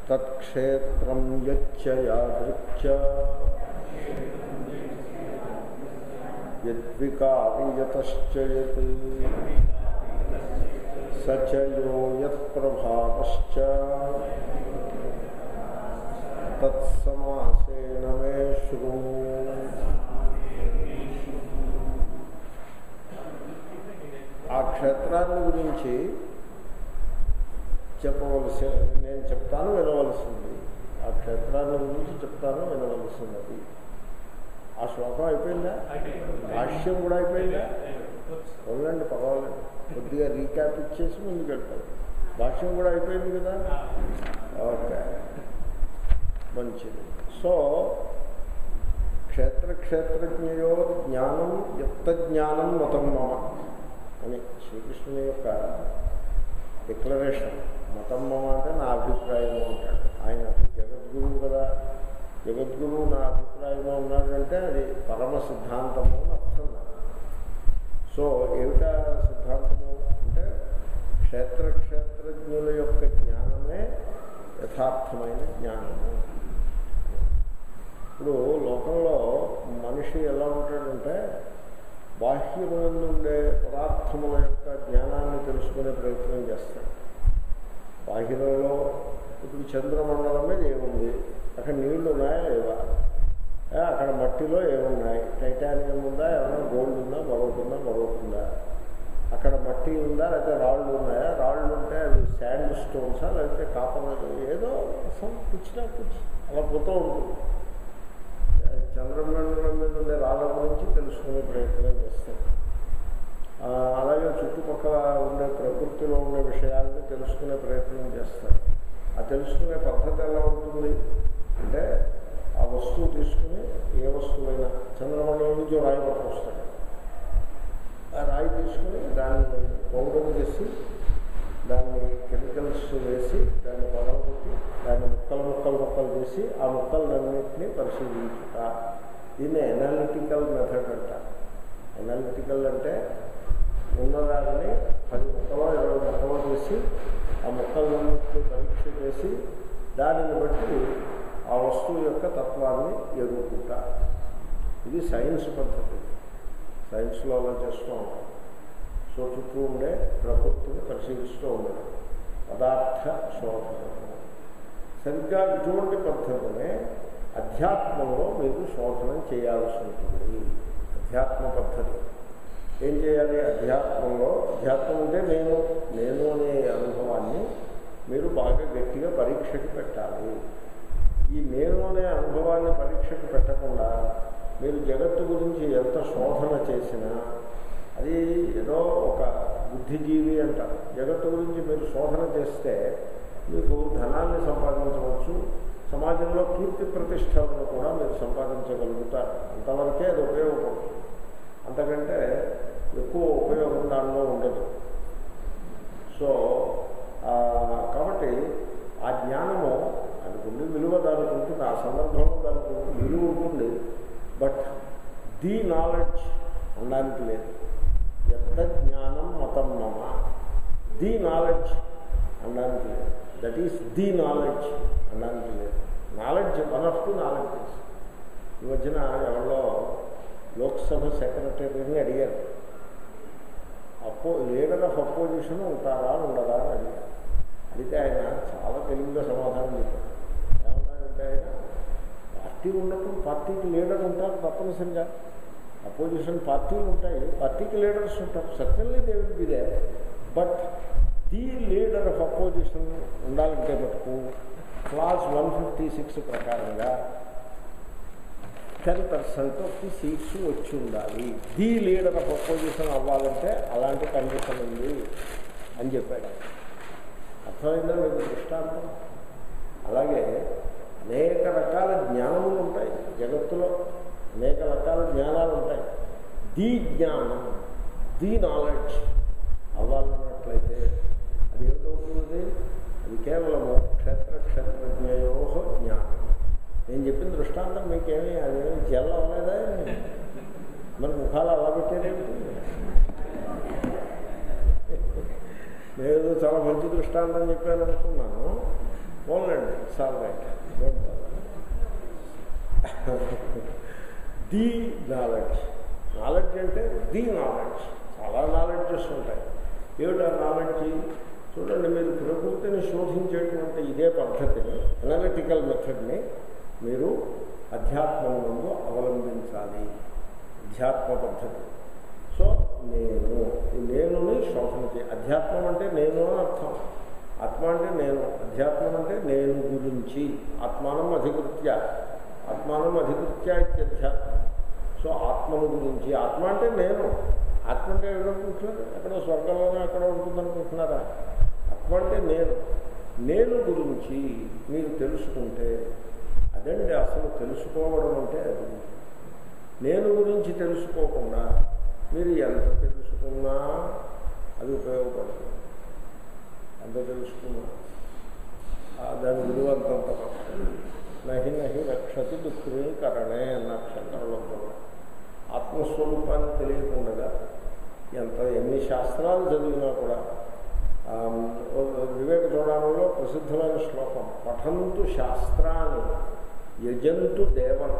తత్క్షేత్రం యచ్చ యాదృచ్చ యద్వికారియతశ్చ యత్ సచయో యత్ప్రభావశ్చ తత్సమాసేన మే శృణు ఆ క్షేత్రాన్ని గురించి చెప్పవలసి నేను చెప్తాను వినవలసింది ఆ క్షేత్రాన్ని గురించి చెప్తాను వినవలసినది ఆ శ్లోకం అయిపోయిందా భాష్యం కూడా అయిపోయిందా ఉండండి పర్వాలేదు కొద్దిగా రీక్యాప్ ఇచ్చేసి ముందుకు వెళ్తాం భాష్యం కూడా అయిపోయింది కదా ఓకే మంచిది సో క్షేత్ర క్షేత్రజ్ఞయో జ్ఞానం యుక్త జ్ఞానం మతం మమ అని శ్రీకృష్ణుని యొక్క డిక్లరేషన్ మతం మమ అంటే నా అభిప్రాయం అంటాడు ఆయన జగద్గురువు కదా జగద్గురువు నా అభిప్రాయంలో ఉన్నాడంటే అది పరమ సిద్ధాంతము అని అర్థం సో ఏమిటా సిద్ధాంతము అంటే క్షేత్ర క్షేత్రజ్ఞుల యొక్క జ్ఞానమే యథార్థమైన జ్ఞానము ఇప్పుడు లోకంలో మనిషి ఎలా ఉంటాడంటే బాహ్యమునందు ఉండే పదార్థముల యొక్క జ్ఞానాన్ని తెలుసుకునే ప్రయత్నం చేస్తాడు బాహ్యంలో ఇప్పుడు చంద్రమండలం మీద ఏముంది అక్కడ నీళ్లు ఉన్నాయా లేవా ఏ, అక్కడ మట్టిలో ఏమున్నాయి టైటానియం ఉందా ఏమైనా గోల్డ్ ఉందా మరొకటి ఉందా మరొకటి ఉందా అక్కడ మట్టి ఉందా లేకపోతే రాళ్ళు ఉన్నాయా రాళ్ళు ఉంటే అవి శాండ్ స్టోన్సా లేకపోతే కాపర్ ఏదో సమ్ పుచ్చినా పుచ్చి అలా పోతూ ఉంటుంది చంద్రమండలం మీద ఉండే రాళ్ళ గురించి తెలుసుకునే ప్రయత్నం చేస్తాం ఆ, అలాగే చుట్టుపక్కల ఉండే ప్రకృతిలో ఉండే విషయాలను తెలుసుకునే ప్రయత్నం చేస్తారు ఆ తెలుసుకునే పద్ధతి ఎలా ఉంటుంది అంటే ఆ వస్తువు తీసుకుని ఏ వస్తువైనా చంద్రమండలం నుంచి ఓ రాయి పట్టుకొస్తాడు ఆ రాయి తీసుకుని దాన్ని పౌడర్ చేసి దాన్ని కెమికల్స్ వేసి దాన్ని పగలగొట్టి దాన్ని ముక్కలు ముక్కలు ముక్కలు చేసి ఆ ముక్కలన్నింటినీ పరిశీలించుట దీన్ని ఎనాలిటికల్ మెథడ్ అంటారు ఎనాలిటికల్ అంటే ఉన్నదాన్ని పది ముక్కలో ఇరవై ముక్కలో చేసి ఆ ముక్కలన్నింటినీ పరీక్ష చేసి దానిని బట్టి ఆ వస్తువు యొక్క తత్వాన్ని ఎదుర్కొంట ఇది సైన్స్ పద్ధతి సైన్స్లో అలా చేస్తూ ఉంటాం సో చుట్టూ ఉండే ప్రకృతిని పరిశీలిస్తూ ఉండడం పదార్థ శోధనము సరిగ్గా ఇటువంటి పద్ధతినే అధ్యాత్మంలో మీరు శోధనం చేయాల్సి ఉంటుంది అధ్యాత్మ పద్ధతి ఏం చేయాలి అధ్యాత్మంలో అధ్యాత్మం అంటే నేను నేను అనే అనుభవాన్ని మీరు బాగా గట్టిగా పరీక్షకి పెట్టాలి ఈ నేను అనే అనుభవాన్ని పరీక్షకు పెట్టకుండా మీరు జగత్తు గురించి ఎంత శోధన చేసినా అది ఏదో ఒక బుద్ధిజీవి అంటారు జగత్తు గురించి మీరు శోధన చేస్తే మీకు ధనాన్ని సంపాదించవచ్చు సమాజంలో కీర్తి ప్రతిష్టలను కూడా మీరు సంపాదించగలుగుతారు అంతవరకే అది ఉపయోగపడుతుంది అంతకంటే ఎక్కువ ఉపయోగం దానిలో ఉండదు సో ఆ, కాబట్టి ఆ జ్ఞానము దానికి ఉండి విలువ దానికి ఉంటుంది ఆ సందర్భంలో దానికి విలువ ఉంటుంది బట్ ది నాలెడ్జ్ అనడానికి లేదు ఎంత జ్ఞానం మతం మమ ది నాలెడ్జ్ అనడానికి లేదు దట్ ఈస్ ది నాలెడ్జ్ అనడానికి లేదు knowledge one of the knowledges ఈ మధ్యన ఎవరిలో లోక్సభ సెక్రటరీని అడిగారు అపో లీడర్ ఆఫ్ అపోజిషన్ ఉంటారా ఉండరా అని అడిగారు అడిగితే ఆయన చాలా తెలివిగా సమాధానం చెప్పారు ఏమన్నాడంటే ఆయన పార్టీ ఉన్నప్పుడు పార్టీకి లీడర్ ఉంటారు తప్పనిసరిగా అపోజిషన్ పార్టీలు ఉంటాయి పార్టీకి లీడర్స్ ఉంటారు certainly they will be they but the leader of opposition ఉండాలంటే మటుకు క్లాస్ వన్ ఫిఫ్టీ సిక్స్ ప్రకారంగా ten percent of the seats వచ్చి ఉండాలి ది లీడర్ ఆఫ్ అపోజిషన్ అవ్వాలంటే అలాంటి కండిషన్ ఉంది అని చెప్పాడు ఆయన. అర్థమైందా మీకు దృష్టాంతం అలాగే అనేక రకాల జ్ఞానములు ఉంటాయి జగత్తులో అనేక రకాల జ్ఞానాలు ఉంటాయి ది జ్ఞానం ది నాలెడ్జ్ అవ్వాలన్నట్లయితే అది ఏమిటవుతుంది అది కేవలము క్షేత్ర క్షేత్రజ్ఞయో జ్ఞానం నేను చెప్పిన దృష్టాంతం మీకేమీ అదేమి జల్ల అవ్వలేదా మరి ముఖాలు అలా పెట్టారేమిటి నేను చాలా మంచి దృష్టాంతం చెప్పాను అనుకున్నాను పోలండి it's all right the knowledge knowledge అంటే ది నాలెడ్జ్ చాలా నాలెడ్జెస్ ఉంటాయి ఏమిటా నాలెడ్జ్ చూడండి మీరు ప్రకృతిని శోధించేటువంటి ఇదే పద్ధతిని అనలిటికల్ మెథడ్ని మీరు అధ్యాత్మం ముందు అవలంబించాలి అధ్యాత్మ పద్ధతి సో నేను ఈ నేనుని శోధన చేయ అధ్యాత్మం అంటే నేను అని అర్థం ఆత్మ అంటే నేను అధ్యాత్మం అంటే నేను గురించి ఆత్మానం అధికృత్య ఆత్మానం అధికృత్య ఇత్యధ్యాత్మం సో ఆత్మను గురించి ఆత్మ అంటే నేను ఆత్మ అంటే ఏమనుకుంటున్నారు ఎక్కడో స్వర్గంలోనే ఎక్కడ ఉంటుందనుకుంటున్నారా ఆత్మ అంటే నేను నేను గురించి మీరు తెలుసుకుంటే అదండి అసలు తెలుసుకోవడం అంటే అది నేను గురించి తెలుసుకోకుండా మీరు ఎంత తెలుసుకున్నా అది ఉపయోగపడదు ఎంత తెలుసుకున్నా ఆ దాని విలువ అంతంత నహి నహి రక్షతి దుఃఖీకరణే అన్న శంకరంలో కూడా ఆత్మస్వరూపాన్ని తెలియకుండా ఎంత ఎన్ని శాస్త్రాలు చదివినా కూడా ఆ, వివేక చూడడంలో ప్రసిద్ధమైన శ్లోకం పఠంతు శాస్త్రాన్ని యజంతు దేవత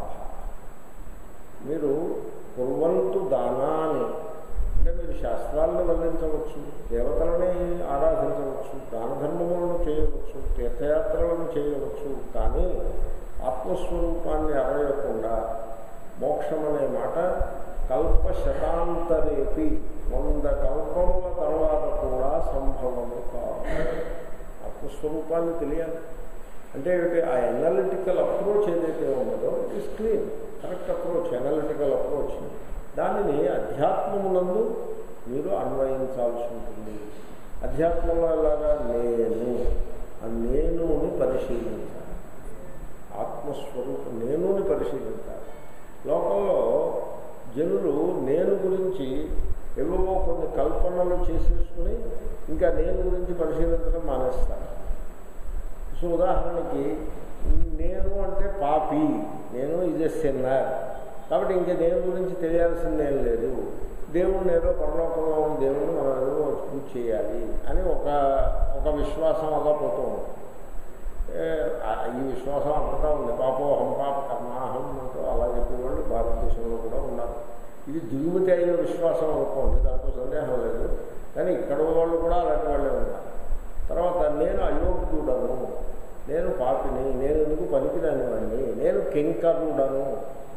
మీరు కుర్వంతు దానాన్ని అంటే మీరు శాస్త్రాలను వల్లించవచ్చు దేవతలని ఆరాధించవచ్చు దాన ధర్మములను చేయవచ్చు తీర్థయాత్రలను చేయవచ్చు కానీ ఆత్మస్వరూపాన్ని అరయకుండా మోక్షం అనే మాట కల్ప శతాంతరేపి వంద కల్పముల తర్వాత కూడా సంభవము కాదు ఆత్మస్వరూపాన్ని తెలియాలి అంటే ఏమిటి ఆ ఎనాలిటికల్ అప్రోచ్ ఏదైతే ఉన్నదో it is clean correct approach analytical approach దానిని అధ్యాత్మమునందు మీరు అన్వయించాల్సి ఉంటుంది అధ్యాత్మంలో ఎలాగా నేను ఆ నేనుని పరిశీలించాలి ఆత్మస్వరూపం నేనుని పరిశీలించాలి లోకంలో జనులు నేను గురించి ఏవేవో కొన్ని కల్పనలు చేసేసుకుని ఇంకా నేను గురించి పరిశీలించడం మానేస్తారు సో ఉదాహరణకి నేను అంటే పాపి నేను ఇది సిన్నర్ కాబట్టి ఇంకా దేవుని గురించి తెలియాల్సిందేం లేదు దేవుడిని ఏదో పరలోకంలో ఉన్న దేవుడిని మనం ఏదో పూజ చేయాలి అని ఒక ఒక విశ్వాసం అలా పోతూ ఉంది ఏ, ఆ, ఈ విశ్వాసం అంతటా ఉంది పాపోహం పాప కర్మాహం అంటూ అలా చెప్పేవాళ్ళు భారతదేశంలో కూడా ఉన్నారు ఇది దిగుమతి అయిన విశ్వాసం అనుకోండి దాంట్లో సందేహం లేదు కానీ ఇక్కడ వాళ్ళు కూడా అలాంటి వాళ్ళే ఉన్నారు తర్వాత నేను అయోగ్యుడను నేను పాపిని నేను ఎందుకు పనికిరాని వాడిని నేను కింకరుడను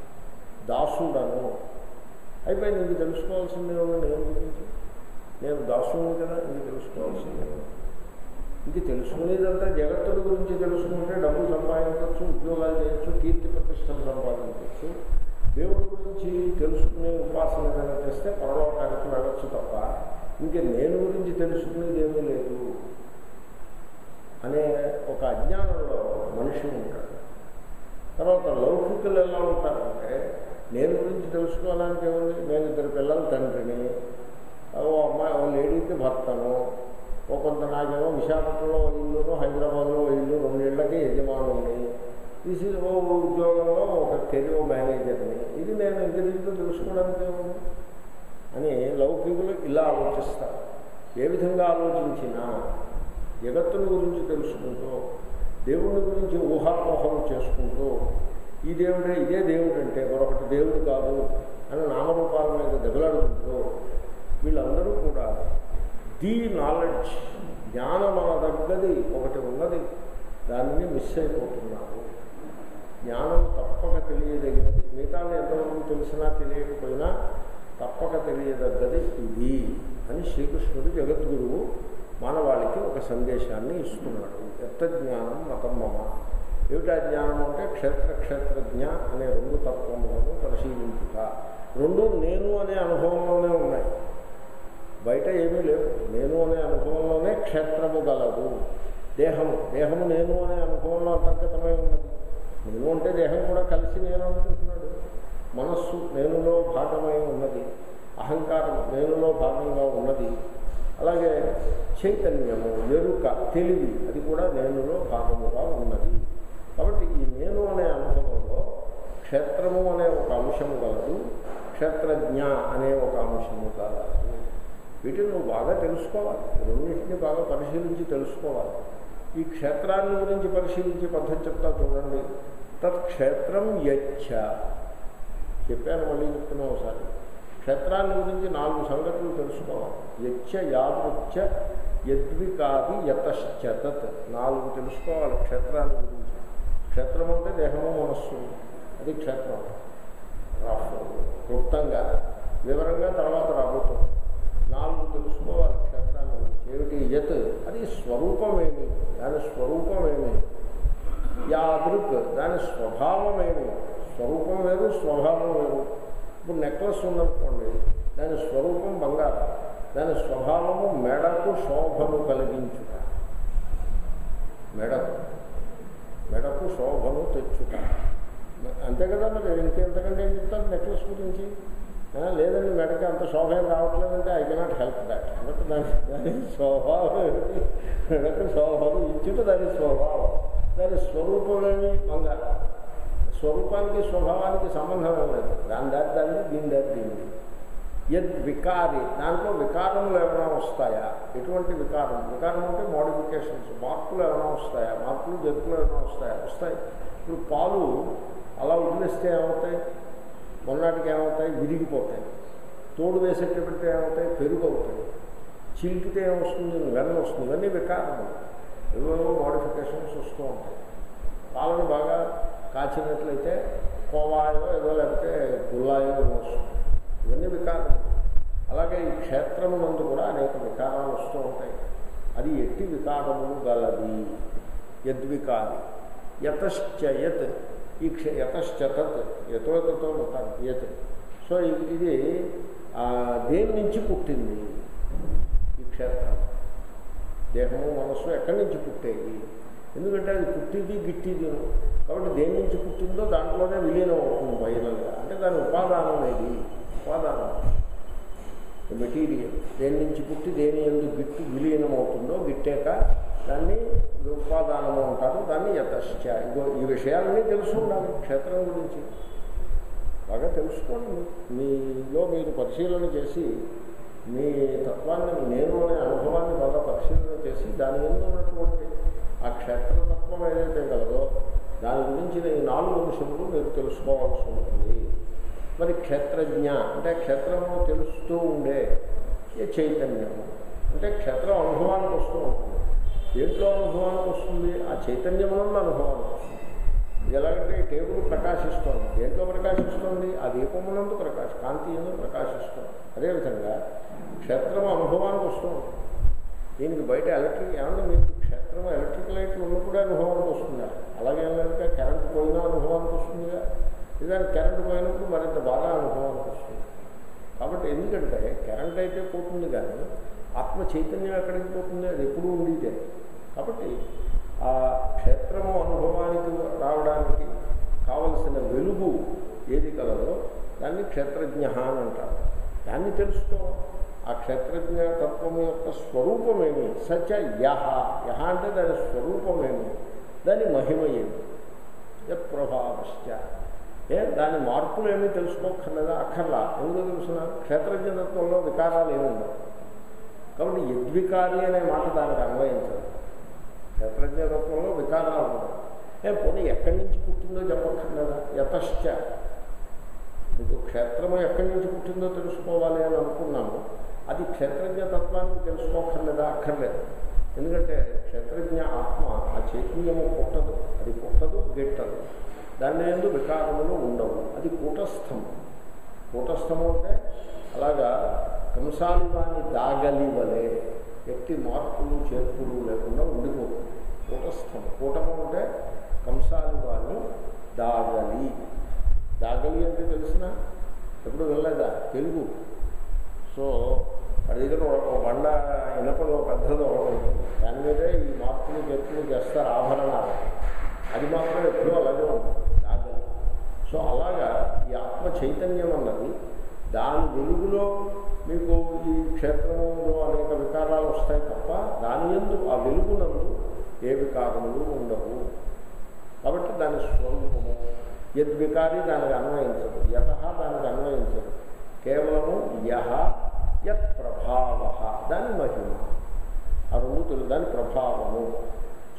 దాసుడను అయిపోయింది ఇంక తెలుసుకోవాల్సిందే ఉంది నేను గురించి నేను దాసుని కదా ఇంక తెలుసుకోవాల్సిందే ఉంది. ఇంక తెలుసుకునేదంతా జగత్తుల గురించి తెలుసుకుంటే డబ్బులు సంపాదించవచ్చు ఉద్యోగాలు చేయొచ్చు కీర్తి ప్రతిష్టలు సంపాదించవచ్చు దేవుడి గురించి తెలుసుకునే ఉపాసన కనుక చేస్తే పరలోకానికి వెళ్ళచ్చు తప్ప ఇంక నేను గురించి తెలుసుకునేది ఏమీ లేదు అనే ఒక అజ్ఞానంలో మనిషి ఉంటాడు తర్వాత లౌకికులు ఎలా ఉంటారంటే నేను గురించి తెలుసుకోవడానికి ఏముంది నేను ఇద్దరు పిల్లల తండ్రిని ఓ అమ్మాయి ఓ లేడీకి భర్తను ఓ కొంత నాకేమో విశాఖపట్నంలో ఓ ఇల్లును హైదరాబాద్లో ఓ ఇల్లు రెండేళ్లకి యజమానుని తీసి ఓ ఉద్యోగంలో ఒక కెరీర్ మేనేజర్ని ఇది నేను ఇంక దీంట్లో తెలుసుకోవడానికి ఏముంది అని లౌకికులు ఇలా ఆలోచిస్తారు ఏ విధంగా ఆలోచించినా జగత్తుని గురించి తెలుసుకుంటూ దేవుని గురించి ఊహాపోహలు చేసుకుంటూ ఈ దేవుడే ఇదే దేవుడు అంటే మరొకటి దేవుడు కాదు అని నామరూపాల మీద దెబ్బలాడుకుంటూ వీళ్ళందరూ కూడా ది నాలెడ్జ్ జ్ఞానం మన దగ్గది ఒకటి ఉన్నది దానిని మిస్ అయిపోతున్నారు జ్ఞానం తప్పక తెలియదగినది మిగతా ఎంతవరకు తెలిసినా తెలియకపోయినా తప్పక తెలియదగ్గది ఇది అని శ్రీకృష్ణుడు జగద్గురువు మానవాళికి ఒక సందేశాన్ని ఇస్తున్నాడు ఎత్త జ్ఞానం మతం మమ ఏమిటా జ్ఞానం అంటే క్షేత్ర క్షేత్రజ్ఞ అనే రెండు తత్వములను పరిశీలించుట రెండు నేను అనే అనుభవంలోనే ఉన్నాయి బయట ఏమీ లేవు నేను అనే అనుభవంలోనే క్షేత్రము గలదు దేహము దేహము నేను అనే అనుభవంలో అంతర్గతమై ఉన్నది నేను అంటే దేహం కూడా కలిసి నేను అనుకుంటున్నాడు మనస్సు నేనులో భాగమై ఉన్నది అహంకారం నేనులో భాగంగా ఉన్నది అలాగే చైతన్యము ఎరుక తెలివి అది కూడా నేనులో భాగముగా ఉన్నది కాబట్టి ఈ నేను అనే అనుభవంలో క్షేత్రము అనే ఒక అంశము గలదు క్షేత్రజ్ఞ అనే ఒక అంశము గలదు వీటిని నువ్వు బాగా తెలుసుకోవాలి రెండింటిని బాగా పరిశీలించి తెలుసుకోవాలి ఈ క్షేత్రాన్ని గురించి పరిశీలించే పద్ధతి చెప్తా చూడండి తత్ క్షేత్రం యచ్చ చెప్పాను మళ్ళీ చెప్తున్నా ఒకసారి క్షేత్రాన్ని గురించి నాలుగు సంగతులు తెలుసుకోవాలి యచ్చ యాదృచ్చ యద్వికాది యతశ్చ తత్ నాలుగు తెలుసుకోవాలి క్షేత్రాన్ని గురించి క్షేత్రం అంటే దేహము మనస్సు అది క్షేత్రం రఫ్ క్లుప్తంగా వివరంగా తర్వాత రాబోతుంది నాలుగు తెలుసుకోవాలి క్షేత్రాన్ని గురించి ఏమిటి యత్ అది స్వరూపమేమి దాని స్వరూపమేమి యాదృక్ దాని స్వభావమేమి స్వరూపం వేరు స్వభావం వేరు ఇప్పుడు నెక్లెస్ ఉందనుకోండి దాని స్వరూపం బంగారం దాని స్వభావము మెడకు శోభను కలిగించుట మెడకు మెడకు శోభను తెచ్చుట అంతే కదా మరి ఇంకెంతకంటే ఏం చెప్తారు నెక్లెస్ గురించి ఆ, లేదండి మెడకి అంత శోభ ఏం రావట్లేదంటే ఐ కెనాట్ హెల్ప్ దాట్ కాబట్టి దాని దాని స్వభావం ఏమిటి? మెడకు శోభను ఇచ్చుట దాని స్వభావం దాని స్వరూపమేమి బంగారం స్వరూపానికి స్వభావానికి సంబంధం ఏం లేదు దాని దారి దాన్ని దీని దారి దీన్ని యద్ వికారి దాంట్లో వికారములు ఏమైనా వస్తాయా ఎటువంటి వికారం వికారం అంటే మోడిఫికేషన్స్ మార్పులు ఏమైనా వస్తాయా మార్పులు జరుపులు ఏమైనా వస్తాయా వస్తాయి ఇప్పుడు పాలు అలా వదిలేస్తే ఏమవుతాయి మొన్నటికి ఏమవుతాయి విరిగిపోతాయి తోడు వేసేటప్పటికి ఏమవుతాయి పెరుగు అవుతాయి చిలికితే ఏమొస్తుంది వెన్న వస్తుంది ఇవన్నీ వికారములు ఏవేవో మోడిఫికేషన్స్ వస్తూ ఉంటాయి పాలను బాగా కాచినట్లయితే కోవాయో ఏదో లేకపోతే గుల్లాయో ఏదో వస్తుంది ఇవన్నీ వికారం అలాగే ఈ క్షేత్రమునందు కూడా అనేక వికారాలు వస్తూ ఉంటాయి అది ఎట్టి వికారములు గలది యద్వికారి యతశ్చ యత్ ఈ క్ష యతశ్చ తత్ యతో యతతో ఉంటాను యత్ సో ఇ- ఇది ఆ, దేని నుంచి పుట్టింది ఈ క్షేత్రం దేహము మనస్సు ఎక్కడి నుంచి పుట్టేవి ఎందుకంటే అది పుట్టిది గిట్టిది కాబట్టి దేని నుంచి పుట్టిందో దాంట్లోనే విలీనం అవుతుంది ఫైనల్గా అంటే దాని ఉపాదానం ఏది ఉపాదానం మెటీరియల్ దేని నుంచి పుట్టి దేని ఎందుకు గిట్టు విలీనం అవుతుందో గిట్టాక దాన్ని ఉపాదానము అంటారు దాన్ని యతశ్చ ఇగో ఈ విషయాలన్నీ తెలుసు ఉండాలి క్షేత్రం గురించి బాగా తెలుసుకోండి మీలో మీరు పరిశీలన చేసి మీ తత్వాన్ని నేను అనే అనుభవాన్ని బాగా పరిశీలన చేసి దాని మీద ఉన్నటువంటి ఆ క్షేత్రతత్వం ఏదైతే కలదో దాని గురించి ఈ నాలుగు అంశములు మీరు తెలుసుకోవాల్సి ఉంటుంది మరి క్షేత్రజ్ఞ అంటే క్షేత్రంలో తెలుస్తూ ఉండే ఏ చైతన్యము అంటే క్షేత్రం అనుభవానికి వస్తూ ఉంటుంది దేంట్లో అనుభవానికి వస్తుంది ఆ చైతన్యమునందు అనుభవానికి వస్తుంది ఇది ఎలాగంటే ఈ టేబుల్ ప్రకాశిస్తోంది దేంట్లో ప్రకాశిస్తోంది ఆ దీపమునందు ప్రకాశ కాంతి ఎందు ప్రకాశిస్తుంది అదేవిధంగా క్షేత్రం అనుభవానికి వస్తూ ఉంటుంది దీనికి బయట ఎలక్ట్రిక్ ఏమన్నా మీకు క్షేత్రం ఎలక్ట్రిక్ లైట్లు ఉన్నప్పుడే అనుభవానికి వస్తుందా అలాగే లేదుగా కరెంట్ పోయినా అనుభవానికి వస్తుందిగా ఇదాని కరెంట్ పోయినప్పుడు మరింత బాగా అనుభవానికి వస్తుంది కాబట్టి ఎందుకంటే కరెంట్ అయితే పోతుంది కానీ ఆత్మ చైతన్యం ఎక్కడికి పోతుంది అది ఎప్పుడూ ఉండేదే కాబట్టి ఆ క్షేత్రము అనుభవానికి రావడానికి కావలసిన వెలుగు ఏది కలదో దాన్ని క్షేత్రజ్ఞ అని అంటారు దాన్ని తెలుసుకో ఆ క్షేత్రజ్ఞ తత్వము యొక్క స్వరూపమేమి సచ యహ యహ అంటే దాని స్వరూపమేమి దాని మహిమ ఏమి యత్ ప్రభావశ్చ ఏ దాని మార్పులు ఏమీ తెలుసుకోక్కర్లేదా అక్కర్లా ఎందుకు తెలుసిన క్షేత్రజ్ఞతత్వంలో వికారాలు ఏమి ఉండవు కాబట్టి యద్వికారి అనే మాట దానికి అన్వయించదు క్షేత్రజ్ఞతత్వంలో వికారాలు ఉండవు ఏ పోనీ ఎక్కడి నుంచి పుట్టిందో చెప్పక్కర్లేదా యతశ్చ మీకు క్షేత్రము ఎక్కడి నుంచి పుట్టిందో తెలుసుకోవాలి అని అనుకున్నాము అది క్షేత్రజ్ఞ తత్వానికి తెలుసుకోక్కర్లేదా అక్కర్లేదు ఎందుకంటే క్షేత్రజ్ఞ ఆత్మ ఆ చైతన్యము పుట్టదు అది పుట్టదు గిట్టదు దాని ఎందు వికారములు ఉండవు అది కూటస్థము కూటస్థము అంటే అలాగా కంసాలివాని దాగలి వలె ఎట్టి మార్పులు చేర్పులు లేకుండా ఉండిపోతుంది కూటస్థం కూటము అంటే కంసాలివాని దాగలి దాగలి అంటే తెలిసిన ఎప్పుడు వెళ్ళలేదా తెలుగు సో వాడి దగ్గర ఒక ఒక బండ ఇనపదో పెద్దదో ఒకటి ఉంటుంది దాని మీదే ఈ మార్పులు చేర్పులు చేస్తారు ఆభరణాలు అది మాత్రం ఎప్పుడూ అలాగే ఉంటుంది దాగలి సో అలాగా ఈ ఆత్మ చైతన్యం అన్నది దాని వెలుగులో మీకు ఈ క్షేత్రంలో అనేక వికారాలు వస్తాయి తప్ప దాని ఎందు ఆ వెలుగునందు ఏ వికారములు ఉండవు కాబట్టి దాని స్వరూపము యద్వికారి దానికి అన్వయించదు యత దానికి అన్వయించదు కేవలము యహ యత్ ప్రభావ దాని మహిమ ఆ రెండు తెలుగు దాని ప్రభావము సో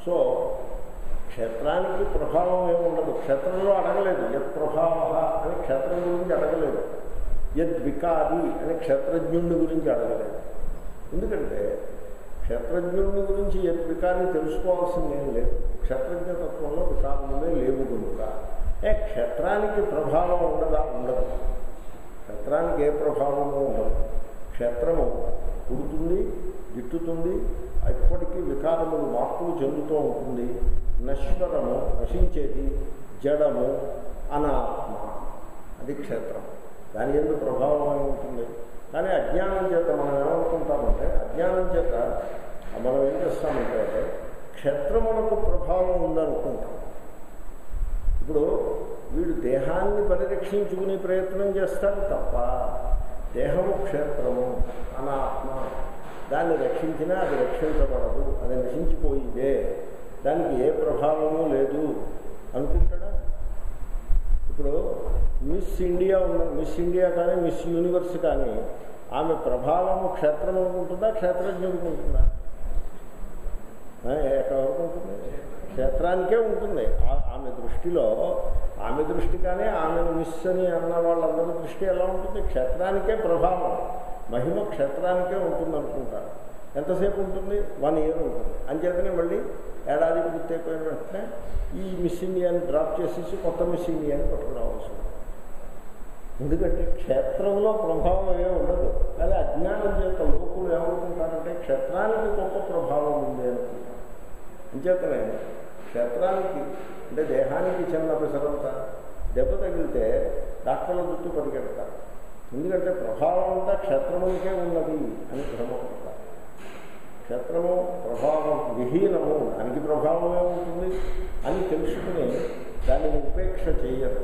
సో క్షేత్రానికి ప్రభావం ఏమి ఉండదు క్షేత్రంలో అడగలేదు యత్ ప్రభావ అని క్షేత్రం గురించి అడగలేదు యద్ వికారి అని క్షేత్రజ్ఞుడి గురించి అడగలేదు ఎందుకంటే క్షేత్రజ్ఞుడిని గురించి యద్ వికారి తెలుసుకోవాల్సింది ఏం లేదు క్షేత్రజ్ఞతత్వంలో వికారములే లేవు కనుక ఏ క్షేత్రానికి ప్రభావం ఉండదా ఉండదు క్షేత్రానికి ఏ ప్రభావము ఉండదు క్షేత్రము పుడుతుంది గిట్టుతుంది ఎప్పటికీ వికారములు మార్పులు చెందుతూ ఉంటుంది నశ్వరము నశించేది జడము అనాత్మ అది క్షేత్రం దాని ఎందుకు ప్రభావం ఏమి ఉంటుంది కానీ అజ్ఞానం చేత మనం ఏమనుకుంటామంటే అజ్ఞానం చేత మనం ఏం చేస్తామంటే క్షేత్రమునకు ప్రభావం ఉందనుకుంటాం ఇప్పుడు వీడు దేహాన్ని పరిరక్షించుకునే ప్రయత్నం చేస్తాడు తప్ప దేహము క్షేత్రము అనాత్మ దాన్ని రక్షించినా అది రక్షించబడదు అది నశించిపోయిదే దానికి ఏ ప్రభావము లేదు అనుకుంటాడా ఇప్పుడు మిస్ ఇండియా ఉన్న మిస్ ఇండియా కానీ మిస్ యూనివర్స్ కానీ ఆమె ప్రభావము క్షేత్రం అనుకుంటుందా క్షేత్రజ్ఞుడికి ఉంటుందా ఆ, ఎక్కడ వరకు ఉంటుంది క్షేత్రానికే ఉంటుంది ఆ- ఆమె దృష్టిలో ఆమె దృష్టి కానీ ఆమెను మిస్ అని అన్న వాళ్ళందరి దృష్టి ఎలా ఉంటుంది క్షేత్రానికే ప్రభావం మహిమ క్షేత్రానికే ఉంటుంది అనుకుంటారు ఎంతసేపు ఉంటుంది వన్ ఇయర్ ఉంటుంది అంచేతనే మళ్ళీ ఏడాది పూర్తి అయిపోయిన వెంటనే ఈ మిస్ ఇండియాని డ్రాప్ చేసేసి కొత్త మిస్ ఇండియాని పట్టుకురావాల్సి ఉంటుంది ఎందుకంటే క్షేత్రంలో ప్రభావం ఏమి ఉండదు కానీ అజ్ఞానం చేత లోకులు ఏమనుకుంటారంటే క్షేత్రానికి గొప్ప ప్రభావం ఉంది అనుకుంటారు అంచేతనే క్షేత్రానికి అంటే దేహానికి చిన్న పిసరంత దెబ్బ తగిలితే డాక్టర్ల చుట్టూ పరిగెడతారు ఎందుకంటే ప్రభావం అంతా క్షేత్రమునికే ఉన్నది అని భ్రమపడతారు క్షేత్రము ప్రభావం విహీనము దానికి ప్రభావమే ఉంటుంది అని తెలుసుకుని దానిని ఉపేక్ష చేయరు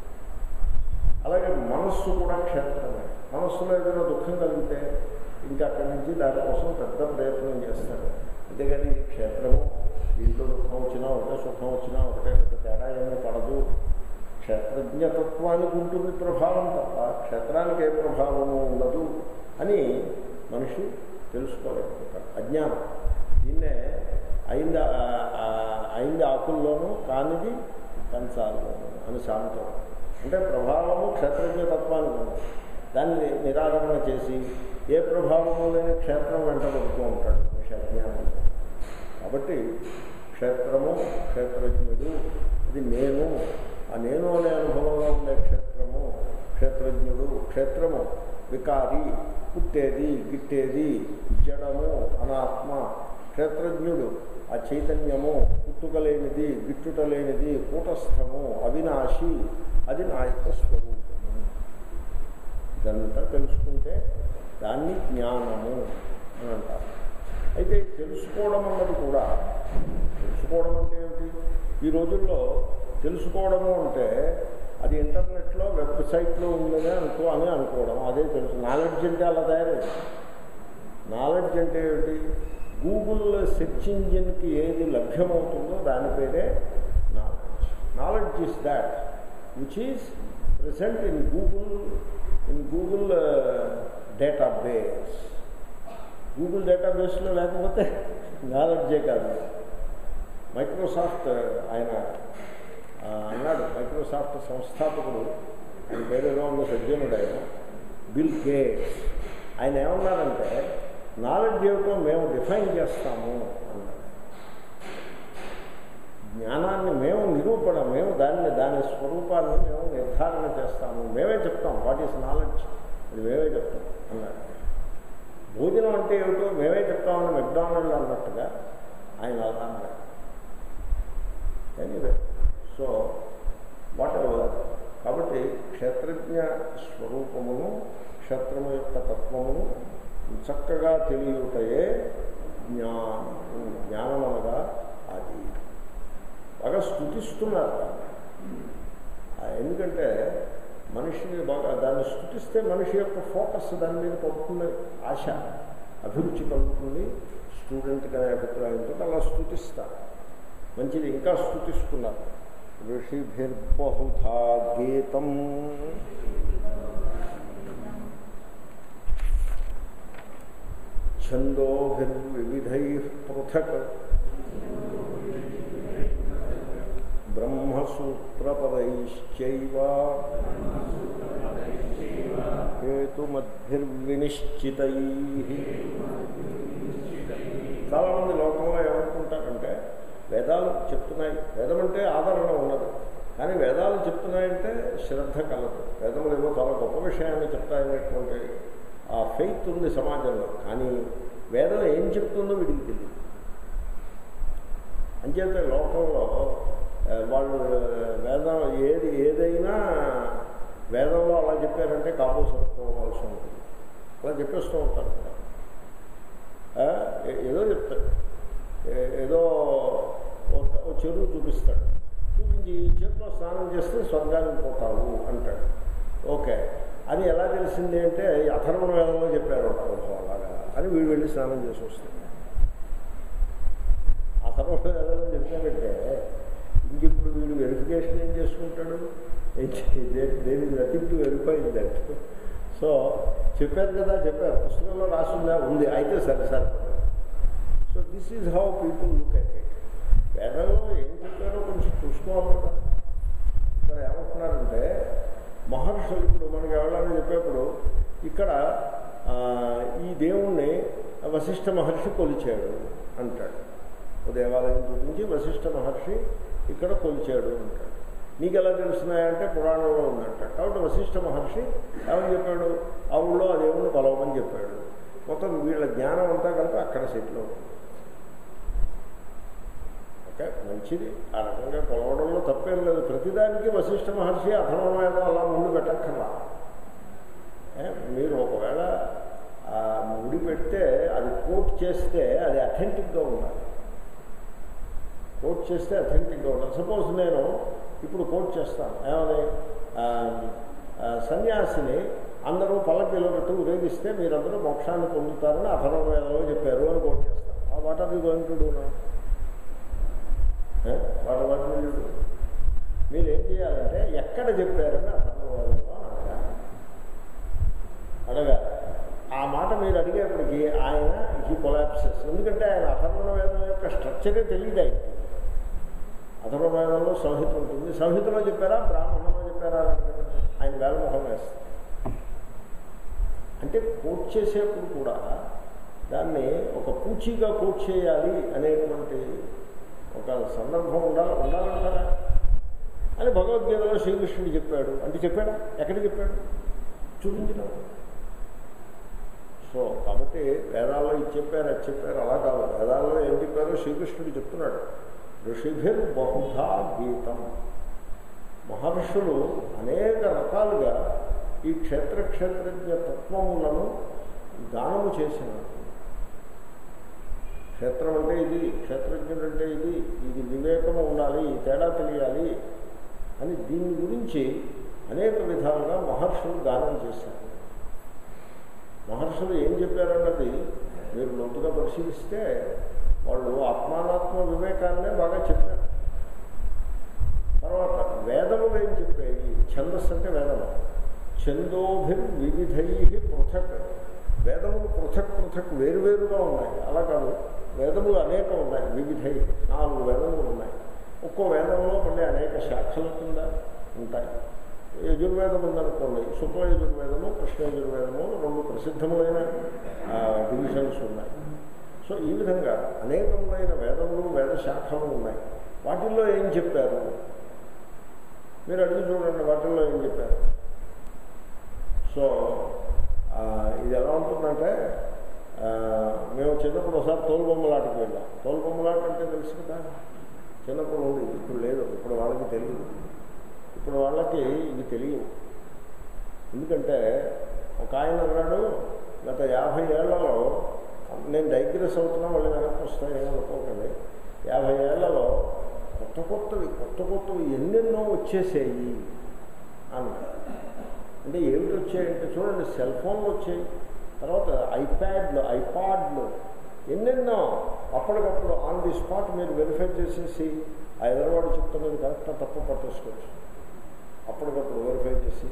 అలాగే మనస్సు కూడా క్షేత్రమే మనస్సులో ఏదైనా దుఃఖం కలిగితే ఇంకా అక్కడి నుంచి దానికోసం పెద్ద ప్రయత్నం చేస్తారు అంతేగాని ఇది క్షేత్రము దీంట్లో దుఃఖం వచ్చినా ఒకటే సుఖం వచ్చినా ఒకటే పెద్ద తేడా ఏమీ పడదు క్షేత్రజ్ఞతత్వానికి ఉంటుంది ప్రభావం తప్ప క్షేత్రానికి ఏ ప్రభావము ఉండదు అని మనిషి తెలుసుకోలేకపోతాడు అజ్ఞానం దీన్నే అయింది అయింది ఆకుల్లోనూ కానిది కంచాల్లోనూ అని సామెతం అంటే ప్రభావము క్షేత్రజ్ఞతత్వానికి ఉంది దాన్ని నిరాకరణ చేసి ఏ ప్రభావము లేని క్షేత్రం వెంటబడుతూ ఉంటాడు మనిషి అజ్ఞానం కాబట్టి క్షేత్రము క్షేత్రజ్ఞుడు ఇది నేను ఆ నేను అనే అనుభవంలో ఉండే క్షేత్రము క్షేత్రజ్ఞుడు క్షేత్రము వికారి పుట్టేది గిట్టేది జడము అనాత్మ క్షేత్రజ్ఞుడు ఆ చైతన్యము పుట్టుకలేనిది గిట్టుటలేనిది కూటస్థము అవినాశి అది నా యొక్క స్వరూపము ఇదంతా తెలుసుకుంటే దాన్ని జ్ఞానము అని అంటారు అయితే తెలుసుకోవడం అన్నది కూడా తెలుసుకోవడం అంటే ఏమిటి ఈ రోజుల్లో తెలుసుకోవడము అంటే అది ఇంటర్నెట్లో వెబ్సైట్లో ఉందని అనుకో అని అనుకోవడం అదే తెలుసు నాలెడ్జ్ అంటే అలా తయారైంది నాలెడ్జ్ అంటే ఏమిటి గూగుల్ సెర్చ్ ఇంజిన్కి ఏది లభ్యమవుతుందో దాని పేరే knowledge knowledge is that which is present in Google in Google database Google డేటాబేస్లో లేకపోతే నాలెడ్జే కాదు మైక్రోసాఫ్ట్ ఆయన ఆ, అన్నాడు మైక్రోసాఫ్ట్ సంస్థాపకుడు ఆయన పేరు ఏదో ఉంది సజ్జనుడు ఆయన బిల్ గేట్స్ ఆయన ఏమన్నారంటే నాలెడ్జ్ ఏమిటో మేము డిఫైన్ చేస్తాము అన్నాడు జ్ఞానాన్ని మేము నిరూపణ మేము దాన్ని దాని స్వరూపాన్ని మేము నిర్ధారణ చేస్తాము మేమే చెప్తాం వాట్ ఈస్ నాలెడ్జ్ అది మేమే చెప్తాం అన్నాడు భోజనం అంటే ఏమిటో మేమే చెప్తామని మెక్డానల్డ్ అన్నట్టుగా ఆయన అలా అన్నాడు ఎనీవే సో వాట్ ఎవర్ కాబట్టి క్షేత్రజ్ఞ స్వరూపమును క్షేత్రము యొక్క తత్వమును చక్కగా తెలియటయే జ్ఞానము జ్ఞానం అనగా అది బాగా స్థుతిస్తున్నారు దాన్ని. ఆ ఎందుకంటే మనిషిని బాగా దాన్ని స్థుతిస్తే మనిషి యొక్క ఫోకస్ దాని మీద పడుతుంది ఆశ అభిరుచి కలుగుతుంది స్టూడెంట్ అనే అభిప్రాయంతో అలా స్థుతిస్తారు మంచిది ఇంకా స్థుతిస్తున్నారు ఋషిభిర్బహుధా గీతం ఛందోభిర్వివిధై పృథక్ పరైశ్చైవ హేతుమద్భిర్వినిశ్చితై చాలామంది లోకంలో ఏమనుకుంటారంటే వేదాలు చెప్తున్నాయి వేదం అంటే ఆదరణ ఉన్నది కానీ వేదాలు చెప్తున్నాయంటే శ్రద్ధ కలదు వేదములు ఏవో చాలా గొప్ప విషయాన్ని చెప్తాయనేటువంటి ఆ ఫెయిత్ ఉంది సమాజంలో కానీ వేదం ఏం చెప్తుందో వీడికి తెలియదు అంచేత లోకంలో ఆ, వాళ్ళు వేదం ఏది ఏదైనా వేదంలో అలా చెప్పారంటే కాపు సరుకోవాల్సి ఉంటుంది అలా చెప్పేస్తూ ఉంటారు కూడా. ఆ, ఏ- ఏదో చెప్తాడు ఏ- ఏదో ఒక ఒక చెరువు చూపిస్తాడు చూపించి ఈ చెరువులో స్నానం చేస్తే స్వర్గానికి పోతావు అంటాడు ఓకే అది ఎలా తెలిసింది అంటే ఈ అథర్వణ వేదంలో చెప్పారు ఓహో అలాగా అని వీడు వెళ్ళి స్నానం చేసి వస్తాడు అథర్వణ వేదంలో చెప్పారంటే ఇంక ఇప్పుడు వీడు వెరిఫికేషన్ ఏం చేసుకుంటాడు దేని nothing to verify that so చెప్పారు కదా చెప్పారు పుస్తకంలో రాసిందా ఉంది అయితే సరే సరే so this is how people look at it వేదంలో ఏం చెప్పారో కొంచెం చూసుకోవాలి కదా ఇక్కడ ఏమంటున్నారంటే మహర్షులు ఇప్పుడు మనకి ఎవరైనా చెప్పేప్పుడు ఇక్కడ ఆ, ఈ దేవుణ్ణి వశిష్ఠ మహర్షి కొలిచాడు అంటాడు ఓ దేవాలయం చూపించి వశిష్ఠ మహర్షి ఇక్కడ కొలిచాడు అంటాడు నీకు ఎలా తెలుస్తున్నాయంటే పురాణంలో ఉందంటాడు కాబట్టి వశిష్ఠ మహర్షి ఏమని చెప్పాడు ఆ ఊళ్ళో ఆ దేవుణ్ణి కొలవమని చెప్పాడు మొత్తం వీళ్ళ జ్ఞానం అంతా కలిపి అక్కడ సెటిల్ అవుతుంది ఓకే మంచిది ఆ రకంగా కొలవడంలో తప్పేం లేదు ప్రతిదానికి వశిష్ఠ మహర్షి అథర్వవేదం అలా ముందు పెట్టక్కర్లా ఏ, మీరు ఒకవేళ ఆ ముడి పెడితే అది కోట్ చేస్తే అది అథెంటిక్గా ఉండాలి కోట్ చేస్తే అథెంటిక్గా ఉండాలి సపోజ్ నేను ఇప్పుడు కోట్ చేస్తాను ఏమని ఆ, ఆ, సన్యాసిని అందరూ పల్లకీలో పెట్టి ఊరేగిస్తే మీరందరూ మోక్షాన్ని పొందుతారని అథర్వవేదంలో చెప్పారు అని కోట్ చేస్తాను ఆ what are you going to do నా వాటి వాటి మీద మీరు ఏం చేయాలంటే ఎక్కడ చెప్పారని అథర్వవేదంలో అని అడగాలి అడగాలి ఆ మాట మీరు అడిగేప్పటికీ ఆయన హీ కొలాప్సెస్ ఎందుకంటే ఆయన అథర్వణ వేదం యొక్క స్ట్రక్చరే తెలియదు ఆయన అథర్వవేదంలో సంహిత ఉంటుంది సంహితలో చెప్పారా బ్రాహ్మణంలో చెప్పారా అని అడగండి. ఆయన వేలముఖం వేస్తారు అంటే కోట్ చేసేప్పుడు కూడా దాన్ని ఒక పూచీగా కోట్ చేయాలి అనేటువంటి ఒక సందర్భం ఉండాలి ఉండాలంటారా అని భగవద్గీతలో శ్రీకృష్ణుడు చెప్పాడు అంటే చెప్పాడా ఎక్కడ చెప్పాడు చూపించినా సో కాబట్టి వేదాల్లో ఇది చెప్పారు అది చెప్పారు అలా కాదు వేదాల్లో ఏం చెప్పారో శ్రీకృష్ణుడు చెప్తున్నాడు ఋషిభిర్ బహుధా గీతం మహర్షులు అనేక రకాలుగా ఈ క్షేత్ర క్షేత్రజ్ఞ తత్వములను గానము చేసినారు క్షేత్రం అంటే ఇది క్షేత్రజ్ఞుడు అంటే ఇది ఇది వివేకము ఉండాలి ఈ తేడా తెలియాలి అని దీని గురించి అనేక విధాలుగా మహర్షులు గానం చేశారు మహర్షులు ఏం చెప్పారన్నది మీరు లోతుగా పరిశీలిస్తే వాళ్ళు ఆత్మానాత్మ వివేకాన్నే బాగా చెప్పారు తర్వాత వేదములు ఏం చెప్పాయి ఛందస్సు అంటే వేదము ఛందోభిర్ వివిధై పృథక్ వేదములు పృథక్ పృథక్ వేరువేరుగా ఉన్నాయి అలా కాదు వేదములు అనేకం ఉన్నాయి వివిధై నాలుగు వేదములు ఉన్నాయి ఒక్కో వేదంలో మళ్ళీ అనేక శాఖల కింద ఉంటాయి యజుర్వేదం ఉందనుకోండి శుక్ల యజుర్వేదము కృష్ణ యజుర్వేదము రెండు ప్రసిద్ధములైన ఆ, డివిజన్స్ ఉన్నాయి సో ఈ విధంగా అనేకములైన వేదములు వేద శాఖలు ఉన్నాయి వాటిల్లో ఏం చెప్పారు మీరు అడిగి చూడండి వాటిల్లో ఏం చెప్పారు సో ఆ, ఇది ఎలా ఉంటుందంటే ఆ, మేము చిన్నప్పుడు ఒకసారి తోలుబొమ్మలాటకు వెళ్ళాం తోలుబొమ్మలాట అంటే తెలుసు కదా చిన్నప్పుడు ఉంది ఇప్పుడు లేదు ఇప్పుడు వాళ్ళకి తెలియదు ఇప్పుడు వాళ్ళకి ఇవి తెలియవు ఎందుకంటే ఒక ఆయన అన్నాడు గత యాభై ఏళ్లలో నేను డైగ్రెస్ అవుతున్నా వాళ్ళు వెనక్కి వస్తాయి అనుకోకండి యాభై ఏళ్లలో కొత్త కొత్తవి కొత్త కొత్తవి ఎన్నెన్నో వచ్చేసాయి అన్నాడు అంటే ఏమిటి వచ్చాయంటే చూడండి సెల్ ఫోన్లు వచ్చాయి తర్వాత ఐప్యాడ్లు ఐపాడ్లు ఎన్నెన్నో అప్పటికప్పుడు ఆన్ ది స్పాట్ మీరు వెరిఫై చేసేసి ఆ ఎదరవాడు చెప్తున్నది కరెక్టా తప్పు పట్టేసుకోవచ్చు అప్పటికప్పుడు వెరిఫై చేసి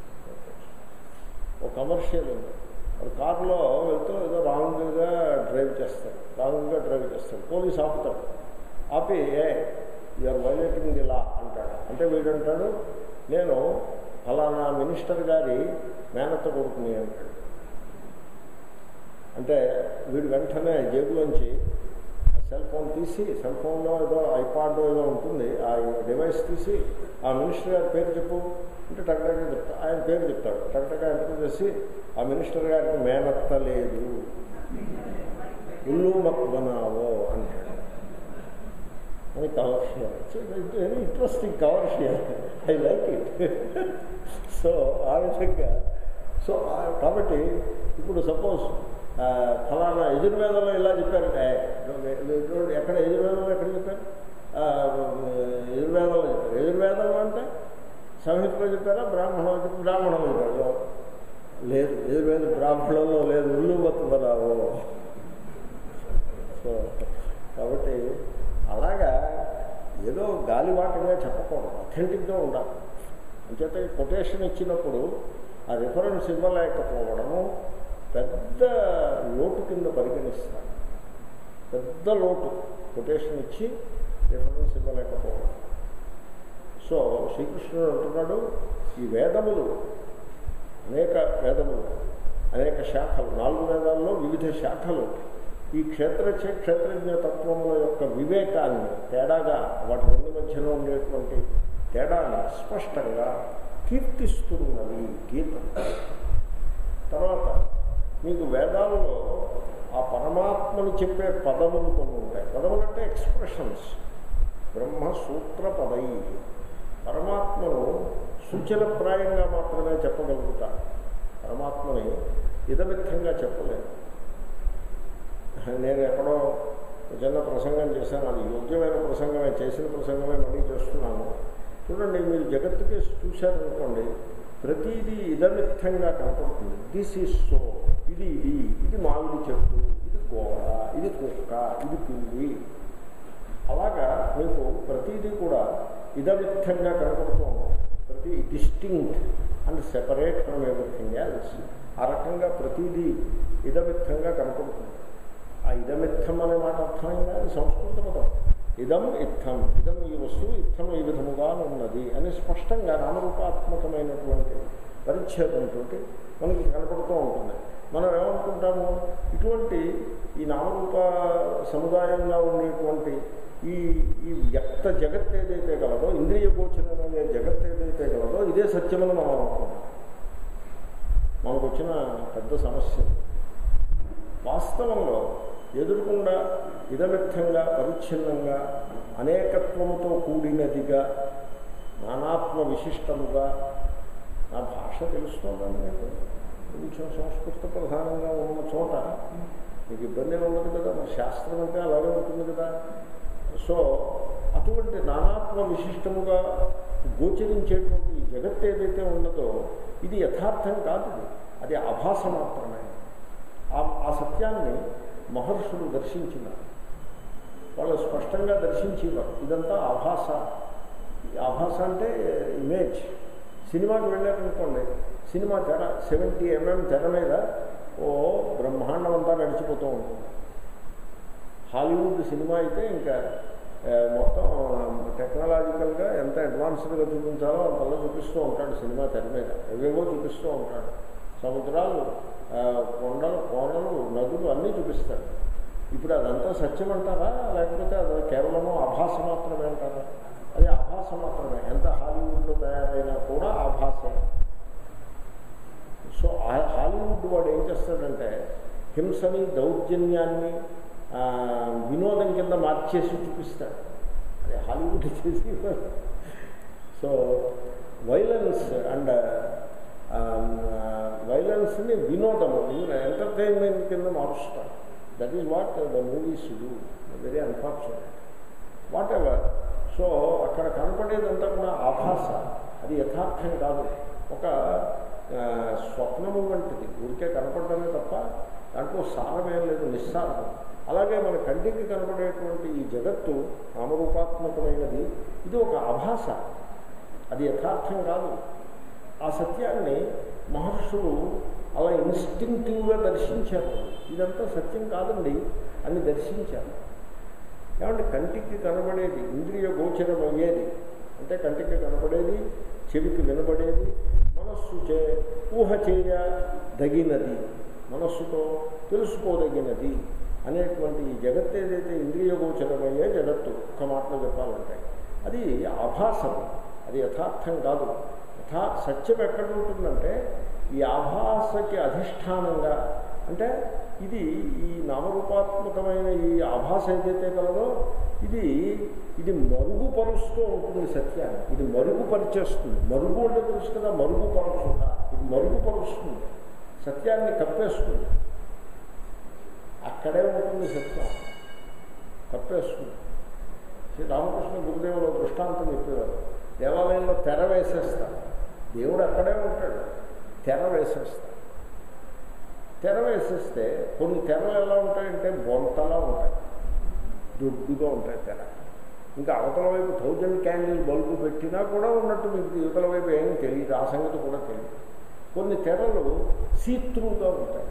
ఒక కమర్షియల్ ఉంది వాడు కారులో వెళ్తూ ఏదో రాంగ్గా డ్రైవ్ చేస్తాడు రాంగ్గా డ్రైవ్ చేస్తాడు పోలీస్ ఆపుతాడు ఆపి hey you're violating the law అంటాడు అంటే వీడంటాడు నేను ఫలానా మినిస్టర్ గారి మేనత్త కొడుకుని అంటాడు అంటే వీడు వెంటనే జేబులోంచి సెల్ ఫోన్ తీసి సెల్ ఫోన్లో ఏదో ఐపాడ్ ఏదో ఉంటుంది ఆ డివైస్ తీసి ఆ మినిస్టర్ గారి పేరు చెప్పు అంటే టక్టగా చెప్తా ఆయన పేరు చెప్తాడు టక్టగా ఎంటర్ చేసి ఆ మినిస్టర్ గారికి మేనత్త లేదు ఇల్లు మక్కుబనావో అంటాడు అని cover share very interesting cover share I like it so ఆ విధంగా సో కాబట్టి ఇప్పుడు సపోజ్ ఫలానా యజుర్వేదంలో ఇలా చెప్పారు ఎక్కడ యజుర్వేదంలో ఎక్కడ చెప్పారు యజుర్వేదంలో చెప్పారు యజుర్వేదంలో అంటే సంహితలో చెప్పారా బ్రాహ్మణంలో చెప్పి బ్రాహ్మణంలో చెప్పారు లేదు యజుర్వేద బ్రాహ్మణంలో లేదు ఉల్లు బతుకురావో సో కాబట్టి అలాగా ఏదో గాలివాటంగా చెప్పకూడదు అథెంటిక్గా ఉండాలి అంచేత కొటేషన్ ఇచ్చినప్పుడు ఆ రిఫరెన్స్ ఇవ్వలేకపోవడము పెద్ద లోటు కింద పరిగణిస్తారు పెద్ద లోటు కొటేషన్ ఇచ్చి రిఫరెన్స్ ఇవ్వలేకపోవడం సో శ్రీకృష్ణుడు అంటున్నాడు ఈ వేదములు అనేక వేదములు అనేక శాఖలు నాలుగు వేదాల్లో వివిధ శాఖలు ఈ క్షేత్ర క్షేత్రజ్ఞ తత్వముల యొక్క వివేకాన్ని తేడాగా వాటి రెండు మధ్యలో ఉండేటువంటి తేడాన్ని స్పష్టంగా కీర్తిస్తున్నది గీత తర్వాత మీకు వేదాలలో ఆ పరమాత్మని చెప్పే పదములు కొన్ని ఉంటాయి పదములు అంటే ఎక్స్ప్రెషన్స్ బ్రహ్మ సూత్ర పదై పరమాత్మను సూచనప్రాయంగా మాత్రమే చెప్పగలుగుతారు పరమాత్మని ఇదమిత్తంగా చెప్పలేదు నేను ఎక్కడో చిన్న ప్రసంగం చేశాను అది యోగ్యమైన ప్రసంగమే చేసిన ప్రసంగమే మళ్ళీ చేస్తున్నాను చూడండి మీరు జగత్తుకే చూశారనుకోండి ప్రతిదీ ఇదమిత్తంగా కనపడుతుంది దిస్ ఈజ్ సో ఇది ఇది ఇది మామిడి చెట్టు ఇది గోడ ఇది కుక్క ఇది పిల్లి అలాగా మీకు ప్రతిదీ కూడా ఇదమిత్తంగా కనపడుతూ ఉంటుంది ప్రతి distinct and separate from everything else ఆ రకంగా ప్రతిదీ ఇదమిత్తంగా కనపడుతుంది ఆ ఇదమిత్తం అనే మాట అర్థమైందా అది సంస్కృత పదం ఇదం ఇత్థం ఇదం ఈ వస్తువు ఇత్థం ఈ విధముగా ఉన్నది అని స్పష్టంగా నామరూపాత్మకమైనటువంటి పరిచ్ఛేదంతో మనకి కనపడుతూ ఉంటుంది మనం ఏమనుకుంటాము ఇటువంటి ఈ నామరూప సముదాయంగా ఉండేటువంటి ఈ ఈ వ్యక్త జగత్ ఏదైతే గలదో ఇంద్రియ గోచరమైన జగత్ ఏదైతే గలదో ఇదే సత్యమని మనం అనుకుంటాం మనకు వచ్చిన పెద్ద సమస్య వాస్తవంలో ఎదురుకుండా ఇదమిత్తంగా పరిచ్ఛిన్నంగా అనేకత్వముతో కూడినదిగా నానాత్మ విశిష్టముగా నా భాష తెలుస్తుందని మీకు కొంచెం సంస్కృత ప్రధానంగా ఉన్న చోట మీకు ఇబ్బంది ఉండదు కదా మరి శాస్త్రం అంటే అలాగే ఉంటుంది కదా సో అటువంటి నానాత్మ విశిష్టముగా గోచరించేటువంటి ఈ జగత్ ఏదైతే ఉన్నదో ఇది యథార్థం కాదు ఇది. అది ఆభాస మాత్రమే ఆ- ఆ సత్యాన్ని మహర్షులు దర్శించినారు వాళ్ళు స్పష్టంగా దర్శించేవారు ఇదంతా ఆభాస ఈ ఆభాస అంటే ఇమేజ్ సినిమాకి వెళ్ళారనుకోండి సినిమా తెర సెవెంటీ ఎంఎం తెర మీద ఓ బ్రహ్మాండం అంతా నడిచిపోతూ ఉంటుంది హాలీవుడ్ సినిమా అయితే ఇంకా ఆ, మొత్తం టెక్నాలజికల్గా ఎంత అడ్వాన్స్డ్గా చూపించాలో అంతలో చూపిస్తూ ఉంటాడు సినిమా తెర మీద ఎవేవో చూపిస్తూ ఉంటాడు సముద్రాలు ఆ, కొండలు కోనలు నదులు అన్నీ చూపిస్తాడు ఇప్పుడు అదంతా సత్యం అంటారా లేకపోతే అది కేవలము ఆభాస మాత్రమే అంటారా అది ఆభాస మాత్రమే ఎంత హాలీవుడ్లో తయారైనా కూడా ఆభాసే సో ఆ- హాలీవుడ్ వాడు ఏం చేస్తాడంటే హింసని దౌర్జన్యాన్ని ఆ, వినోదం కింద మార్చేసి చూపిస్తాడు అది హాలీవుడ్ చేసి సో వైలెన్స్ అండ్ వైలెన్స్ని వినోదము ఎంటర్టైన్మెంట్ కింద మారుస్తాడు that is what the movies do very unfortunate whatever so అక్కడ కనపడేదంతా కూడా ఆభాస అది యథార్థం కాదు ఒక ఆ, స్వప్నము వంటిది ఊరికే కనపడమే తప్ప దాంట్లో సారమేం లేదు నిస్సారం అలాగే మన కంటికి కనపడేటువంటి ఈ జగత్తు నామరూపాత్మకమైనది ఇది ఒక ఆభాస అది యథార్థం కాదు ఆ సత్యాన్ని మహర్షులు అలా ఇన్స్టింక్టివ్గా దర్శించారు ఇదంతా సత్యం కాదండి అని దర్శించారు ఏమంటే కంటికి కనబడేది ఇంద్రియ గోచరం అయ్యేది అంటే కంటికి కనపడేది చెవికి వినబడేది మనస్సు చే ఊహ చేయదగినది మనస్సుతో తెలుసుకోదగినది అనేటువంటి ఈ జగత్ ఏదైతే ఇంద్రియ గోచరమయ్యే జగత్తు ఒక మాటలో చెప్పాలంటే అది ఆభాసం అది యథార్థం కాదు యథా సత్యం ఎక్కడ ఉంటుందంటే ఈ ఆభాసకి అధిష్టానంగా అంటే ఇది ఈ నామరూపాత్మకమైన ఈ ఆభాస ఏదైతే కలదో ఇది ఇది మరుగుపరుస్తూ ఉంటుంది సత్యాన్ని ఇది మరుగుపరిచేస్తుంది మరుగు అంటే తెలుసు కదా మరుగుపరుచుట ఇది మరుగుపరుస్తుంది సత్యాన్ని కప్పేస్తుంది అక్కడే ఉంటుంది సత్యం కప్పేస్తుంది శ్రీ రామకృష్ణ గురుదేవులు దృష్టాంతం చెప్పేవారు దేవాలయంలో తెర వేసేస్తారు దేవుడు అక్కడే ఉంటాడు తెర వేసేస్తారు తెర వేసేస్తే కొన్ని తెరలు ఎలా ఉంటాయంటే బొంతలా ఉంటాయి దొడ్డుగా ఉంటాయి తెర ఇంకా అవతల వైపు థౌజండ్ క్యాండిల్ బల్బు పెట్టినా కూడా ఉన్నట్టు మీకు యువతల వైపు ఏమీ తెలియదు ఆ సంగతి కూడా తెలియదు కొన్ని తెరలు సీత్రూగా ఉంటాయి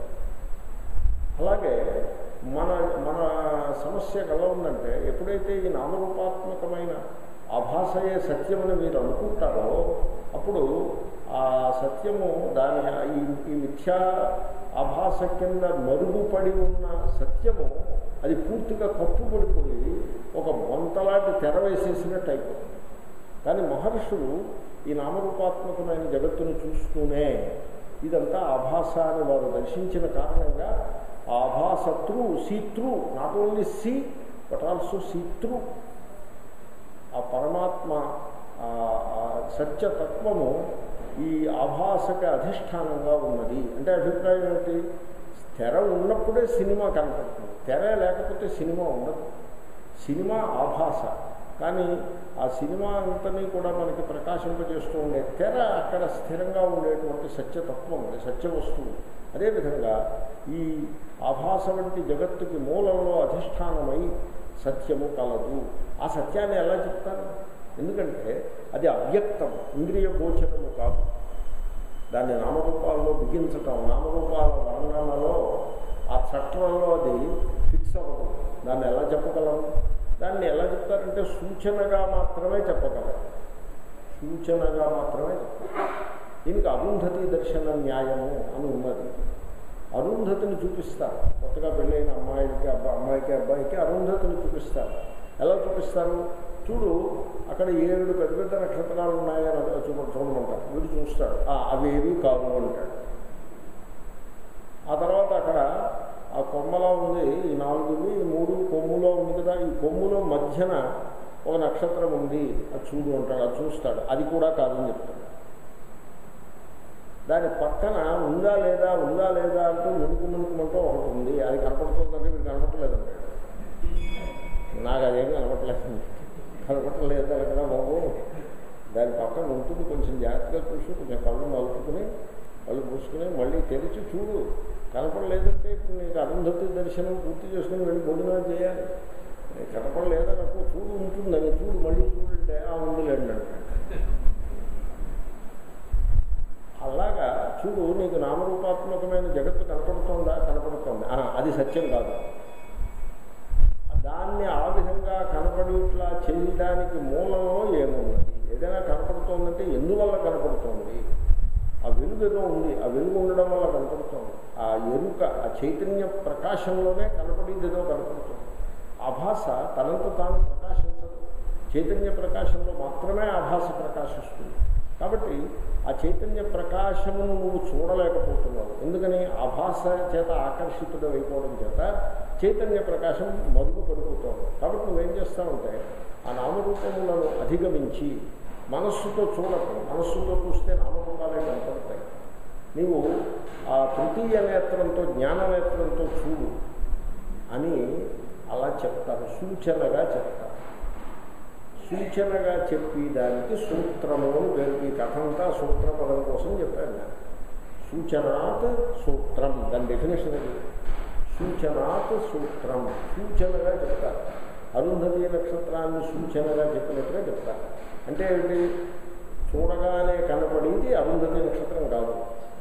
అలాగే మన మన సమస్య ఎలా ఉందంటే ఎప్పుడైతే ఈ నామరూపాత్మకమైన ఆభాసయే సత్యమని మీరు అనుకుంటారో అప్పుడు ఆ సత్యము దాని ఈ ఈ మిథ్యా ఆభాస కింద మరుగుపడి ఉన్న సత్యము అది పూర్తిగా కప్పుబడిపోయి ఒక బొంతలాంటి తెర వేసేసినట్టు అయిపోతుంది కానీ మహర్షులు ఈ నామరూపాత్మకమైన జగత్తును చూస్తూనే ఇదంతా ఆభాస అని వారు దర్శించిన కారణంగా ఆభాస through see through not only see but also see through ఆ పరమాత్మ ఆ సత్యతత్వము ఈ ఆభాసకి అధిష్టానంగా ఉన్నది అంటే అభిప్రాయం ఏమిటి తెర ఉన్నప్పుడే సినిమా కనపడుతుంది తెర లేకపోతే సినిమా ఉండదు సినిమా ఆభాస కానీ ఆ సినిమా అంతని కూడా మనకి ప్రకాశింపజేస్తూ ఉండే తెర అక్కడ స్థిరంగా ఉండేటువంటి సత్యతత్వం సత్య వస్తువు అదేవిధంగా ఈ ఆభాస వంటి జగత్తుకి మూలంలో అధిష్టానమై సత్యము కలదు ఆ సత్యాన్ని ఎలా చెప్తారు ఎందుకంటే అది అవ్యక్తం ఇంద్రియ గోచరము కాదు దాన్ని నామరూపాల్లో బిగించటం నామరూపాల వర్ణనలో ఆ చట్టంలో అది ఫిక్స్ అవ్వదు దాన్ని ఎలా చెప్పగలం దాన్ని ఎలా చెప్తారంటే సూచనగా మాత్రమే చెప్పగలం సూచనగా మాత్రమే చెప్తారు దీనికి అరుంధతి దర్శన న్యాయము అని ఉన్నది అరుంధతిని చూపిస్తారు కొత్తగా పెళ్ళైన అమ్మాయిలకి అబ్బా అమ్మాయికి అబ్బాయికి అరుంధతిని చూపిస్తారు ఎలా చూపిస్తారు చూడు అక్కడ ఏడు పెద్ద పెద్ద నక్షత్రాలు ఉన్నాయని చూడ చూడమంటారు వీడు చూస్తాడు అవి ఏవి కావు అంటాడు ఆ తర్వాత అక్కడ ఆ కొమ్మలో ఉంది ఈ నాలుగువి ఈ మూడు కొమ్ములో ఉంది కదా ఈ కొమ్ములో మధ్యన ఒక నక్షత్రం ఉంది అది చూడు అంటాడు అది చూస్తాడు అది కూడా కాదని చెప్తాడు దాని పక్కన ఉందా లేదా ఉందా లేదా అంటూ మునుకు మునుకుమంటూ ఒకటి ఉంది అది కనపడుతుందంటే మీరు కనపడలేదండి నాకు అదేం కనపడలేదు కనపడలేదు కదా బాబు దాని పక్కన ఉంటుంది కొంచెం జాగ్రత్తగా చూసి కొంచెం కళ్ళు మలుపుకుని కళ్ళు పూసుకుని మళ్ళీ తెరిచి చూడు కనపడలేదంటే ఇప్పుడు నీకు అరుంధతి దర్శనం పూర్తి చేసుకుని వెళ్ళి భోజనం చేయాలి కనపడలేదనకు చూడు ఉంటుందని చూడు మళ్ళీ చూడంటే ఆ ఉందిలేండి అంటే అలాగా చూడు నీకు నామరూపాత్మకమైన జగత్తు కనపడుతోందా కనపడుతోంది అది సత్యం కాదు దాన్ని ఆ విధంగా కనపడేట్లా చేయడానికి మూలంలో ఏమున్నది ఏదైనా కనపడుతోందంటే ఎందువల్ల కనపడుతోంది ఆ వెలుగు ఏదో ఉంది ఆ వెలుగు ఉండడం వల్ల కనపడుతోంది ఆ ఎరుక ఆ చైతన్య ప్రకాశంలోనే కనపడేది ఏదో కనపడుతుంది ఆభాస తనంత తాను ప్రకాశించదు చైతన్య ప్రకాశంలో మాత్రమే ఆభాస ప్రకాశిస్తుంది కాబట్టి ఆ చైతన్య ప్రకాశమును నువ్వు చూడలేకపోతున్నావు ఎందుకని ఆభాస చేత ఆకర్షితుడు అయిపోవడం చేత చైతన్య ప్రకాశం మరుగు పడిపోతావు కాబట్టి నువ్వేం చేస్తావంటే ఆ నామరూపములను అధిగమించి మనస్సుతో చూడకు మనస్సుతో చూస్తే నామరూపాలే కనపడతాయి నీవు ఆ తృతీయ నేత్రంతో జ్ఞాననేత్రంతో చూడు అని అలా చెప్తారు సూచనగా చెప్తారు సూచనగా చెప్పి దానికి సూత్రము అని పేరు ఈ కథ అంతా సూత్ర పదం కోసం చెప్పాను నేను సూచనాత్ సూత్రం దాని డెఫినేషన్ అది సూచనాత్ సూత్రం సూచనగా చెప్తారు అరుంధతి నక్షత్రాన్ని సూచనగా చెప్పినట్టుగా చెప్తారు అంటే ఏమిటి చూడగానే కనపడేది అరుంధతి నక్షత్రం కాదు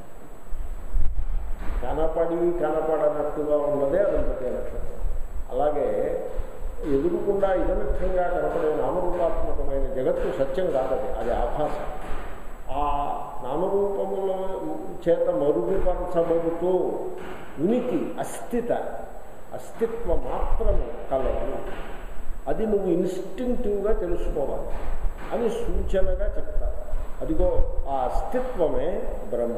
కనపడి కనపడనట్టుగా ఉన్నదే అరుంధతి నక్షత్రం అలాగే ఎదురుకుండా ఇదమిత్తంగా కనపడే నామరూపాత్మకమైన జగత్తు సత్యం కాదది అది ఆభాస ఆ నామరూపముల చేత మరుగుపరచబడుతూ ఉనికి అస్థిత అస్తిత్వ మాత్రము కలదు అది నువ్వు ఇన్స్టింక్టివ్గా తెలుసుకోవాలి అని సూచనగా చెప్తారు అదిగో ఆ అస్తిత్వమే బ్రహ్మ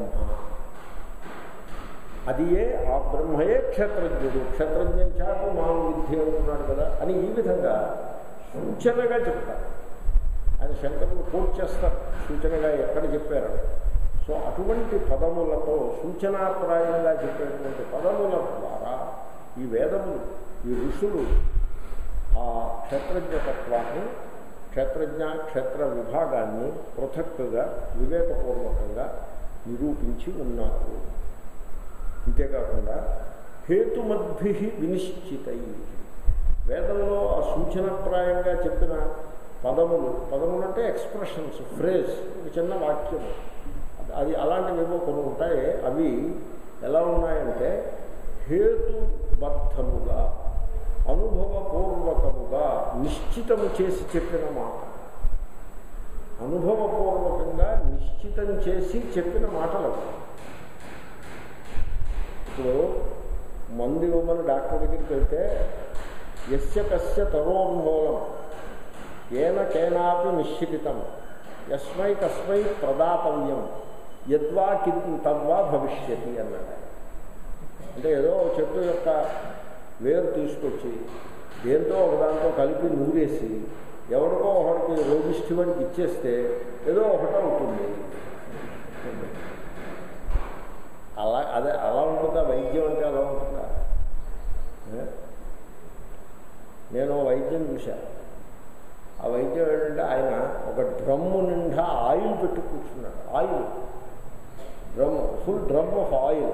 అది ఏ ఆ బ్రహ్మయే క్షేత్రజ్ఞుడు క్షేత్రజ్ఞం చాటు మా విద్య అంటున్నాడు కదా అని ఈ విధంగా సూచనగా చెప్తారు ఆయన శంకరులు కోట్ చేస్తారు సూచనగా ఎక్కడ చెప్పారని సో అటువంటి పదములతో సూచనాప్రాయంగా చెప్పేటువంటి పదముల ద్వారా ఈ వేదములు ఈ ఋషులు ఆ క్షేత్రజ్ఞతత్వాన్ని క్షేత్రజ్ఞ క్షేత్ర విభాగాన్ని పృథక్గా వివేకపూర్వకంగా నిరూపించి ఉన్నారు అంతేకాకుండా హేతుమద్భి వినిశ్చితై వేదంలో ఆ సూచనప్రాయంగా చెప్పిన పదములు పదములు అంటే ఎక్స్ప్రెషన్స్ ఫ్రేజ్ ఒక చిన్న వాక్యము అది అలాంటివేవో కొన్ని ఉంటాయి అవి ఎలా ఉన్నాయంటే హేతుబద్ధముగా అనుభవపూర్వకముగా నిశ్చితము చేసి చెప్పిన మాట అనుభవపూర్వకంగా నిశ్చితం చేసి చెప్పిన మాటలు అవి. ఇప్పుడు మందు ఇవ్వమని డాక్టర్ దగ్గరికి వెళ్తే యస్య కస్య తరోన్మూలం ఏన కేనాపి నిశ్చితం యస్మై కస్మై ప్రదాతవ్యం యద్వా కి తద్వా భవిష్యతి అన్నాడు ఆయన. అంటే ఏదో ఒక చెట్టు యొక్క వేరు తీసుకొచ్చి దేంతో ఒకదాంతో కలిపి నూరేసి ఎవరికో ఒకటికి రోగిష్టి వాడికి ఇచ్చేస్తే ఏదో ఒకటి అవుతుంది అలా అదే అలా ఉంటుందా వైద్యం అంటే అలా ఉంటుందా ఏ? నేను వైద్యం చూశాను ఆ వైద్యం ఏంటంటే ఆయన ఒక డ్రమ్ము నిండా ఆయిల్ పెట్టి కూర్చున్నాడు oil drum full drum of oil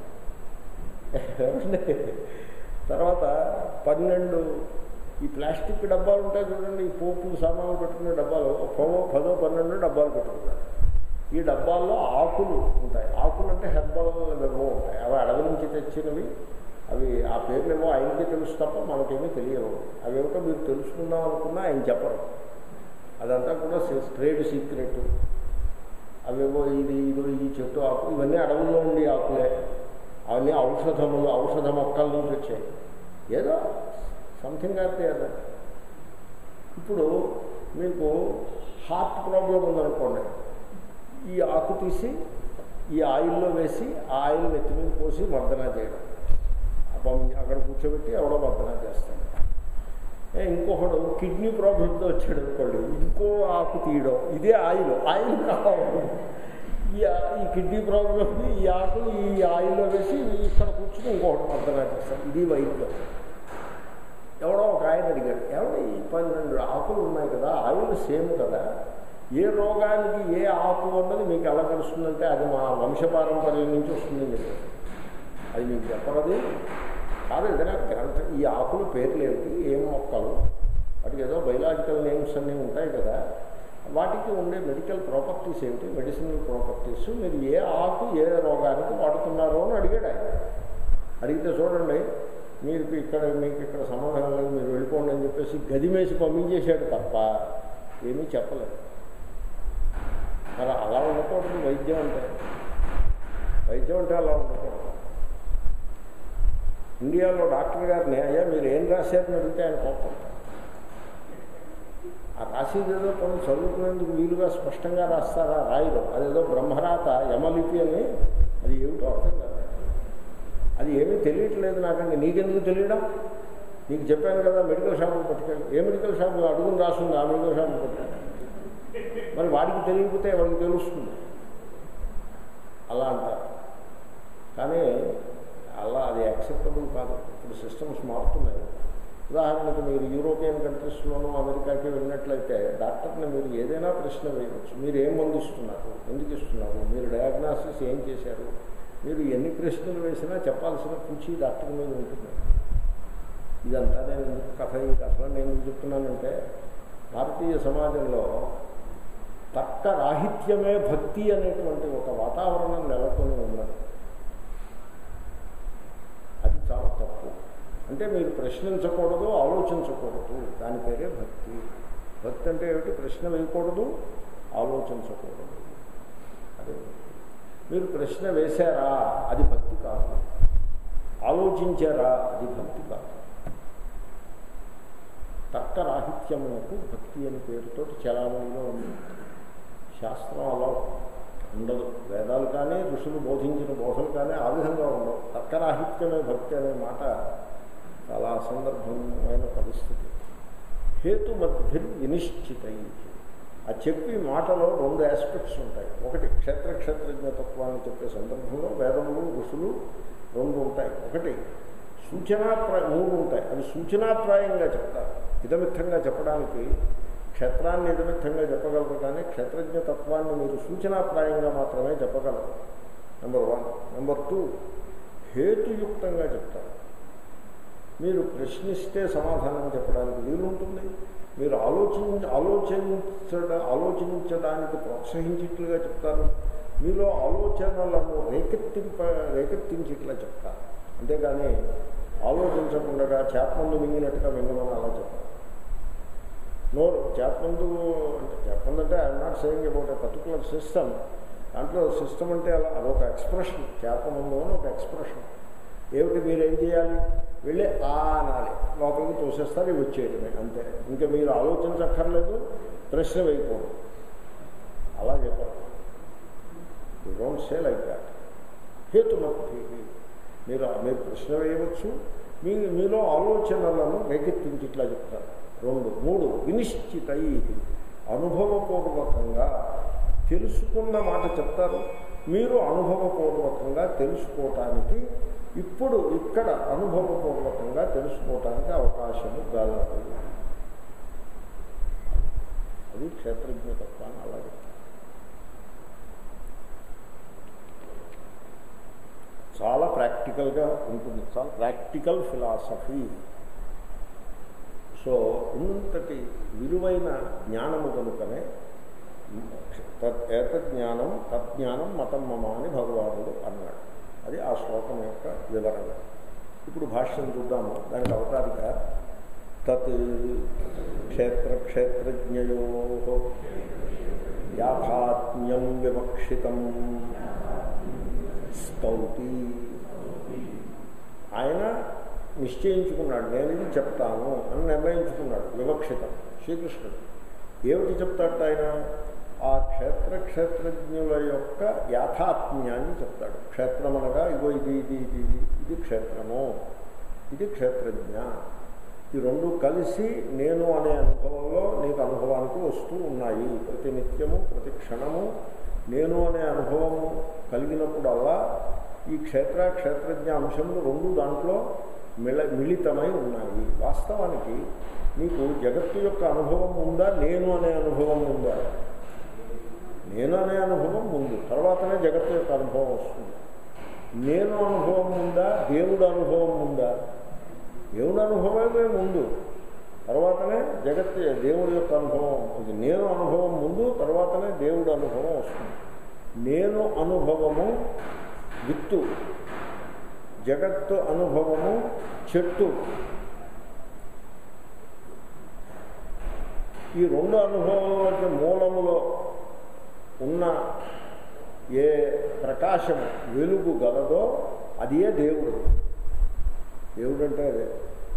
ఏమండి? తర్వాత పన్నెండు ఈ ప్లాస్టిక్ డబ్బాలు ఉంటాయి చూడండి ఈ పోపు సామాన్లు పెట్టుకునే డబ్బాలు పదో పదో పన్నెండు డబ్బాలు పెట్టుకున్నారు ఈ డబ్బాల్లో ఆకులు ఉంటాయి ఆకులు అంటే హెర్బల్ ఏవో ఉంటాయి అవి అడవి నుంచి తెచ్చినవి అవి ఆ పేర్లేమో ఆయనకే తెలుసు తప్ప మనకేమీ తెలియవు అవేమిటో మీరు తెలుసుకుందాం అనుకున్నా ఆయన చెప్పరు అదంతా కూడా ట్రేడ్ సీక్రెట్ అవేవో ఇది ఇదో ఈ చెట్టు ఆకు ఇవన్నీ అడవుల్లో ఉండి ఆకులే అవన్నీ ఔషధములు ఔషధ మొక్కల నుంచి వచ్చాయి ఏదో సంథింగ్ అయితే అదే ఇప్పుడు మీకు హార్ట్ ప్రాబ్లం ఉందనుకోండి ఈ ఆకు తీసి ఈ ఆయిల్లో వేసి ఆ ఆయిల్ నెత్తి మీద పోసి మర్దన చేయడం అప్పుడు అక్కడ కూర్చోబెట్టి ఎవడో మర్దన చేస్తాడు ఏ, ఇంకొకడు కిడ్నీ ప్రాబ్లంతో వచ్చాడు అనుకోండి ఇంకో ఆకు తీయడం ఇదే ఆయిల్ ఆయిల్ కావాలి ఈ ఆ- ఈ కిడ్నీ ప్రాబ్లం ఈ ఆకు ఈ ఆయిల్లో వేసి ఇక్కడ కూర్చుని ఇంకొకటి మర్దన చేస్తాడు ఇది వైద్యం ఎవడో ఒక ఆయన అడిగాడు ఎవడో ఈ పన్నెండు ఆకులు ఉన్నాయి కదా ఆయిల్ సేమ్ కదా ఏ రోగానికి ఏ ఆకు అన్నది మీకు ఎలా తెలుస్తుందంటే అది మా వంశపారంపర్యం నుంచి వస్తుందని చెప్పారు అది మీకు చెప్పరది కాదు ఏదైనా గ్రంథం ఈ ఆకుల పేర్లు ఏమిటి ఏం మొక్కలు వాటికి ఏదో బయలాజికల్ నేమ్స్ అన్నీ ఉంటాయి కదా వాటికి ఉండే మెడికల్ ప్రాపర్టీస్ ఏమిటి మెడిసినల్ ప్రాపర్టీస్ మీరు ఏ ఆకు ఏ రోగానికి వాడుతున్నారో అని అడిగాడు ఆయన అడిగితే చూడండి మీరు ఇక్కడ మీకు ఇక్కడ సమాధానం లేదు మీరు వెళ్ళిపోండి అని చెప్పేసి గదిమేసి పంపించేశాడు తప్ప ఏమీ చెప్పలేదు మరి అలా ఉండకూడదు వైద్యం అంటే వైద్యం అంటే అలా ఉండకూడదు ఇండియాలో డాక్టర్ గారిని అయ్యా మీరు ఏం రాశారని అడిగితే ఆయన కోపడతారు ఆ రాసేది ఏదో కొన్ని చదువుకునేందుకు వీలుగా స్పష్టంగా రాస్తారా రాయరు అదేదో బ్రహ్మరాత యమలిపి అని అది ఏమిటో అర్థం కాదు అది ఏమీ తెలియట్లేదు నాకండి నీకెందుకు తెలియడం నీకు చెప్పాను కదా మెడికల్ షాపులు పట్టుకెళ్ళి ఏ మెడికల్ షాపు అడుగుని రాస్తుంది ఆ మెడికల్ షాపు పట్టుకెళ్ళి మరి వాడికి తెలియకపోతే వాడికి తెలుస్తుంది అలా అంటారు కానీ అలా అది యాక్సెప్టబుల్ కాదు ఇప్పుడు సిస్టమ్స్ మారుతున్నాయి ఉదాహరణకు మీరు యూరోపియన్ కంట్రీస్లోనూ అమెరికాకి వెళ్ళినట్లయితే డాక్టర్ని మీరు ఏదైనా ప్రశ్న వేయవచ్చు మీరు ఏం మందు ఇస్తున్నారు ఎందుకు ఇస్తున్నారు మీరు డయాగ్నాసిస్ ఏం చేశారు మీరు ఎన్ని ప్రశ్నలు వేసినా చెప్పాల్సిన పూచి డాక్టర్ మీద ఉంటుంది ఇదంతా నేను ఎందుకు కథ ఈ కథలో నేను ఎందుకు చెప్తున్నానంటే భారతీయ సమాజంలో తర్క రాహిత్యమే భక్తి అనేటువంటి ఒక వాతావరణం నెలకొని ఉన్నది అది చాలా తప్పు అంటే మీరు ప్రశ్నించకూడదు ఆలోచించకూడదు దాని పేరే భక్తి భక్తి అంటే ఏమిటి ప్రశ్న వేయకూడదు ఆలోచించకూడదు అదే మీరు ప్రశ్న వేశారా అది భక్తి కాదు ఆలోచించారా అది భక్తి కాదు తర్కరాహిత్యమునకు భక్తి అనే పేరుతో చలామణిలో ఉంది శాస్త్రం అలా ఉండదు వేదాలు కానీ ఋషులు బోధించిన బోధలు కానీ ఆ విధంగా ఉండవు తర్కరాహిత్యమే భక్తి అనే మాట చాలా అసందర్భమైన పరిస్థితి హేతుమధ్య వినిశ్చితై ఆ చెప్పి మాటలో రెండు ఆస్పెక్ట్స్ ఉంటాయి ఒకటి క్షేత్ర క్షేత్రజ్ఞతత్వాన్ని చెప్పే సందర్భంలో వేదములు ఋషులు రెండు ఉంటాయి ఒకటి సూచనాప్రాయ మూడు ఉంటాయి అవి సూచనాప్రాయంగా చెప్తారు ఇదమిత్తంగా చెప్పడానికి క్షేత్రాన్ని ఇదమిత్తంగా చెప్పగలరు కానీ క్షేత్రజ్ఞ తత్వాన్ని మీరు సూచనాప్రాయంగా మాత్రమే చెప్పగలరు నెంబర్ వన్ నెంబర్ టూ హేతుయుక్తంగా చెప్తారు మీరు ప్రశ్నిస్తే సమాధానం చెప్పడానికి వీలుంటుంది మీరు ఆలోచించ ఆలోచించడ ఆలోచించడానికి ప్రోత్సహించేట్లుగా చెప్తారు మీలో ఆలోచనలను రేకెత్తింప రేకెత్తించేట్లా చెప్తారు అంతేగాని ఆలోచించకుండా చేపమందు మింగినట్టుగా మింగమని అలా చెప్పారు నోరు చేపమందు అంటే చేపమందు అంటే I'm not saying about a particular system దాంట్లో సిస్టమ్ అంటే అలా అదొక ఎక్స్ప్రెషన్ చేపమందు అని ఒక ఎక్స్ప్రెషన్ ఏమిటి మీరు ఏం చేయాలి వెళ్ళి ఆ అనాలి లోపలికి తోసేస్తారు ఇవి వచ్చేయడమే అంతే ఇంకా మీరు ఆలోచించక్కర్లేదు ప్రశ్న వేయకూడదు అలా చెప్పారు you don't say like that హేతుమక్తి మీరు మీరు ప్రశ్న వేయవచ్చు మీ మీలో ఆలోచనలను రేకెత్తించి ఇట్లా చెప్తారు రెండు మూడు వినిశ్చితై అనుభవపూర్వకంగా తెలుసుకున్న మాట చెప్తారు మీరు అనుభవపూర్వకంగా తెలుసుకోవటానికి ఇప్పుడు ఇక్కడ అనుభవపూర్వకంగా తెలుసుకోవటానికి అవకాశము గలదు అది క్షేత్రజ్ఞతత్వాన్ని అలాగే చాలా ప్రాక్టికల్గా ఉంటుంది చాలా ప్రాక్టికల్ ఫిలాసఫీ సో ఇంతటి విలువైన జ్ఞానము కనుకనే తత్ ఏతజ్ఞానం తజ్ఞానం మతం మమ అని భగవానుడు అన్నాడు అది ఆ శ్లోకం యొక్క వివరణ ఇప్పుడు భాష్యం చూద్దాము దానికి అవతారిక తత్ క్షేత్ర క్షేత్రజ్ఞయో యాథాత్మ్యం వివక్షితం స్తౌతి ఆయన నిశ్చయించుకున్నాడు నేను ఇది చెప్తాను అని నిర్ణయించుకున్నాడు వివక్షితం శ్రీకృష్ణుడు ఏమిటి చెప్తాడు ఆయన ఆ క్షేత్ర క్షేత్రజ్ఞుల యొక్క యాథాత్మ్యాన్ని చెప్తాడు క్షేత్రం అనగా ఇగో ఇది ఇది ఇది ఇది ఇది క్షేత్రము ఇది క్షేత్రజ్ఞ ఈ రెండు కలిసి నేను అనే అనుభవంలో నీకు అనుభవానికి వస్తూ ఉన్నాయి ప్రతి నిత్యము ప్రతి క్షణము నేను అనే అనుభవము కలిగినప్పుడల్లా ఈ క్షేత్ర క్షేత్రజ్ఞ అంశములు రెండు దాంట్లో మిళ మిళితమై ఉన్నాయి వాస్తవానికి మీకు జగత్తు యొక్క అనుభవం ఉందా నేను అనే అనుభవం ఉందా నేను అనే అనుభవం ముందు తర్వాతనే జగత్తు యొక్క అనుభవం వస్తుంది నేను అనుభవం ఉందా దేవుడు అనుభవం ఉందా దేవుడు అనుభవమే ముందు తర్వాతనే జగత్ దేవుడి యొక్క అనుభవం ఇది నేను అనుభవం ముందు తర్వాతనే దేవుడు అనుభవం వస్తుంది నేను అనుభవము విత్తు జగత్తు అనుభవము చెట్టు ఈ రెండు అనుభవాల మూలములో ఉన్న ఏ ప్రకాశము వెలుగు గలదో అదే దేవుడు దేవుడు అంటే అదే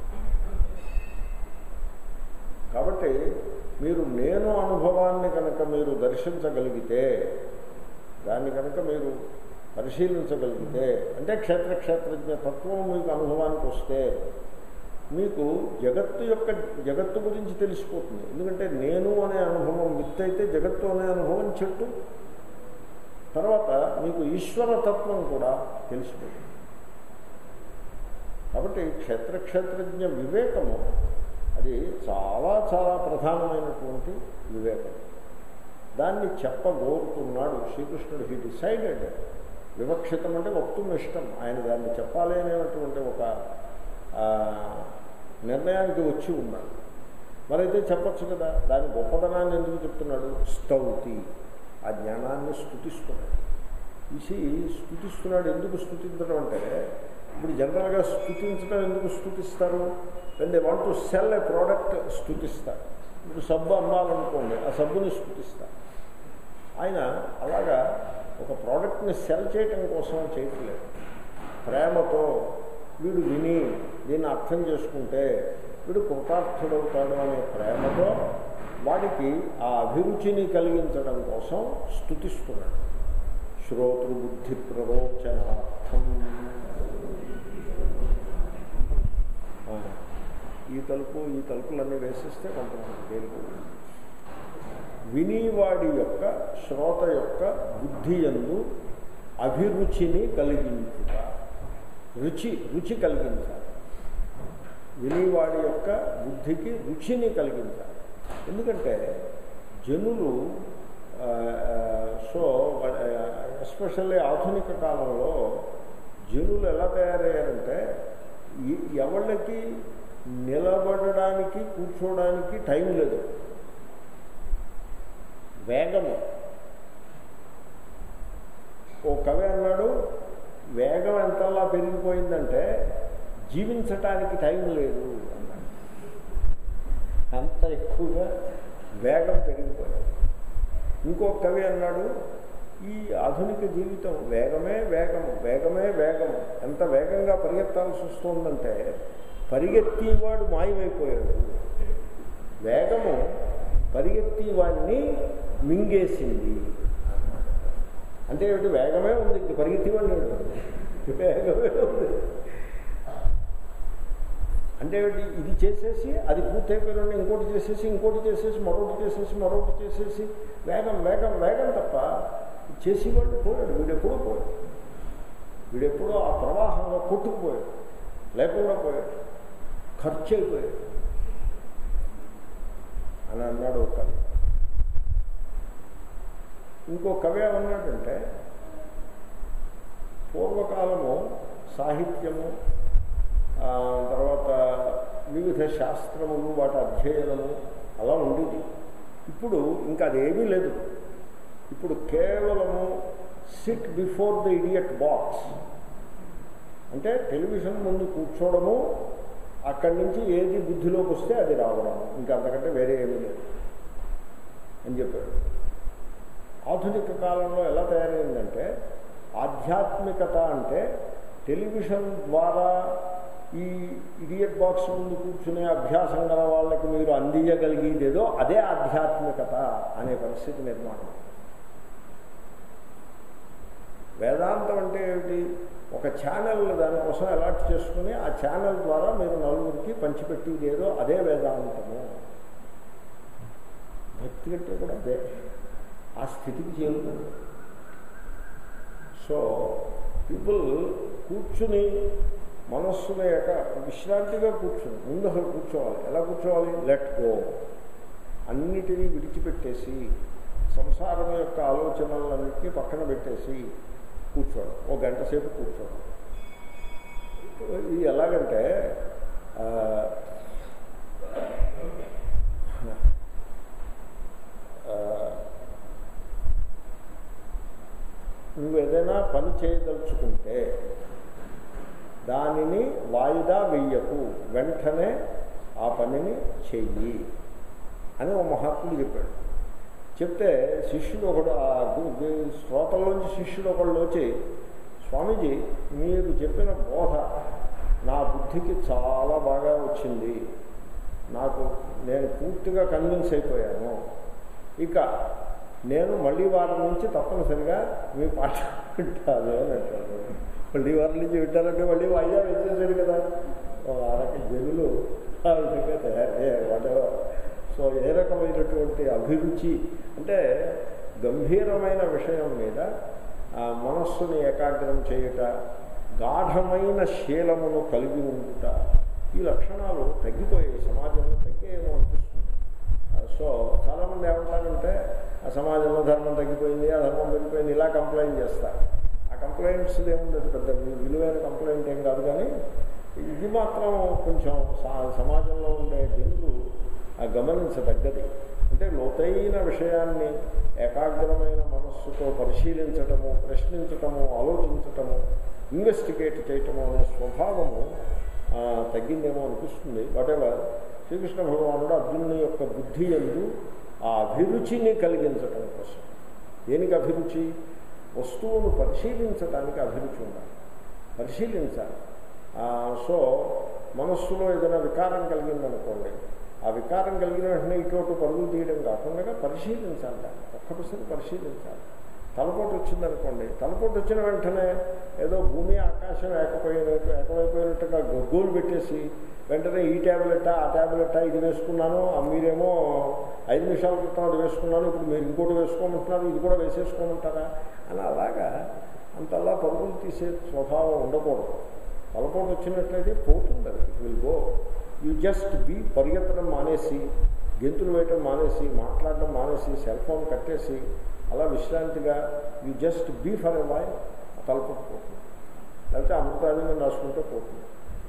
కాబట్టి మీరు నేను అనుభవాన్ని కనుక మీరు దర్శించగలిగితే దాన్ని కనుక మీరు పరిశీలించగలిగితే అంటే క్షేత్ర క్షేత్రజ్ఞ తత్వం మీకు అనుభవానికి వస్తే మీకు జగత్తు యొక్క జగత్తు గురించి తెలిసిపోతుంది ఎందుకంటే నేను అనే అనుభవం విత్ అయితే జగత్తు అనే అనుభవం చెట్టు తర్వాత మీకు ఈశ్వర తత్వం కూడా తెలిసిపోతుంది కాబట్టి క్షేత్ర క్షేత్రజ్ఞ వివేకము అది చాలా చాలా ప్రధానమైనటువంటి వివేకం దాన్ని చెప్పగోరుతున్నాడు శ్రీకృష్ణుడు హీ డిసైడెడ్ వివక్షితం అంటే వక్తుం ఇష్టం ఆయన దాన్ని చెప్పాలి అనేటువంటి ఒక నిర్ణయానికి వచ్చి ఉన్నాడు మరైతే చెప్పచ్చు కదా దాని గొప్పతనాన్ని ఎందుకు చెప్తున్నాడు స్తౌతి ఆ జ్ఞానాన్ని స్థుతిస్తున్నాడు ఇసి స్థుతిస్తున్నాడు ఎందుకు స్థుతించడం అంటే ఇప్పుడు జనరల్గా స్థుతించడం ఎందుకు స్థుతిస్తారు when they want to sell a product స్థుతిస్తారు ఇప్పుడు సబ్బు అమ్మాలనుకోండి ఆ సబ్బుని స్థుతిస్తారు ఆయన అలాగా ఒక ప్రోడక్ట్ని సెల్ చేయటం కోసం చేయట్లేదు ప్రేమతో వీడు విని దీన్ని అర్థం చేసుకుంటే వీడు కృతార్థుడవుతాడు అనే ప్రేమతో వాడికి ఆ అభిరుచిని కలిగించడం కోసం స్థుతిస్తున్నాడు శ్రోతృబుద్ధి ప్రరోచనార్థం ఆ, ఈ తలుపు ఈ తలుపులన్నీ వేసిస్తే కొంతమంది తేలిక వినివాడి యొక్క శ్రోత యొక్క బుద్ధి ఎందు అభిరుచిని కలిగించుట రుచి రుచి కలిగించాలి వినివాడి యొక్క బుద్ధికి రుచిని కలిగించాలి ఎందుకంటే జనులు ఆ, సో ఎస్పెషల్లీ ఆధునిక కాలంలో జనులు ఎలా తయారయ్యారంటే ఈ- ఎవళ్ళకి నిలబడడానికి కూర్చోవడానికి టైం లేదు వేగము ఓ కవి అన్నాడు వేగం ఎంతలా పెరిగిపోయిందంటే జీవించటానికి టైం లేదు అన్నాడు అంత ఎక్కువగా వేగం పెరిగిపోయింది ఇంకో కవి అన్నాడు ఈ ఆధునిక జీవితం వేగమే వేగము వేగమే వేగము ఎంత వేగంగా పరిగెత్తాల్సి వస్తుందంటే పరిగెత్తేవాడు మాయమైపోయాడు వేగము పరిగెత్తి వాడిని మింగేసింది అంటే ఏమిటి వేగమే ఉంది ఇంక పరిగెత్తేవాడు లేడు వేగమే ఉంది అంటే ఏమిటి ఇది చేసేసి అది పూర్తయిపోయిన ఇంకోటి చేసేసి ఇంకోటి చేసేసి మరొకటి చేసేసి మరొకటి చేసేసి వేగం వేగం వేగం తప్ప చేసేవాళ్ళు పోయాడు వీడెప్పుడో పోయాడు వీడెప్పుడో ఆ ప్రవాహంలో కొట్టుకుపోయాడు లేకుండా పోయాడు ఖర్చు అయిపోయాడు అని అన్నాడు ఒక కవి ఇంకో కవి ఏమన్నాడంటే పూర్వకాలము సాహిత్యము ఆ, తర్వాత వివిధ శాస్త్రములు వాటి అధ్యయనము అలా ఉండేది ఇప్పుడు ఇంకా అదేమీ లేదు ఇప్పుడు కేవలము sit before the idiot box అంటే టెలివిజన్ ముందు కూర్చోవడము అక్కడి నుంచి ఏది బుద్ధిలోకి వస్తే అది రావడము ఇంకా అంతకంటే వేరే ఏమీ లేదు అని చెప్పాడు ఆధునిక కాలంలో ఎలా తయారైందంటే ఆధ్యాత్మికత అంటే టెలివిజన్ ద్వారా ఈ ఇడియట్ బాక్స్ ముందు కూర్చునే అభ్యాసం గల వాళ్ళకి మీరు అందించగలిగేదేదో అదే ఆధ్యాత్మికత అనే పరిస్థితి నిర్మాణం వేదాంతం అంటే ఏమిటి ఒక ఛానల్ దానికోసం అలాట్ చేసుకుని ఆ ఛానల్ ద్వారా మీరు నలుగురికి పంచిపెట్టేది ఏదో అదే వేదాంతము భక్తి అంటే కూడా అదే ఆ స్థితికి చేరుతుంది సో పీపుల్ కూర్చుని మనస్సుని యొక్క విశ్రాంతిగా కూర్చుని ముందు అసలు కూర్చోవాలి ఎలా కూర్చోవాలి లెట్ గో అన్నిటినీ విడిచిపెట్టేసి సంసారం యొక్క ఆలోచనలన్నింటినీ పక్కన పెట్టేసి కూర్చోవడం ఓ గంట సేపు కూర్చోవడం ఇది ఎలాగంటే ఆ, ఆ, నువ్వు ఏదైనా పని చేయదలుచుకుంటే దానిని వాయిదా వెయ్యకు వెంటనే ఆ పనిని చెయ్యి అని ఒక మహాత్ముడు చెప్పాడు చెప్తే శిష్యుడు ఒకడు ఆ గు- గు- శ్రోతల్లోంచి శిష్యుడు ఒకళ్ళు వచ్చి స్వామీజీ మీరు చెప్పిన బోధ నా బుద్ధికి చాలా బాగా వచ్చింది నాకు నేను పూర్తిగా కన్విన్స్ అయిపోయాను ఇక నేను మళ్ళీ వారం నుంచి తప్పనిసరిగా మీ పాట వింటాను అని అంటారు మళ్ళీ వారం నుంచి వింటారంటే మళ్ళీ వాయిదా వేసేసాడు కదా ఓ ఆ రకం జనులు ఆ విధంగా తయారయ్యారు వాటెవర్ సో ఏ రకమైనటువంటి అభిరుచి అంటే గంభీరమైన విషయం మీద ఆ మనస్సుని ఏకాగ్రం చేయుట గాఢమైన శీలమును కలిగి ఉండుట ఈ లక్షణాలు తగ్గిపోయాయి సమాజంలో తగ్గేమో అనిపిస్తుంది ఆ, సో చాలామంది ఏమంటారంటే ఆ సమాజంలో ధర్మం తగ్గిపోయింది ఆ ధర్మం తగ్గిపోయింది ఇలా కంప్లైంట్ చేస్తారు ఆ కంప్లైంట్స్ ఏముంది అది పెద్ద విలువైన కంప్లైంట్ ఏం కాదు కానీ ఇది మాత్రం కొంచెం సా- సమాజంలో ఉండే జనులు ఆ గమనించదగ్గది అంటే లోతైన విషయాన్ని ఏకాగ్రమైన మనస్సుతో పరిశీలించటము ప్రశ్నించటము ఆలోచించటము ఇన్వెస్టిగేట్ చేయటము అనే స్వభావము ఆ, తగ్గిందేమో అనిపిస్తుంది వాటెవర్ శ్రీకృష్ణ భగవానుడు అర్జునుని యొక్క బుద్ధి ఎందు ఆ అభిరుచిని కలిగించటం కోసం దేనికి అభిరుచి వస్తువును పరిశీలించడానికి అభిరుచి ఉండాలి పరిశీలించాలి ఆ, సో మనస్సులో ఏదైనా వికారం కలిగిందనుకోండి ఆ వికారం కలిగిన వెంటనే ఇటువంటి పరుగులు తీయడం కాకుండా పరిశీలించాలి దాన్ని ఒక్కసారి పరిశీలించాలి తలపోటు వచ్చిందనుకోండి తలపోటు వచ్చిన వెంటనే ఏదో భూమి ఆకాశం ఏకపోయినట్టు ఏకమైపోయినట్టుగా గొగ్గోలు పెట్టేసి వెంటనే ఈ ట్యాబ్లెట్టా ఆ ట్యాబ్లెట్టా ఇది వేసుకున్నాను ఆ మీరేమో ఐదు నిమిషాల క్రితం అది వేసుకున్నాను ఇప్పుడు మీరు ఇంకోటి వేసుకోమంటున్నారు ఇది కూడా వేసేసుకోమంటారా అని అలాగా అంతలా పరుగులు తీసే స్వభావం ఉండకూడదు తలపోటు వచ్చినట్లయితే పోతుంది అది it will go you just be పరిగెత్తడం మానేసి గెంతులు వేయటం మానేసి మాట్లాడడం మానేసి సెల్ ఫోన్ కట్టేసి అలా విశ్రాంతిగా you just be for a while తలపోటు పోతుంది లేకపోతే అమృతాన్ని రాసుకుంటే పోతుంది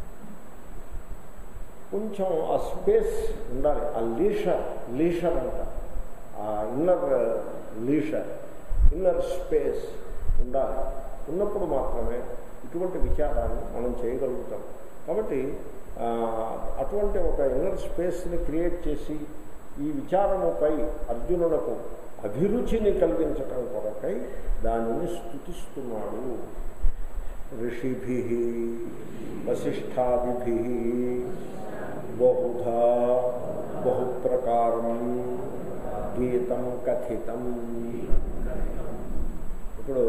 కొంచెం ఆ స్పేస్ ఉండాలి ఆ లీషర్ లీషర్ అంట ఆ ఇన్నర్ లీషర్ ఇన్నర్ స్పేస్ ఉండాలి ఉన్నప్పుడు మాత్రమే ఇటువంటి విచారాన్ని మనం చేయగలుగుతాం కాబట్టి ఆ, అటువంటి ఒక ఇన్నర్ స్పేస్ని క్రియేట్ చేసి ఈ విచారముపై అర్జునులకు అభిరుచిని కలిగించటం కొరకై దానిని స్థుతిస్తున్నాడు ఋషిభి వశిష్టాదిభి బహుధా బహుప్రకారం గీతం కథితం ఇప్పుడు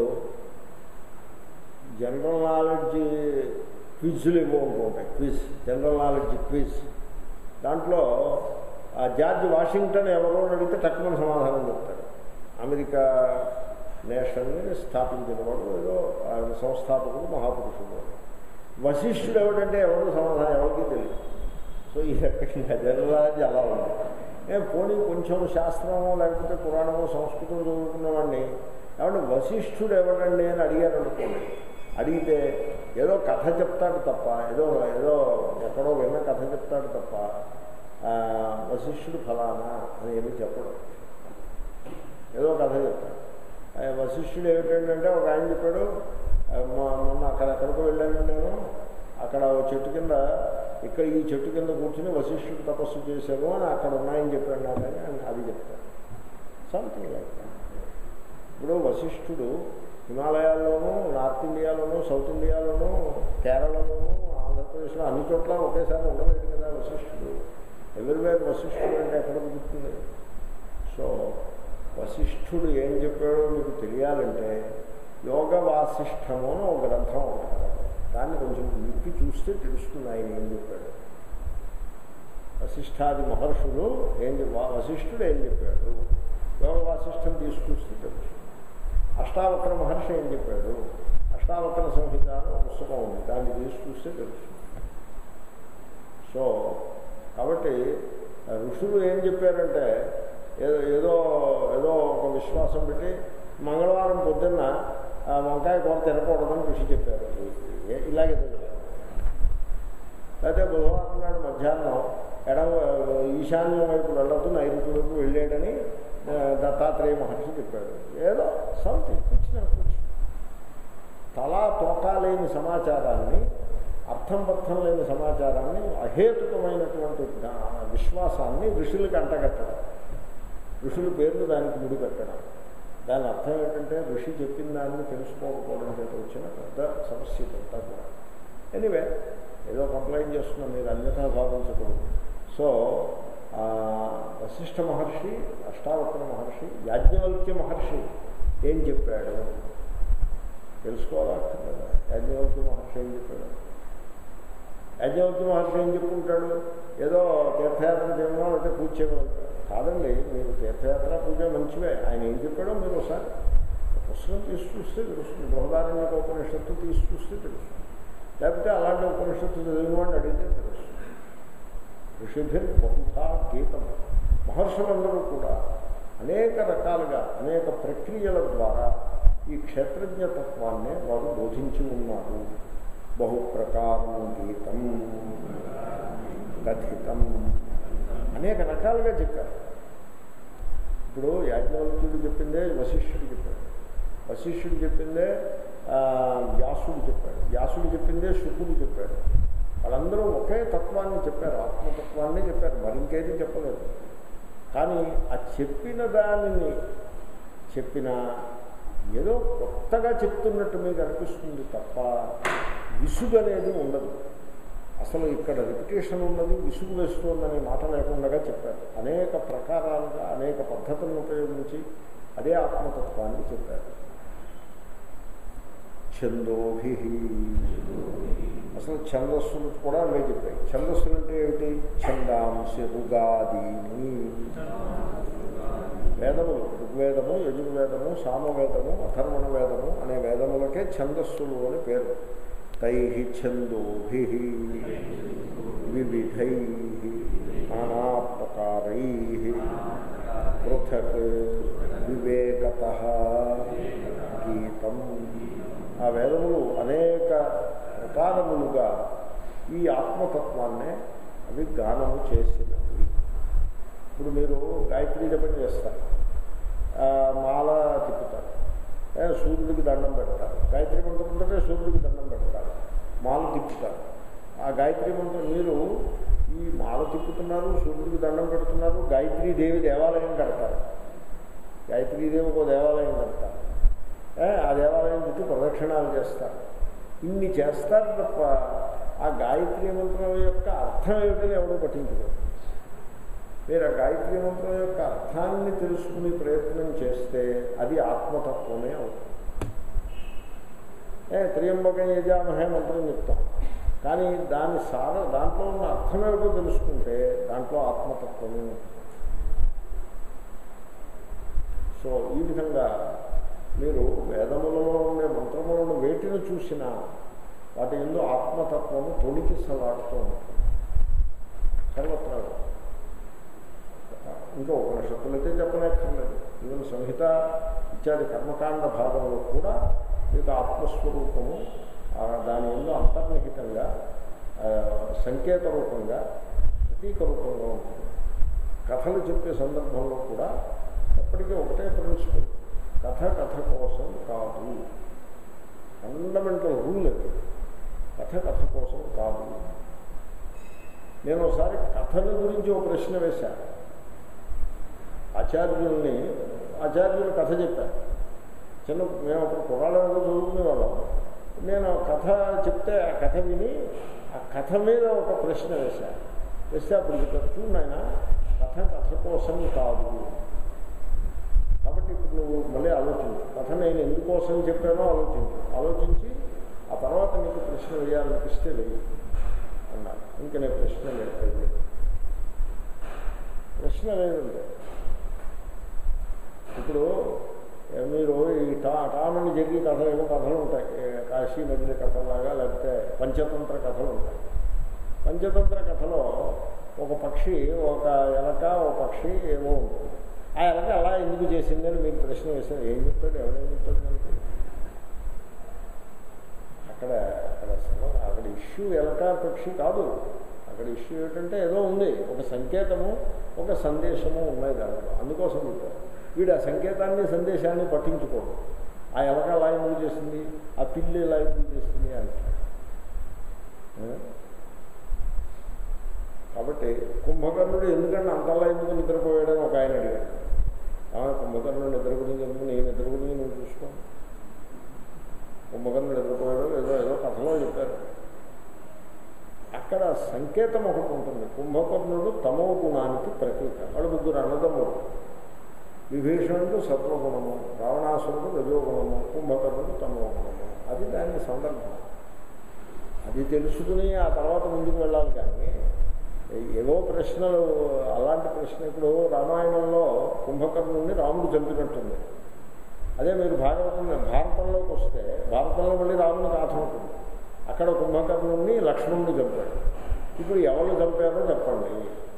జనరల్ నాలెడ్జ్ క్విజ్లు ఏమో ఉంటాయి క్విజ్ జనరల్ నాలెడ్జ్ క్విజ్ దాంట్లో ఆ జార్జ్ వాషింగ్టన్ ఎవరో అని అడిగితే తక్కువ సమాధానం చెప్తాడు అమెరికా నేషన్ని స్థాపించిన వాడు ఏదో ఆయన సంస్థాపకుడు మహాపురుషుడు వాడు. వశిష్ఠుడు ఎవడంటే ఎవరు సమాధానం ఎవరికి తెలియదు సో ఈ రకంగా జనరల్ నాలెడ్జ్ అలా ఉంది ఏ పోనీ కొంచెం శాస్త్రమో లేకపోతే పురాణమో సంస్కృతం చదువుకున్న వాడిని కాబట్టి వశిష్ఠుడు ఎవడండి అని అడిగారు అనుకోండి అడిగితే ఏదో కథ చెప్తాడు తప్ప ఏదో ఏదో ఎక్కడో విన్న కథ చెప్తాడు తప్ప ఆ, వశిష్ఠుడు ఫలానా అని ఏమీ చెప్పడు ఏదో కథ చెప్తాడు ఆ, వశిష్ఠుడు ఏమిటంటే ఒక ఆయన చెప్పాడు ఆ, మొ- మొన్న అక్కడ ఎక్కడికో వెళ్ళాను నేను అక్కడ ఓ చెట్టు కింద ఇక్కడ ఈ చెట్టు కింద కూర్చుని వశిష్ఠుడు తపస్సు చేశాను అని అక్కడ ఉన్నాయని చెప్పాడు నాకు అని ఆయన అది చెప్తాడు సంథింగ్ లైక్ ఇప్పుడు వశిష్ఠుడు హిమాలయాల్లోనూ నార్త్ ఇండియాలోనూ సౌత్ ఇండియాలోనూ కేరళలోనూ ఆంధ్రప్రదేశ్లో అన్ని చోట్ల ఒకేసారి ఉండలేదు కదా వశిష్ఠుడు ఎవరివేరు వశిష్ఠుడు అంటే ఎక్కడ కుదురుతుంది సో వశిష్ఠుడు ఏం చెప్పాడో మీకు తెలియాలంటే యోగ వాసిష్టము అని ఒక గ్రంథం ఉంటుంది దాన్ని కొంచెం విప్పి చూస్తే తెలుస్తుంది ఆయన ఏం చెప్పాడు వశిష్ఠాది మహర్షులు ఏం చెప్ వశిష్ఠుడు ఏం చెప్పాడు యోగ వాసిష్టం తీసి చూస్తే తెలుసు అష్టావక్ర మహర్షి ఏం చెప్పాడు అష్టావక్ర సంహిత అని ఒక పుస్తకం ఉంది దాన్ని తీసి చూస్తే తెలుసు సో కాబట్టి ఆ ఋషులు ఏం చెప్పారంటే ఏదో ఏదో ఏదో ఒక విశ్వాసం పెట్టి మంగళవారం పొద్దున్న ఆ వంకాయ కూర తినకూడదని ఋషి చెప్పారు ఏ- ఇలాగే తెలియదు లేకపోతే బుధవారం నాడు మధ్యాహ్నం ఎడమ ఈశాన్యం వైపు వెళ్ళొద్దు నైరుతి వైపు వెళ్ళాడని ఆ, దత్తాత్రేయ మహర్షి చెప్పాడు ఏదో సంథింగ్ కూర్చున్న కూర్చు తలా తోకా లేని సమాచారాన్ని అర్థం పర్థం లేని సమాచారాన్ని అహేతుకమైనటువంటి దా- విశ్వాసాన్ని ఋషులకు అంటగట్టడం ఋషుల పేర్లు దానికి ముడిపెట్టడం దాని అర్థం ఏంటంటే ఋషి చెప్పిన దాన్ని తెలుసుకోకపోవడం చేత వచ్చిన పెద్ద సమస్య ఇదంతా కూడా ఎనీవే ఏదో కంప్లైంట్ చేస్తున్నాం మీరు అన్యథా భావించకూడదు సో ఆ, వశిష్ఠ మహర్షి అష్టావక్ర మహర్షి యాజ్ఞవల్క్య మహర్షి ఏం చెప్పాడు తెలుసుకోవాలక్కర్లేదా యాజ్ఞవల్క్య మహర్షి ఏం చెప్పాడు యాజ్ఞవల్క్య మహర్షి ఏం చెప్పుకుంటాడు ఏదో తీర్థయాత్ర చేయమో లేకపోతే పూజ చేయమంటాడు కాదండి మీరు తీర్థయాత్ర పూజ మంచివే ఆయన ఏం చెప్పాడో మీరు ఒకసారి పుస్తకం తీసి చూస్తే తెలుస్తుంది బృహదారణ్యక ఉపనిషత్తు తీసి చూస్తే తెలుస్తుంది లేకపోతే అలాంటి ఉపనిషత్తు చదివిన వాడిని అడిగితే తెలుస్తుంది ఋషిభిర్ బహుధా గీతం మహర్షులందరూ కూడా అనేక రకాలుగా అనేక ప్రక్రియల ద్వారా ఈ క్షేత్రజ్ఞ తత్వాన్నే వారు బోధించి ఉన్నారు బహు ప్రకారం గీతం కథితం అనేక రకాలుగా చెప్పారు ఇప్పుడు యాజ్ఞవల్క్యుడు చెప్పిందే వశిష్ఠుడు చెప్పాడు వశిష్ఠుడు చెప్పిందే ఆ, వ్యాసుడు చెప్పాడు వ్యాసుడు చెప్పిందే శుకుడు చెప్పాడు వాళ్ళందరూ ఒకే తత్వాన్ని చెప్పారు ఆత్మతత్వాన్ని చెప్పారు మరింకేది చెప్పలేదు కానీ ఆ చెప్పిన దానిని చెప్పిన ఏదో కొత్తగా చెప్తున్నట్టు మీకు అనిపిస్తుంది తప్ప విసుగు అనేది ఉండదు అసలు ఇక్కడ రిపిటేషన్ ఉన్నది విసుగు వేస్తుందనే మాట లేకుండా చెప్పారు అనేక ప్రకారాలుగా అనేక పద్ధతులను ఉపయోగించి అదే ఆత్మతత్వాన్ని చెప్పారు ఛందోభి అసలు ఛందస్సులు కూడా అవే చెప్పాయి ఛందస్సులు అంటే ఏమిటి ఛందాంశ రుగాదీని వేదములు ఋగ్వేదము యజుర్వేదము సామవేదము అథర్వణ వేదము అనే వేదములకే ఛందస్సులు అని పేరు తై ఛందోభి వివిధై నానా ప్రకారై పృథక్ వివేకత గీతం ఆ వేదములు అనేక ప్రకారములుగా ఈ ఆత్మతత్వాన్నే అవి గానము చేసినవి ఇప్పుడు మీరు గాయత్రి జపం చేస్తారు ఆ, మాల తిప్పుతారు ఏ, సూర్యుడికి దండం పెడతారు గాయత్రి మంత్రం ఉంటే సూర్యుడికి దండం పెడతారు మాల తిప్పుతారు ఆ గాయత్రి మంత్రం మీరు ఈ మాల తిప్పుతున్నారు సూర్యుడికి దండం పెడుతున్నారు గాయత్రీ దేవి దేవాలయం కడతారు గాయత్రీదేవి ఒక దేవాలయం కడతారు ఏ, ఆ దేవాలయం చుట్టూ ప్రదక్షిణాలు చేస్తారు ఇన్ని చేస్తారు తప్ప ఆ గాయత్రి మంత్రం యొక్క అర్థం ఏమిటని ఎవడో పట్టించుకోరు మీరు ఆ గాయత్రి మంత్రం యొక్క అర్థాన్ని తెలుసుకునే ప్రయత్నం చేస్తే అది ఆత్మతత్వమే అవుతుంది ఏ త్రియంబకం యజామహే మంత్రం చెప్తాం కానీ దాని సార దాంట్లో ఉన్న అర్థం ఏమిటో తెలుసుకుంటే దాంట్లో ఆత్మతత్వమే ఉంటుంది సో ఈ విధంగా మీరు వేదములలో ఉండే మంత్రములను వేటిని చూసినా వాటి ఎందు ఆత్మతత్వము తొడికిసలాడుతూ ఉంటుంది సర్వత్రా ఇంకా ఉపనిషత్తులైతే చెప్పలేక్కర్లేదు ఈవెన్ సంహిత ఇత్యాది కర్మకాండ భాగంలో కూడా మీకు ఆత్మస్వరూపము ఆ దాని ఎందు అంతర్నిహితంగా ఆ, సంకేత రూపంగా ప్రతీక రూపంగా ఉంటుంది కథలు చెప్పే సందర్భంలో కూడా ఎప్పటికీ ఒకటే ప్రిన్సిపల్ కథ కథ కోసం కాదు ఫండమెంటల్ రూల్ అది కథ కథ కోసం కాదు నేను ఒకసారి కథల గురించి ఒక ప్రశ్న వేశాను ఆచార్యుల్ని ఆచార్యులు కథ చెప్పారు చిన్న మేము అప్పుడు కుర్రాళ్ళలో చదువుకునే వాళ్ళం నేను కథ చెప్తే ఆ కథ విని ఆ కథ మీద ఒక ప్రశ్న వేశాను వేస్తే అప్పుడు చెప్పారు చూడు నాయన కథ కథ కోసం కాదు కాబట్టి ఇప్పుడు నువ్వు మళ్ళీ ఆలోచించు కథ నేను ఎందుకోసం చెప్పానో ఆలోచించు ఆలోచించి ఆ తర్వాత నీకు ప్రశ్న వేయాలనిపిస్తే వెయ్యి అన్నారు ఇంకా నేను ప్రశ్న లేదు ప్రశ్న లేదంటే ఇప్పుడు ఏ, మీరు ఈ టా టామని జరిగి కథలు ఏమో కథలు ఉంటాయి ఏ, కాశీ నదిలి కథలాగా లేకపోతే పంచతంత్ర కథలు ఉంటాయి పంచతంత్ర కథలో ఒక పక్షి ఒక ఎలక ఒక పక్షి ఏమో ఉంటుంది ఆ ఎలక అలా ఎందుకు చేసిందని మీరు ప్రశ్న వేశారు ఏం చెప్తాడు ఎవరేం చెప్తాడు మనకి అక్కడ అక్కడ సమ- అక్కడ ఇష్యూ ఎలక పక్షి కాదు అక్కడ ఇష్యూ ఏంటంటే ఏదో ఉంది ఒక సంకేతము ఒక సందేశము ఉన్నాయి దాంట్లో అందుకోసం చెప్పారు వీడు ఆ సంకేతాన్ని సందేశాన్ని పట్టించుకోడు ఆ ఎలక ఎలా ఎందుకు చేసింది ఆ పిల్లి ఎలా ఎందుకు చేసింది అంటారు ఆ? కాబట్టి కుంభకర్ణుడు ఎందుకంటే అంతలా ఎందుకు నిద్రపోయాడని ఒక ఆయన అడిగాడు ఆ కుంభకర్ణుడు నిద్ర గురించి ఎందుకు నేను నిద్ర గురించి నువ్వు చూసుకో కుంభకర్ణుడు నిద్రపోయాడో ఏదో ఏదో కథలో చెప్పారు అక్కడ సంకేతం ఒకటి ఉంటుంది కుంభకర్ణుడు తమో గుణానికి ప్రతీక వాడు ముగ్గురు అన్నదమ్ముడు విభీషణుడు సత్వగుణము రావణాసురుడు రజోగుణము కుంభకర్ణుడు తమో గుణము అది దాని సందర్భం అది తెలుసుకుని ఆ తర్వాత ముందుకు వెళ్ళాలి కానీ ఏవో ప్రశ్నలు అలాంటి ప్రశ్న ఇప్పుడు రామాయణంలో కుంభకర్ణుడిని రాముడు చంపినట్టుంది అదే మీరు భాగవతం భారతంలోకి వస్తే భారతంలో మళ్ళీ రాముని గాథ ఉంటుంది అక్కడ కుంభకర్ణుడిని లక్ష్మణుడిని చంపాడు ఇప్పుడు ఎవరు చంపారో చెప్పండి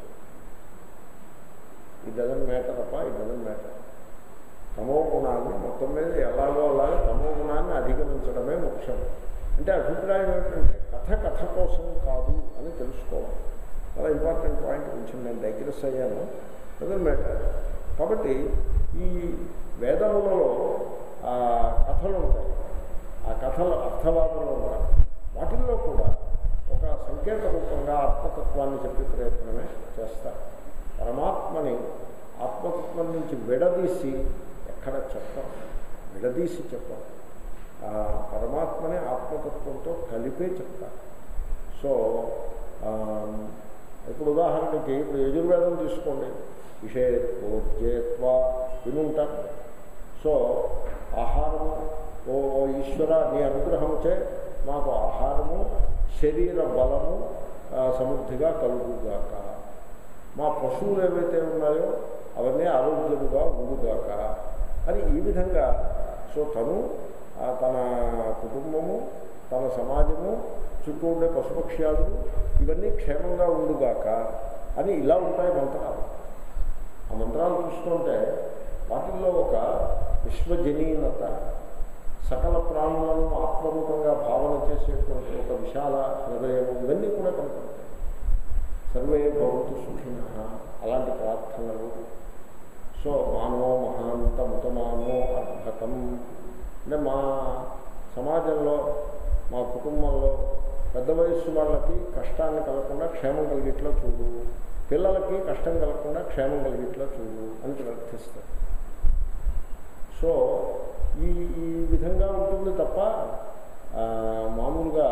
ఈ డజన్ మ్యాటర్ అప్ప ఈ డజన్ మ్యాటర్ తమో గుణాన్ని మొత్తం మీద ఎలాగో అలాగే తమో గుణాన్ని అధిగమించడమే ముఖ్యం అంటే అభిప్రాయం ఏంటంటే కథ కథ కోసం కాదు అని తెలుసుకోవాలి చాలా ఇంపార్టెంట్ పాయింట్ కొంచెం నేను డైగ్రెస్ అయ్యాను డజన్ మ్యాటర్ కాబట్టి ఈ వేదములలో ఆ కథలు ఉంటాయి ఆ కథలు అర్థవాదంలో ఉంటాయి వాటిల్లో కూడా ఒక సంకేత ఆత్మతత్వాన్ని చెప్పే ప్రయత్నమే చేస్తారు పరమాత్మని ఆత్మతత్వం నుంచి విడదీసి ఎక్కడ చెప్పం విడదీసి చెప్పం ఆ పరమాత్మని ఆత్మతత్వంతో కలిపే చెప్తారు సో ఆ, ఇప్పుడు ఉదాహరణకి ఇప్పుడు యజుర్వేదం తీసుకోండి విషయత్వ వినుంటారు సో ఆహారము ఓ ఓ ఈశ్వర నీ అనుగ్రహముచే మాకు ఆహారము శరీర బలము ఆ, సమృద్ధిగా కలుగుగాక మా పశువులు ఏవైతే ఉన్నాయో అవన్నీ ఆరోగ్యముగా ఉండుగాక అని ఈ విధంగా సో తను ఆ, తన కుటుంబము తన సమాజము చుట్టూ ఉండే పశుపక్ష్యాలు ఇవన్నీ క్షేమంగా ఉండుగాక అని ఇలా ఉంటాయి మంత్రాలు ఆ మంత్రాలు చూస్తుంటే వాటిల్లో ఒక విశ్వజనీనత సకల ప్రాణులను ఆత్మరూపంగా భావన చేసేటువంటి ఒక విశాల హృదయం ఇవన్నీ కూడా కనపడతాయి సర్వే భవంతు సుఖిన అలాంటి ప్రార్థనలు సో మానో మహాంత ముతమానో అర్భకం అంటే మా సమాజంలో మా కుటుంబంలో పెద్ద వయస్సు వాళ్ళకి కష్టాన్ని కలగకుండా క్షేమం కలిగిట్లో చూడు పిల్లలకి కష్టం కలగకుండా క్షేమం కలిగిట్లో చూడు అని ప్రార్థిస్తారు సో ఈ ఈ విధంగా ఉంటుంది తప్ప ఆ, మామూలుగా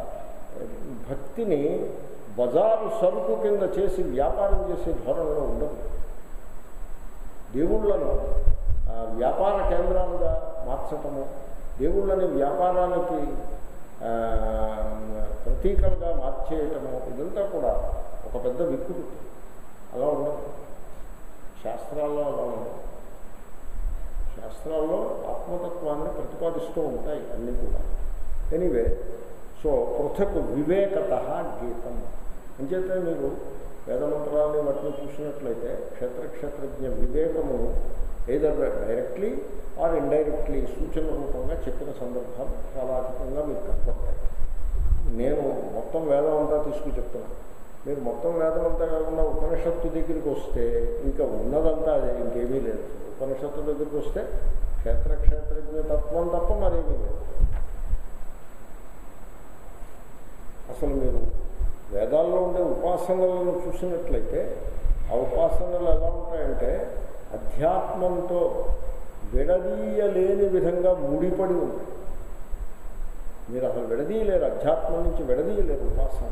భక్తిని బజారు సరుకు కింద చేసి వ్యాపారం చేసే ధోరణిలో ఉండదు దేవుళ్ళను ఆ, వ్యాపార కేంద్రాలుగా మార్చటము దేవుళ్ళని వ్యాపారానికి ఆ, ప్రతీకలుగా మార్చేయటము ఇదంతా కూడా ఒక పెద్ద వికృతి అలా ఉండదు శాస్త్రాల్లో అలా ఉండదు శాస్త్రాల్లో ఆత్మతత్వాన్ని ప్రతిపాదిస్తూ ఉంటాయి అన్నీ కూడా ఎనీవే సో పృథక్ వివేకత గీతం అంచేతే మీరు వేదమంత్రాలని వాటిని చూసినట్లయితే క్షేత్రక్షేత్రజ్ఞ వివేకమును ఏదర్ డైరెక్ట్లీ ఆర్ ఇండైరెక్ట్లీ సూచన రూపంగా చెప్పిన సందర్భాలు చాలా అధికంగా మీకు కనపడతాయి నేను మొత్తం వేదం అంతా తీసుకు చెప్తున్నాను మీరు మొత్తం వేదం అంతా కాకుండా ఉపనిషత్తు దగ్గరికి వస్తే ఇంకా ఉన్నదంతా అదే ఇంకేమీ లేదు ఉపనిషత్తు దగ్గరికి వస్తే క్షేత్ర క్షేత్రజ్ఞ తత్వం తప్ప మరేమీ లేదు అసలు మీరు వేదాల్లో ఉండే ఉపాసనలను చూసినట్లయితే ఆ ఉపాసనలు ఎలా ఉంటాయంటే అధ్యాత్మంతో విడదీయలేని విధంగా ముడిపడి ఉంటాయి మీరు అసలు విడదీయలేరు అధ్యాత్మం నుంచి విడదీయలేరు ఉపాసన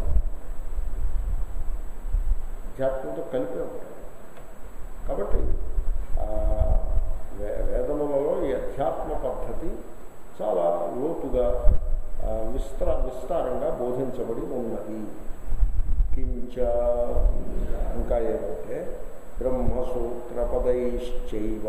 అధ్యాత్మంతో కలిపే ఉంటాయి కాబట్టి ఆ, వే- వేదములలో ఈ అధ్యాత్మ పద్ధతి చాలా లోతుగా ఆ, విస్త విస్తారంగా బోధించబడి ఉన్నది కించ ఇంకా ఏమంటే బ్రహ్మసూత్ర పదైశ్చైవ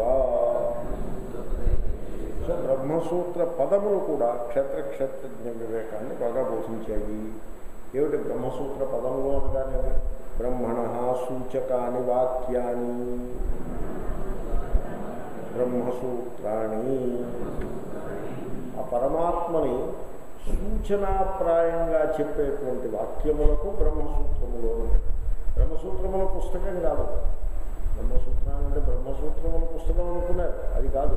సో బ్రహ్మసూత్ర పదములు కూడా క్షేత్ర క్షేత్రజ్ఞ వివేకాన్ని బాగా బోధించాయి ఏమిటి బ్రహ్మసూత్ర పదములు అనగానే బ్రహ్మణ సూచకాని వాక్యాన్ని బ్రహ్మసూత్రాన్ని ఆ పరమాత్మని సూచనాప్రాయంగా చెప్పేటువంటి వాక్యములకు బ్రహ్మసూత్రములు అని. బ్రహ్మసూత్రముల పుస్తకం కాదు బ్రహ్మసూత్రం అంటే బ్రహ్మసూత్రముల పుస్తకం అనుకున్నారు అది కాదు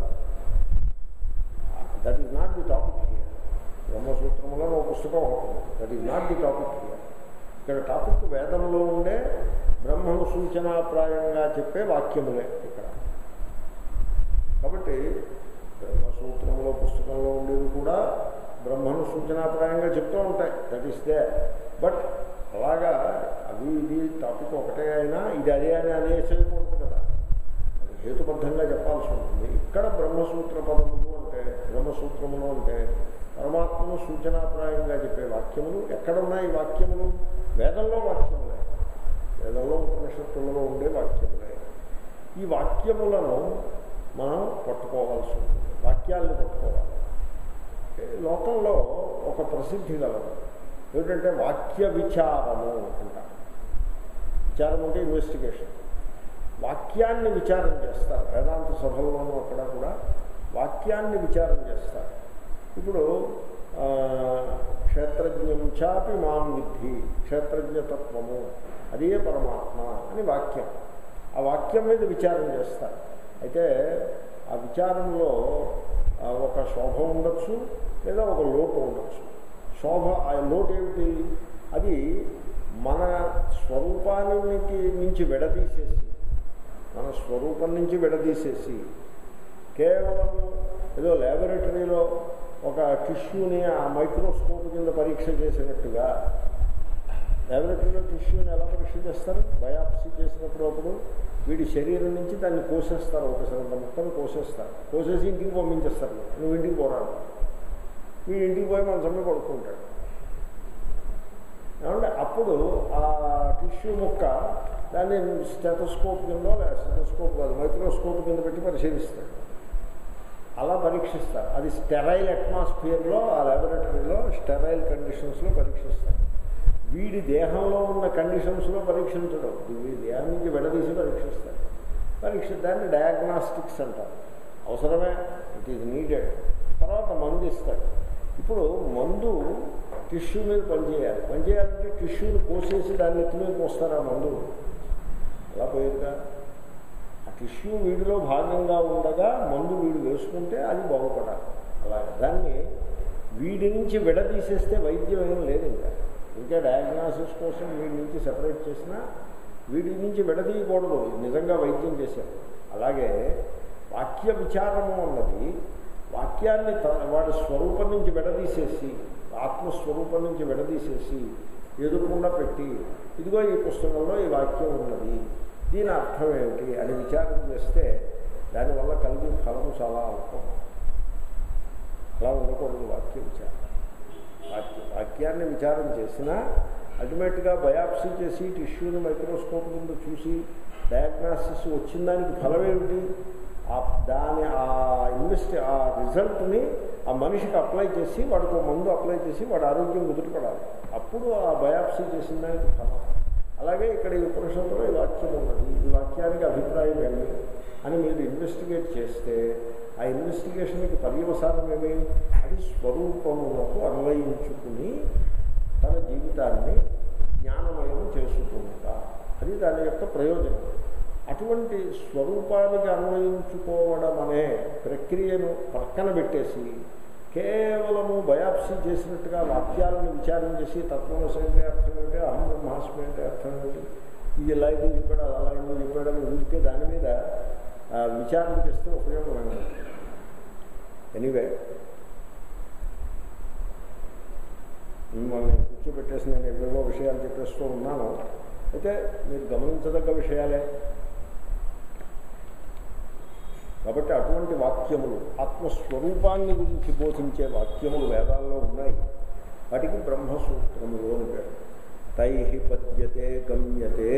that is not the topic here బ్రహ్మసూత్రములో ఒక పుస్తకం ఉంటుంది that is not the topic here ఇక్కడ టాపిక్ వేదంలో ఉండే బ్రహ్మను సూచనాప్రాయంగా చెప్పే వాక్యములే ఇక్కడ కాబట్టి బ్రహ్మసూత్రంలో పుస్తకంలో ఉండేవి కూడా బ్రహ్మను సూచనాప్రాయంగా చెప్తూ ఉంటాయి దట్ ఈస్ దే బట్ అలాగా అవి ఇది టాపిక్ ఒకటే అయినా ఇది అదే అని అనేసేయకూడదు కదా అది హేతుబద్ధంగా చెప్పాల్సి ఉంటుంది ఇక్కడ బ్రహ్మసూత్ర పదములు అంటే బ్రహ్మసూత్రములు అంటే పరమాత్మను సూచనాప్రాయంగా చెప్పే వాక్యములు ఎక్కడున్నాయి ఈ వాక్యములు వేదంలో వాక్యములే వేదంలో ఉపనిషత్తులలో ఉండే వాక్యములే ఈ వాక్యములను మనం పట్టుకోవాల్సి ఉంటుంది వాక్యాలను పట్టుకోవాలి ఈ లోకంలో ఒక ప్రసిద్ధి గలదు ఏమిటంటే వాక్య విచారము అంటారు విచారం అంటే ఇన్వెస్టిగేషన్ వాక్యాన్ని విచారం చేస్తారు వేదాంత సభల్లోనూ అక్కడ కూడా వాక్యాన్ని విచారం చేస్తారు ఇప్పుడు ఆ, క్షేత్రజ్ఞం చాపి మాం విద్ధి క్షేత్రజ్ఞతత్వము అదే పరమాత్మ అని వాక్యం ఆ వాక్యం మీద విచారం చేస్తారు అయితే ఆ విచారంలో ఆ, ఒక శోభ ఉండొచ్చు లేదా ఒక లోటు ఉండొచ్చు శోభ ఆ లోటు ఏమిటి అది మన స్వరూపానికి నుంచి విడదీసేసి మన స్వరూపం నుంచి విడదీసేసి కేవలం ఏదో ల్యాబొరేటరీలో ఒక టిష్యూని ఆ మైక్రోస్కోప్ కింద పరీక్ష చేసినట్టుగా ల్యాబొరేటరీలో టిష్యూని ఎలా పరీక్ష చేస్తారు బయాప్సీ చేసినప్పుడు అప్పుడు వీడి శరీరం నుంచి దాన్ని కోసేస్తారు ఒకసారి అంత మొత్తం కోసేస్తారు కోసేసి ఇంటికి పంపించేస్తారు నువ్వు ఇంటికి పోరాడు వీడి ఇంటికి పోయి మన సమ్మె పడుకుంటాడు ఏమంటే అప్పుడు ఆ టిష్యూ ముక్క దాన్ని స్టెటోస్కోప్ కింద స్టెటోస్కోప్ కాదు మైక్రోస్కోప్ కింద పెట్టి పరిశీలిస్తాడు అలా పరీక్షిస్తారు అది స్టెరైల్ అట్మాస్ఫియర్లో ఆ ల్యాబొరేటరీలో స్టెరైల్ కండిషన్స్లో పరీక్షిస్తారు వీడి దేహంలో ఉన్న కండిషన్స్లో పరీక్షించడం వీడి దేహం నుంచి విడదీసి పరీక్షిస్తారు పరీక్ష దాన్ని డయాగ్నాస్టిక్స్ అంటారు అవసరమే ఇట్ ఈజ్ నీడెడ్ తర్వాత మందు ఇస్తాడు ఇప్పుడు మందు టిష్యూ మీద పనిచేయాలి పనిచేయాలంటే టిష్యూని కోసేసి దాన్ని ఎత్తి మీద పోస్తారా మందు అలా పోయేదిగా ఆ టిష్యూ వీడిలో భాగంగా ఉండగా మందు వీడు వేసుకుంటే అది బాగుపడాలి అలాగే దాన్ని వీడి నుంచి విడదీసేస్తే వైద్యం ఏం లేదు ఇంకా ఇంకా డయాగ్నాసిస్ కోసం వీడి నుంచి సెపరేట్ చేసినా వీడి నుంచి విడదీయకూడదు నిజంగా వైద్యం చేశారు అలాగే వాక్య విచారము అన్నది వాక్యాన్ని త- వాడి స్వరూపం నుంచి విడదీసేసి ఆత్మస్వరూపం నుంచి విడదీసేసి ఎదురుకుండా పెట్టి ఇదిగో ఈ పుస్తకంలో ఈ వాక్యం ఉన్నది దీని అర్థం ఏమిటి అని విచారం చేస్తే దానివల్ల కలిగే ఫలము చాలా అల్పం అలా ఉండకూడదు వాక్య విచారం వాక్య వాక్యాన్ని విచారం చేసినా అల్టిమేట్గా బయాప్సీ చేసి టిష్యూని మైక్రోస్కోప్ ముందు చూసి డయాగ్నాసిస్ వచ్చిన దానికి ఫలం ఏమిటి ఆ దాని ఆ ఇన్వెస్ట్ ఆ రిజల్ట్ని ఆ మనిషికి అప్లై చేసి వాడికి ఒక మందు అప్లై చేసి వాడి ఆరోగ్యం కుదుటపడాలి అప్పుడు ఆ బయాప్సీ చేసిన దానికి ఫలం అలాగే ఇక్కడ ఈ ఉపనిషత్తులో ఈ వాక్యం ఉన్నది ఈ వాక్యానికి అభిప్రాయం ఏమి అని మీరు ఇన్వెస్టిగేట్ చేస్తే ఆ ఇన్వెస్టిగేషన్కి పర్యవసానం ఏమి అది స్వరూపములకు అన్వయించుకుని తన జీవితాన్ని జ్ఞానమయం చేసుకుంటా అది దాని యొక్క ప్రయోజనం అటువంటి స్వరూపానికి అన్వయించుకోవడం అనే ప్రక్రియను పక్కన పెట్టేసి కేవలము బయాప్సీ చేసినట్టుగా వాక్యాలను విచారం చేసి తత్వమసి అంటే అర్థం ఏంటి అహం బ్రహ్మాస్మి అంటే అర్థం ఏంటి ఇది ఇలా ఇది చెప్పాడు అది అలా ఎందుకు చెప్పాడు అని ఊరికే దాని మీద ఆ, విచారం చేస్తే ఉపయోగం లేదు ఎనీవే మిమ్మల్ని కూర్చోబెట్టేసి నేను ఏవేవో విషయాలు చెప్పేస్తూ ఉన్నాను అయితే మీరు గమనించదగ్గ విషయాలే కాబట్టి అటువంటి వాక్యములు ఆత్మస్వరూపాన్ని గురించి బోధించే వాక్యములు వేదాల్లో ఉన్నాయి వాటికి బ్రహ్మసూత్రములు అని పేరు తై పద్యతే గమ్యతే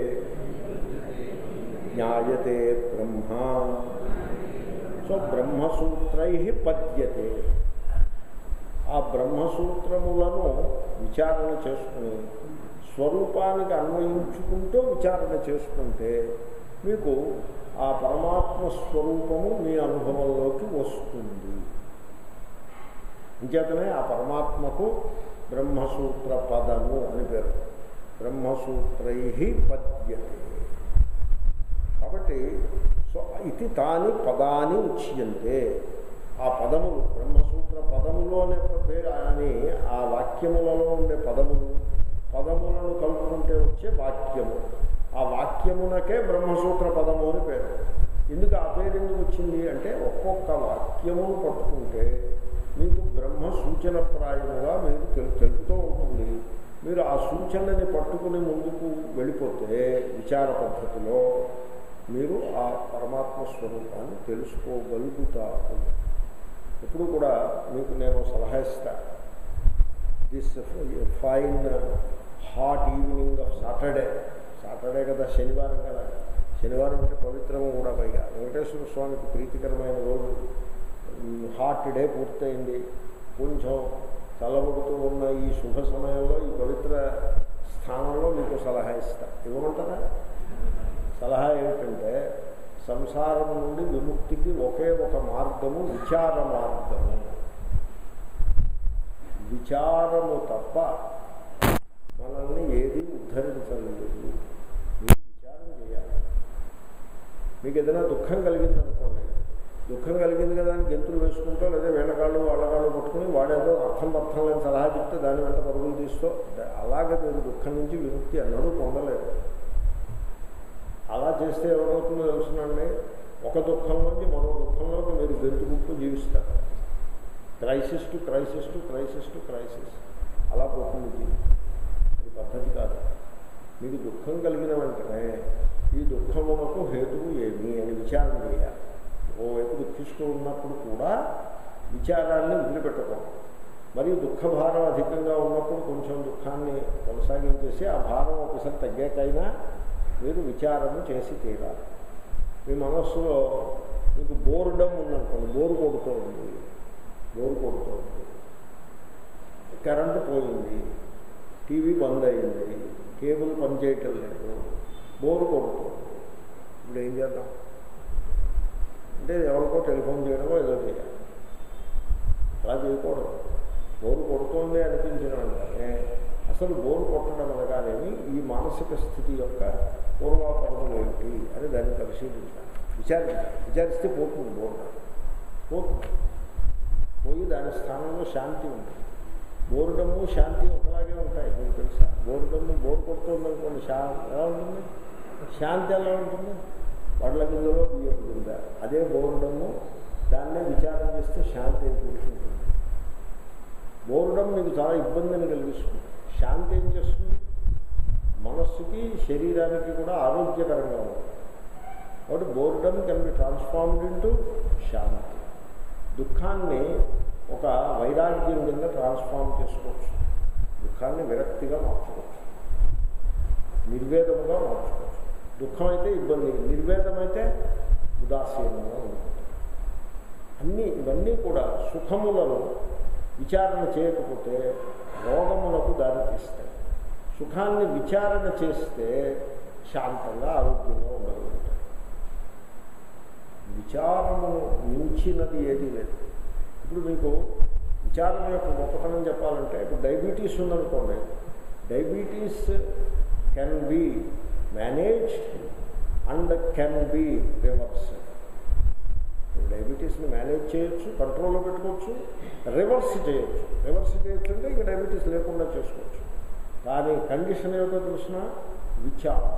జ్ఞాయతే బ్రహ్మ సో బ్రహ్మసూత్రై పద్యతే ఆ బ్రహ్మసూత్రములను విచారణ చేసుకుని స్వరూపానికి అన్వయించుకుంటూ విచారణ చేసుకుంటే మీకు ఆ పరమాత్మ స్వరూపము మీ అనుభవంలోకి వస్తుంది అంచేతనే ఆ పరమాత్మకు బ్రహ్మసూత్ర పదము అని పేరు బ్రహ్మసూత్రై పద్యతే కాబట్టి సో ఇది తాని పదాని ఉచ్యంతే ఆ పదములు బ్రహ్మసూత్ర పదములు అనే పేరు అని ఆ వాక్యములలో ఉండే పదములు పదములను కలుపుకుంటే వచ్చే వాక్యము ఆ వాక్యమునకే బ్రహ్మసూత్ర పదము అని పేరు ఎందుకు ఆ పేరు ఎందుకు వచ్చింది అంటే ఒక్కొక్క వాక్యమును పట్టుకుంటే మీకు బ్రహ్మ సూచన ప్రాయముగా మీరు తెలు తెలుపుతూ ఉంటుంది మీరు ఆ సూచనని పట్టుకుని ముందుకు వెళ్ళిపోతే విచార పద్ధతిలో మీరు ఆ పరమాత్మ స్వరూపాన్ని తెలుసుకోగలుగుతారు ఎప్పుడు కూడా మీకు నేను సలహా ఇస్తా this fine hot evening of Saturday Saturday కదా శనివారం కదా శనివారం అంటే పవిత్రము కూడా పైగా వెంకటేశ్వర స్వామికి ప్రీతికరమైన రోజు హాట్ డే పూర్తయింది కొంచెం చల్లబడుతూ ఉన్న ఈ శుభ సమయంలో ఈ పవిత్ర స్థానంలో మీకు సలహా ఇస్తా ఇవ్వమంటారా సలహా ఏమిటంటే సంసారం నుండి విముక్తికి ఒకే ఒక మార్గము విచార మార్గము విచారము తప్ప మనల్ని ఏది ఉద్ధరించలేదు మీరు విచారం చేయాలి మీకు ఏదైనా దుఃఖం కలిగిందనుకోండి దుఃఖం కలిగింది కదా అని గెంతులు వేసుకుంటూ లేదా వీళ్ళకాళ్ళు వాళ్ళకాళ్ళు పట్టుకుని వాడేదో అర్థం అర్థం లేని సలహా చెప్తే దాని వెంట పరుగులు తీస్తూ అలాగే మీరు దుఃఖం నుంచి విముక్తి అన్నడూ పొందలేదు అలా చేస్తే ఏమవుతుందో తెలుసునండి ఒక దుఃఖంలోంచి మరో దుఃఖంలోకి మీరు గెంతుకుంటూ జీవిస్తారు crisis to crisis to crisis to crisis అలా పోతుంది జీవితం అది పద్ధతి కాదు మీకు దుఃఖం కలిగిన వెంటనే ఈ దుఃఖమునకు హేతువు ఏమి అని విచారణ చేయాలి ఓవైపు దుఃఖిస్తూ ఉన్నప్పుడు కూడా విచారాన్ని వదిలిపెట్టకూడదు మరియు దుఃఖ భారం అధికంగా ఉన్నప్పుడు కొంచెం దుఃఖాన్ని కొనసాగించేసి ఆ భారం ఒకసారి తగ్గాకైనా మీరు విచారము చేసి తీరాలి మీ మనస్సులో మీకు బోర్డం ఉందనుకోండి బోరు కొడుతూ ఉంది బోరు కొడుతూ ఉంది కరెంటు పోయింది టీవీ బంద్ అయింది కేబుల్ పనిచేయటం లేదు బోరు కొడుతుంది ఇప్పుడు ఏం చేద్దాం అంటే ఎవరికో టెలిఫోన్ చేయడమో ఏదో చేయాలి అలా చేయకూడదు బోరు కొడుతోంది అనిపించిన వెంటనే అసలు బోరు కొట్టడం అనగానేమి ఈ మానసిక స్థితి యొక్క పూర్వాపరములు ఏమిటి అని దాన్ని పరిశీలించాలి విచారించాలి విచారిస్తే పోతుంది బోరు పోతుంది పోయి దాని స్థానంలో శాంతి ఉంటుంది బోరుడము శాంతి ఒకలాగే ఉంటాయి మీకు తెలుసా బోరుడము బోరు కొడుతుంది అనుకోండి శా ఎలా ఉంటుంది శాంతి ఎలా ఉంటుంది వడ్ల గింజలో బియ్యం గింజ అదే బోరుడము దాన్నే విచారం చేస్తే శాంతి అని కూర్చుంటుంది బోరుడం మీకు చాలా ఇబ్బందిని కలిగిస్తుంది శాంతి ఏం చేస్తుంది మనస్సుకి శరీరానికి కూడా ఆరోగ్యకరంగా ఉంటుంది కాబట్టి boredom can be transformed into శాంతి దుఃఖాన్ని ఒక వైరాగ్యం కింద ట్రాన్స్ఫార్మ్ చేసుకోవచ్చు దుఃఖాన్ని విరక్తిగా మార్చుకోవచ్చు నిర్వేదముగా మార్చుకోవచ్చు దుఃఖం అయితే ఇబ్బంది నిర్వేదమైతే ఉదాసీనంగా ఉంటుంది అన్నీ ఇవన్నీ కూడా సుఖములను విచారణ చేయకపోతే రోగములకు దారితీస్తాయి సుఖాన్ని విచారణ చేస్తే శాంతంగా ఆరోగ్యంగా ఉండగలుగుతాయి విచారము మించినది ఏదీ లేదు ఇప్పుడు మీకు విచారం యొక్క గొప్పతనం చెప్పాలంటే ఇప్పుడు డయాబెటీస్ ఉందనుకోండి diabetes can be managed and can be reverse డయాబెటీస్ని మేనేజ్ చేయొచ్చు కంట్రోల్లో పెట్టుకోవచ్చు రివర్స్ చేయొచ్చు రివర్స్ చేయొచ్చు అంటే ఇక డయాబెటీస్ లేకుండా చేసుకోవచ్చు కానీ కండిషన్ ఏమిటో తెలిసిన విచారం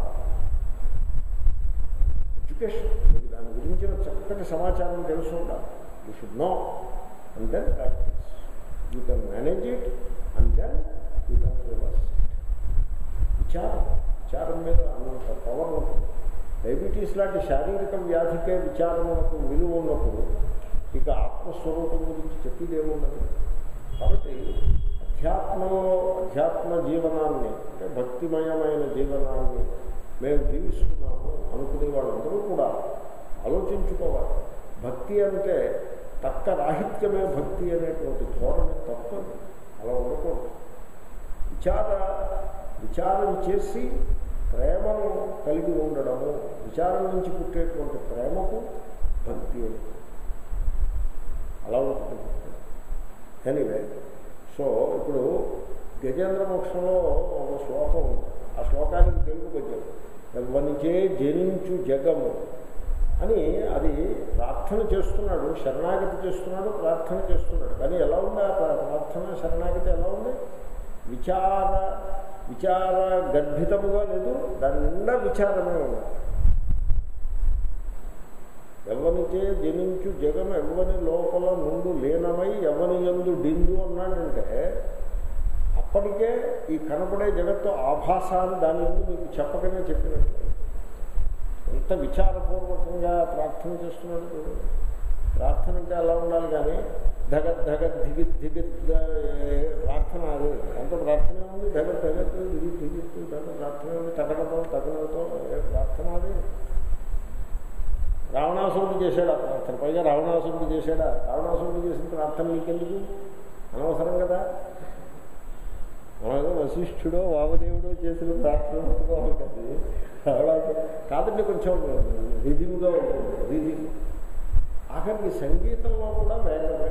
ఎడ్యుకేషన్ మీకు దాని గురించిన చక్కటి సమాచారం తెలుసు ఉండాలి you should know and then practice you can manage it and then you can reverse విచారం విచారం మీద అంత పవర్ ఉంటుంది డయాబెటీస్ లాంటి శారీరక వ్యాధికే విచారములకు విలువ ఉన్నప్పుడు ఇక ఆత్మస్వరూపం గురించి చెప్పేదేమున్నది కాబట్టి అధ్యాత్మలో అధ్యాత్మ జీవనాన్ని అంటే భక్తిమయమైన జీవనాన్ని మేము జీవిస్తున్నాము అనుకునే వాళ్ళందరూ కూడా ఆలోచించుకోవాలి భక్తి అంటే తక్క రాహిత్యమే భక్తి అనేటువంటి ధోరణి తప్పదు అలా ఉండకూడదు విచార విచారం చేసి ప్రేమను కలిగి ఉండడము విచారం నుంచి పుట్టేటువంటి ప్రేమకు భక్తి అని అలా ఉంటుంది ఎనీవే సో ఇప్పుడు గజేంద్ర మోక్షంలో ఒక శ్లోకం ఉంది ఆ శ్లోకానికి తెలుగు కొంచెం ఎవ్వనిచే జనించు జగము అని అది ప్రార్థన చేస్తున్నాడు శరణాగతి చేస్తున్నాడు ప్రార్థన చేస్తున్నాడు కానీ ఎలా ఉంది ఆ ప్రార్థన శరణాగతి ఎలా ఉంది విచార విచార గర్భితముగా లేదు దాని నిండా విచారమే ఉంది ఎవరిచే జనించు జగం ఎవరి లోపల నుండు లీనమై ఎవరి ఎందు డిందు అన్నాడంటే అప్పటికే ఈ కనపడే జగత్తు ఆభాసాన్ని దాని ఎందు మీకు చెప్పకనే చెప్పినట్టు ఎంత విచారపూర్వకంగా ప్రార్థన చేస్తున్నాడు చూడండి. ప్రార్థన అంటే అలా ఉండాలి కానీ ధగత్ ధగత్ దిగిత్ దిగిత్ ప్రార్థన అది ఎంత ప్రార్థన ఉంది ధగత్ ధగత్ దిగిత్ దిగిత్ ధగ ప్రార్థన ఉంది తగడతో తగడతో ఏ ప్రార్థన అది రావణాసురుడు చేశాడు ఆ ప్రార్థన పైగా రావణాసురుడు చేశాడా రావణాసురుడు చేసిన ప్రార్థన నీకెందుకు అనవసరం కదా మనకు వశిష్ఠుడో వామదేవుడో చేసిన ప్రార్థన పట్టుకోవాలి కదా రావణాసురుడు కాదండి కొంచెం రిజిమ్గా ఉంటుంది రిజిమ్ ఆఖరికి సంగీతంలో కూడా వేగమే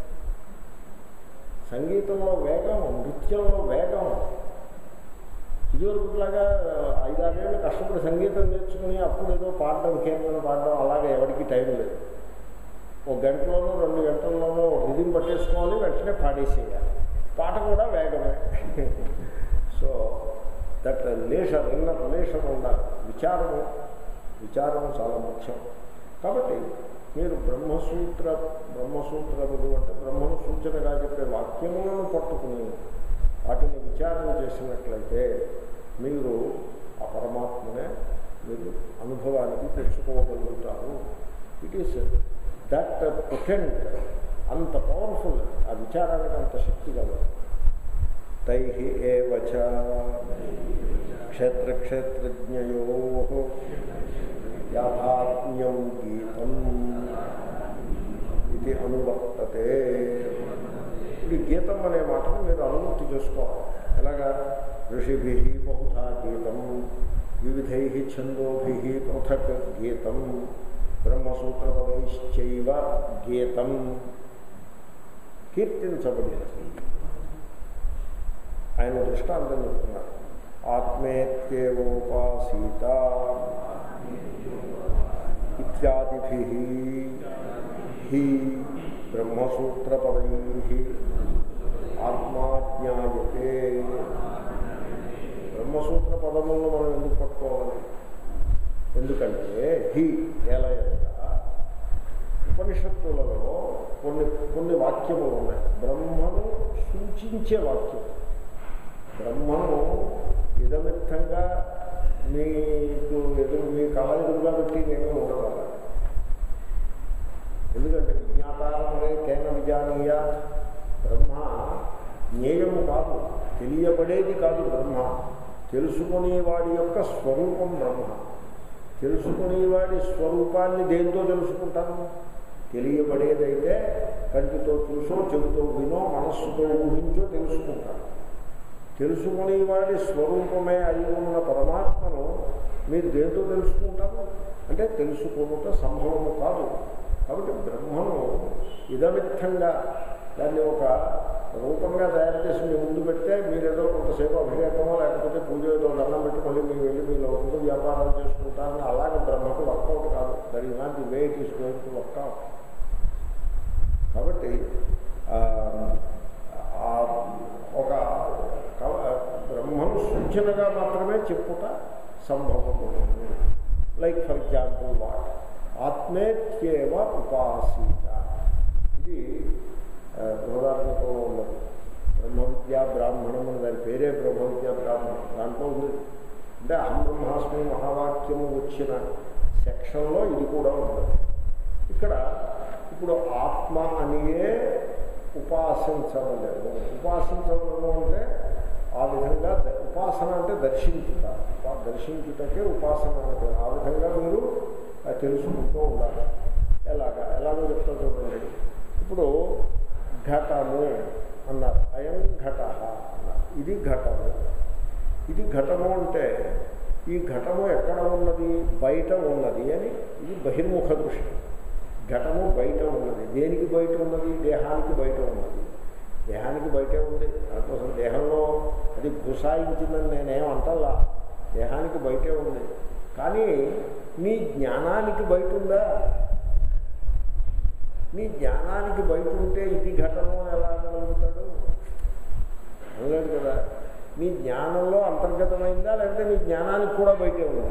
సంగీతంలో వేగం నృత్యంలో వేగం ఇదివరకులాగా ఐదారేళ్ళు కష్టపడి సంగీతం నేర్చుకుని అప్పుడు ఏదో పాడడం కేంద్రం పాడడం అలాగే ఎవరికి టైం లేదు ఒక గంటలోనో రెండు గంటల్లోనో రిధిం పట్టేసుకోవాలి వెంటనే పాడేసేయాలి పాట కూడా వేగమే సో దట్ లేషన్ ఇన్నర్ లేషన్ ఉండాలి విచారము విచారము చాలా ముఖ్యం కాబట్టి మీరు బ్రహ్మసూత్ర బ్రహ్మసూత్రములు అంటే బ్రహ్మను సూచనగా చెప్పే వాక్యములను పట్టుకుని వాటిని విచారణ చేసినట్లయితే మీరు ఆ పరమాత్మనే మీరు అనుభవానికి తెచ్చుకోగలుగుతారు ఇట్ ఈస్ దట్ పొటెంట్ అంత పవర్ఫుల్ ఆ విచారానికి అంత శక్తి కలదు తై ఏవచ క్షేత్రక్షేత్రజ్ఞయో యాథాత్మ్యం గీతం ఇది అనువర్తతే ఇప్పుడు గీతం అనే మాటను మీరు అనువృత్తి చేసుకోవాలి ఎలాగా ఋషిభి బహుధా గీతం వివిధై ఛందోభి పృథక్ గీతం బ్రహ్మసూత్రపదైశ్చైవ గీతం కీర్తించబడినది ఆయన దృష్టాంతం చెప్తున్నారు ఆత్మేత్యేవోపాసీత ఇత్యాదిభి హి బ్రహ్మసూత్రపదై ఆత్మాజ్ఞాయతే బ్రహ్మసూత్ర పదములను మనం ఎందుకు పట్టుకోవాలి ఎందుకంటే హి ఏలయంగా ఉపనిషత్తులలో కొన్ని కొన్ని వాక్యములు ఉన్నాయి బ్రహ్మను సూచించే వాక్యం బ్రహ్మను ఇదమిత్తంగా మీకు ఎదురు మీ కళ ఎదురుగా పెట్టి నేను ఉండగల ఎందుకంటే విజ్ఞాతారమనే కేన విజానీయ బ్రహ్మ జ్ఞేయము కాదు తెలియబడేది కాదు బ్రహ్మ తెలుసుకునేవాడి యొక్క స్వరూపం బ్రహ్మ తెలుసుకునేవాడి స్వరూపాన్ని దేంతో తెలుసుకుంటాను తెలియబడేదైతే కంటితో చూసో చెబుతో వినో మనస్సుతో ఊహించో తెలుసుకుంటాను తెలుసుకునేవాడి స్వరూపమే అయి ఉన్న పరమాత్మను మీరు దేంతో తెలుసుకుంటారు అంటే తెలుసుకున్నట సంభవము కాదు కాబట్టి బ్రహ్మను ఇదమిత్తంగా దాన్ని ఒక రూపంగా తయారు చేసి మీ ముందు పెడితే మీరేదో కొంతసేపు అభిషేకమో లేకపోతే పూజ ఏదో దండం పెట్టి మళ్ళీ మీరు వెళ్ళి మీ లౌకిక వ్యాపారాలు చేసుకుంటారని అలాగే బ్రహ్మకు వర్కౌట్ కాదు that is not the way it is going to work out కాబట్టి ఆ ఒక బ్రహ్మను సూచనగా మాత్రమే చెప్పుట సంభవము లైక్ ఫర్ ఎగ్జాంపుల్ వాట్ ఆత్మేత్యేవ ఉపాసీత ఇది బృహదాత్మకంలో ఉన్నది బ్రహ్మ విద్యా బ్రాహ్మణం అని దాని పేరే బ్రహ్మ విద్యా బ్రాహ్మణం దాంట్లో ఉంది అంటే అహం బ్రహ్మాస్మి మహావాక్యము వచ్చిన సెక్షన్లో ఇది కూడా ఉన్నది ఇక్కడ ఇప్పుడు ఆత్మ అనియే ఉపాసించవలేము ఉపాసించవలము అంటే ఆ విధంగా ఉపాసన అంటే దర్శించుట దర్శించుటకే ఉపాసన అంటే ఆ విధంగా మీరు తెలుసుకుంటూ ఉండాలి ఎలాగా ఎలాగో చెప్తా చూడండి ఇప్పుడు ఘటము అన్నారు అయం ఘట అన్నారు ఇది ఘటము ఇది ఘటము అంటే ఈ ఘటము ఎక్కడ ఉన్నది బయట ఉన్నది అని ఇది బహిర్ముఖ దృష్టి ఘటము బయట ఉన్నది దేనికి బయట ఉన్నది దేహానికి బయట ఉన్నది దేహానికి బయటే ఉంది దానికోసం దేహంలో అది గుసాయించిందని నేనేం అంటల్లా దేహానికి బయటే ఉంది కానీ నీ జ్ఞానానికి బయట ఉందా నీ జ్ఞానానికి బయట ఉంటే ఇది ఘటము ఎలా అనగలుగుతాడు అనలేదు కదా నీ జ్ఞానంలో అంతర్గతమైందా లేకపోతే నీ జ్ఞానానికి కూడా బయటే ఉందా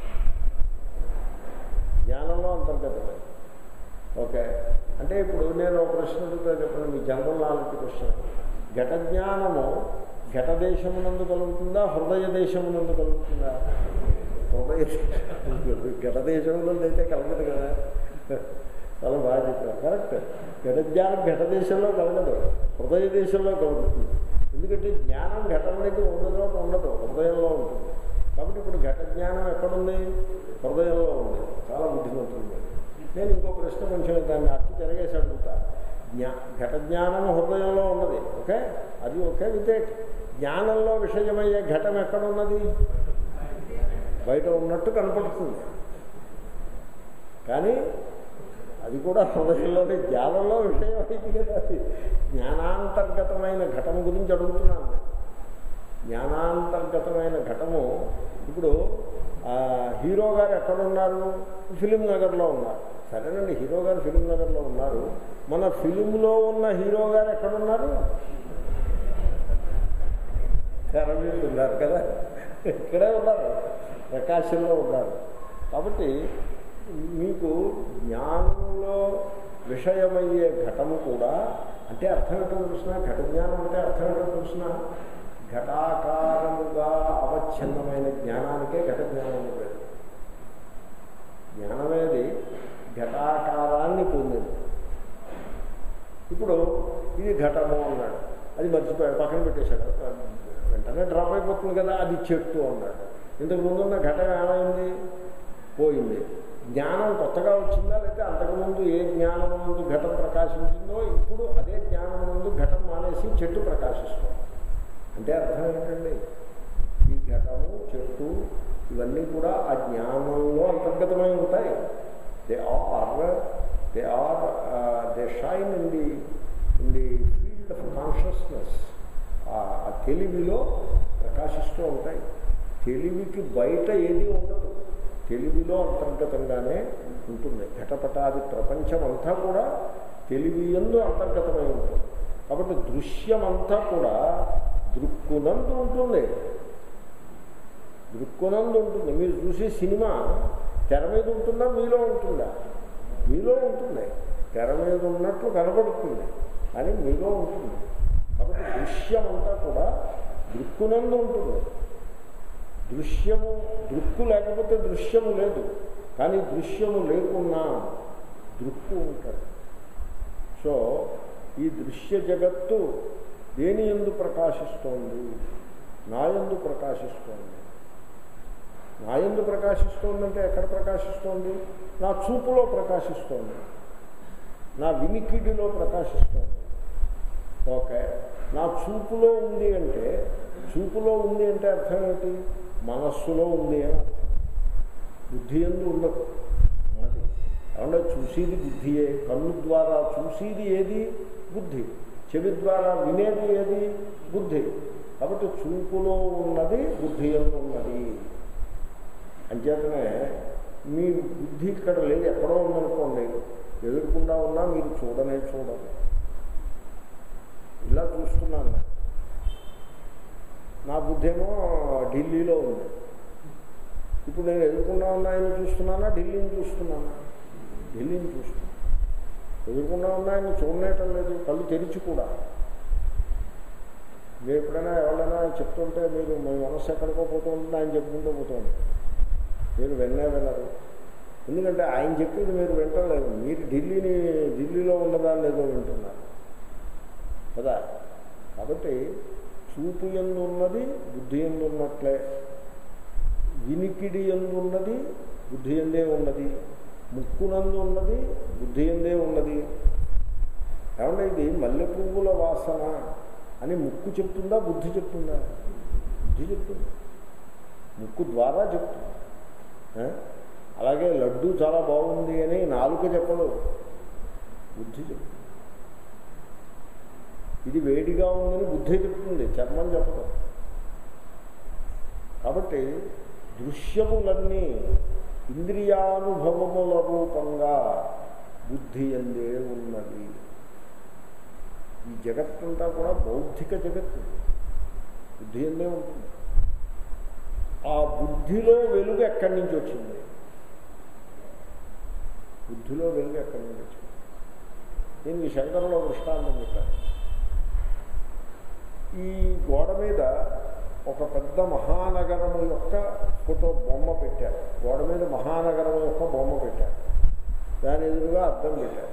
జ్ఞానంలో అంతర్గతమైంది ఓకే అంటే ఇప్పుడు నేను ఒక ప్రశ్న అడుగుతా చెప్పండి మీ జనరల్ నాలెడ్జ్ క్వశ్చన్ ఘట జ్ఞానము ఘట దేశమునందు కలుగుతుందా హృదయ దేశమునందు కలుగుతుందా హృదయ ఘట దేశమునందు అయితే కలగదు కదా చాలా బాగా చెప్పారు కరెక్ట్ ఘట జ్ఞానం ఘట దేశంలో కలగదు హృదయ దేశంలో కలుగుతుంది ఎందుకంటే జ్ఞానం ఘటం దగ్గర ఉన్నదో ఉండదు హృదయంలో ఉంటుంది కాబట్టి ఇప్పుడు ఘట జ్ఞానం ఎక్కడుంది హృదయంలో ఉంది చాలా బుద్ధిమంతుంది నేను ఇంకో ప్రశ్న కొంచెం దాన్ని అట్టు తిరగేసి అడుగుతా జ్ఞా ఘట జ్ఞానం హృదయంలో ఉన్నది ఓకే అది ఓకే విత్ జ్ఞానంలో విషయమయ్యే ఘటం ఎక్కడున్నది బయట ఉన్నట్టు కనపడుతుంది కానీ అది కూడా హృదయంలోనే జ్ఞానంలో విషయం అయింది కదా అది జ్ఞానాంతర్గతమైన ఘటము గురించి అడుగుతున్నాను జ్ఞానాంతర్గతమైన ఘటము ఇప్పుడు హీరో గారు ఎక్కడున్నారు ఫిలిం నగర్లో ఉన్నారు సరేనండి హీరో గారు ఫిలిం నగర్లో ఉన్నారు మన ఫిలింలో ఉన్న హీరో గారు ఎక్కడున్నారు తెర మీద ఉన్నారు కదా ఇక్కడే ఉన్నారు ప్రకాశంలో ఉన్నారు కాబట్టి మీకు జ్ఞానంలో విషయమయ్యే ఘటము కూడా అంటే అర్థం ఏంటో చూసిన ఘట జ్ఞానం అంటే అర్థం ఏంటో చూసిన ఘటాకారముగా అవచ్ఛిన్నమైన జ్ఞానానికే ఘట జ్ఞానం అని పేరు జ్ఞానమేది ఘటాకారాన్ని పొందింది ఇప్పుడు ఇది ఘటము అన్నాడు అది మర్చిపోయాడు పక్కన పెట్టేశాడు వెంటనే డ్రాప్ అయిపోతుంది కదా అది చెట్టు అన్నాడు ఇంతకు ముందున్న ఘటన ఏమైంది పోయింది జ్ఞానం కొత్తగా వచ్చిందా లేకపోతే అంతకుముందు ఏ జ్ఞానం ముందు ఘటం ప్రకాశించిందో ఇప్పుడు అదే జ్ఞానం ముందు ఘటం మానేసి చెట్టు ప్రకాశిస్తుంది అంటే అర్థం ఏంటండి ఈ ఘటము చెట్టు ఇవన్నీ కూడా ఆ జ్ఞానంలో అంతర్గతమై ఉంటాయి they are they are they shine in the in the field of consciousness ఆ తెలివిలో ప్రకాశిస్తూ ఉంటాయి తెలివికి బయట ఏది ఉండదు తెలివిలో అంతర్గతంగానే ఉంటుంది ఘటపటాది ప్రపంచం అంతా కూడా తెలివి ఎందు అంతర్గతమై ఉంటుంది కాబట్టి దృశ్యమంతా కూడా దృక్కునందు ఉంటుంది దృక్కునందు ఉంటుంది మీరు చూసే సినిమా తెర మీద ఉంటుందా మీలో ఉంటుందా మీలో ఉంటుంది తెర మీద ఉన్నట్లు కనబడుతుంది కానీ మీలో ఉంటుంది కాబట్టి దృశ్యం అంతా కూడా దృక్కునందు ఉంటుంది దృశ్యము దృక్కు లేకపోతే దృశ్యము లేదు కానీ దృశ్యము లేకున్నా దృక్కు ఉంటుంది సో ఈ దృశ్య జగత్తు దేని ఎందు ప్రకాశిస్తోంది నా ఎందు ప్రకాశిస్తోంది నా ఎందు ప్రకాశిస్తోందంటే ఎక్కడ ప్రకాశిస్తోంది నా చూపులో ప్రకాశిస్తోంది నా వినికిడిలో ప్రకాశిస్తోంది ఓకే నా చూపులో ఉంది అంటే చూపులో ఉంది అంటే అర్థం ఏంటి మనస్సులో ఉంది అని అర్థం బుద్ధి ఎందు ఉండదు ఉన్నది ఏమన్నా చూసేది బుద్ధియే కన్ను ద్వారా చూసేది ఏది బుద్ధి చెవి ద్వారా వినేది ఏది బుద్ధి కాబట్టి చూపులో ఉన్నది బుద్ధి ఎందు ఉన్నది అంచేతనే మీ బుద్ధి ఇక్కడ లేదు ఎక్కడో ఉందనుకోండి ఎదుర్కొండా ఉన్నా మీరు చూడనే చూడరు ఇలా చూస్తున్నాను నా బుద్ధి ఏమో ఢిల్లీలో ఉంది ఇప్పుడు నేను ఎదుర్కొన్నా ఉన్న ఆయన చూస్తున్నానా ఢిల్లీని చూస్తున్నానా ఢిల్లీని చూస్తున్నాను ఎదుర్కొన్నా ఉన్న ఆయన చూడనేటం లేదు కళ్ళు తెరిచి కూడా మీరు ఎప్పుడైనా ఎవరైనా చెప్తుంటే మీరు మీ మనస్సు ఎక్కడికో పోతూ ఉంటుంది ఆయన చెప్పుకుంటూ పోతుంది మీరు విన్నే వినరు ఎందుకంటే ఆయన చెప్పేది మీరు వింటలేదు మీరు ఢిల్లీని ఢిల్లీలో ఉన్నదాన్ని ఏదో వింటున్నారు కదా కాబట్టి చూపు ఎందు ఉన్నది బుద్ధి ఎందు ఉన్నట్లే వినికిడి ఎందు ఉన్నది బుద్ధి ఎందే ఉన్నది ముక్కునందు ఉన్నది బుద్ధి ఎందే ఉన్నది ఏమంటే ఇది మల్లె పువ్వుల వాసన అని ముక్కు చెప్తుందా బుద్ధి చెప్తుందా బుద్ధి చెప్తుంది ముక్కు ద్వారా చెప్తుంది ఆ? అలాగే లడ్డు చాలా బాగుంది అని నాలుక చెప్పదు బుద్ధి చెప్తుంది ఇది వేడిగా ఉందని బుద్ధి చెప్తుంది చర్మం చెప్పదు కాబట్టి దృశ్యములన్నీ ఇంద్రియానుభవముల రూపంగా బుద్ధి ఎందే ఉన్నది ఈ జగత్తంతా కూడా బౌద్ధిక జగత్తు బుద్ధి ఎందే ఉంటుంది ఆ బుద్ధిలో వెలుగు ఎక్కడి నుంచి వచ్చింది బుద్ధిలో వెలుగు ఎక్కడి నుంచి వచ్చింది దీనికి శంకరంలో దృష్టాంతం చెప్పారు ఈ గోడ మీద ఒక పెద్ద మహానగరం యొక్క ఫోటో బొమ్మ పెట్టారు గోడ మీద మహానగరం యొక్క బొమ్మ పెట్టారు దాని ఎదురుగా అద్దం పెట్టారు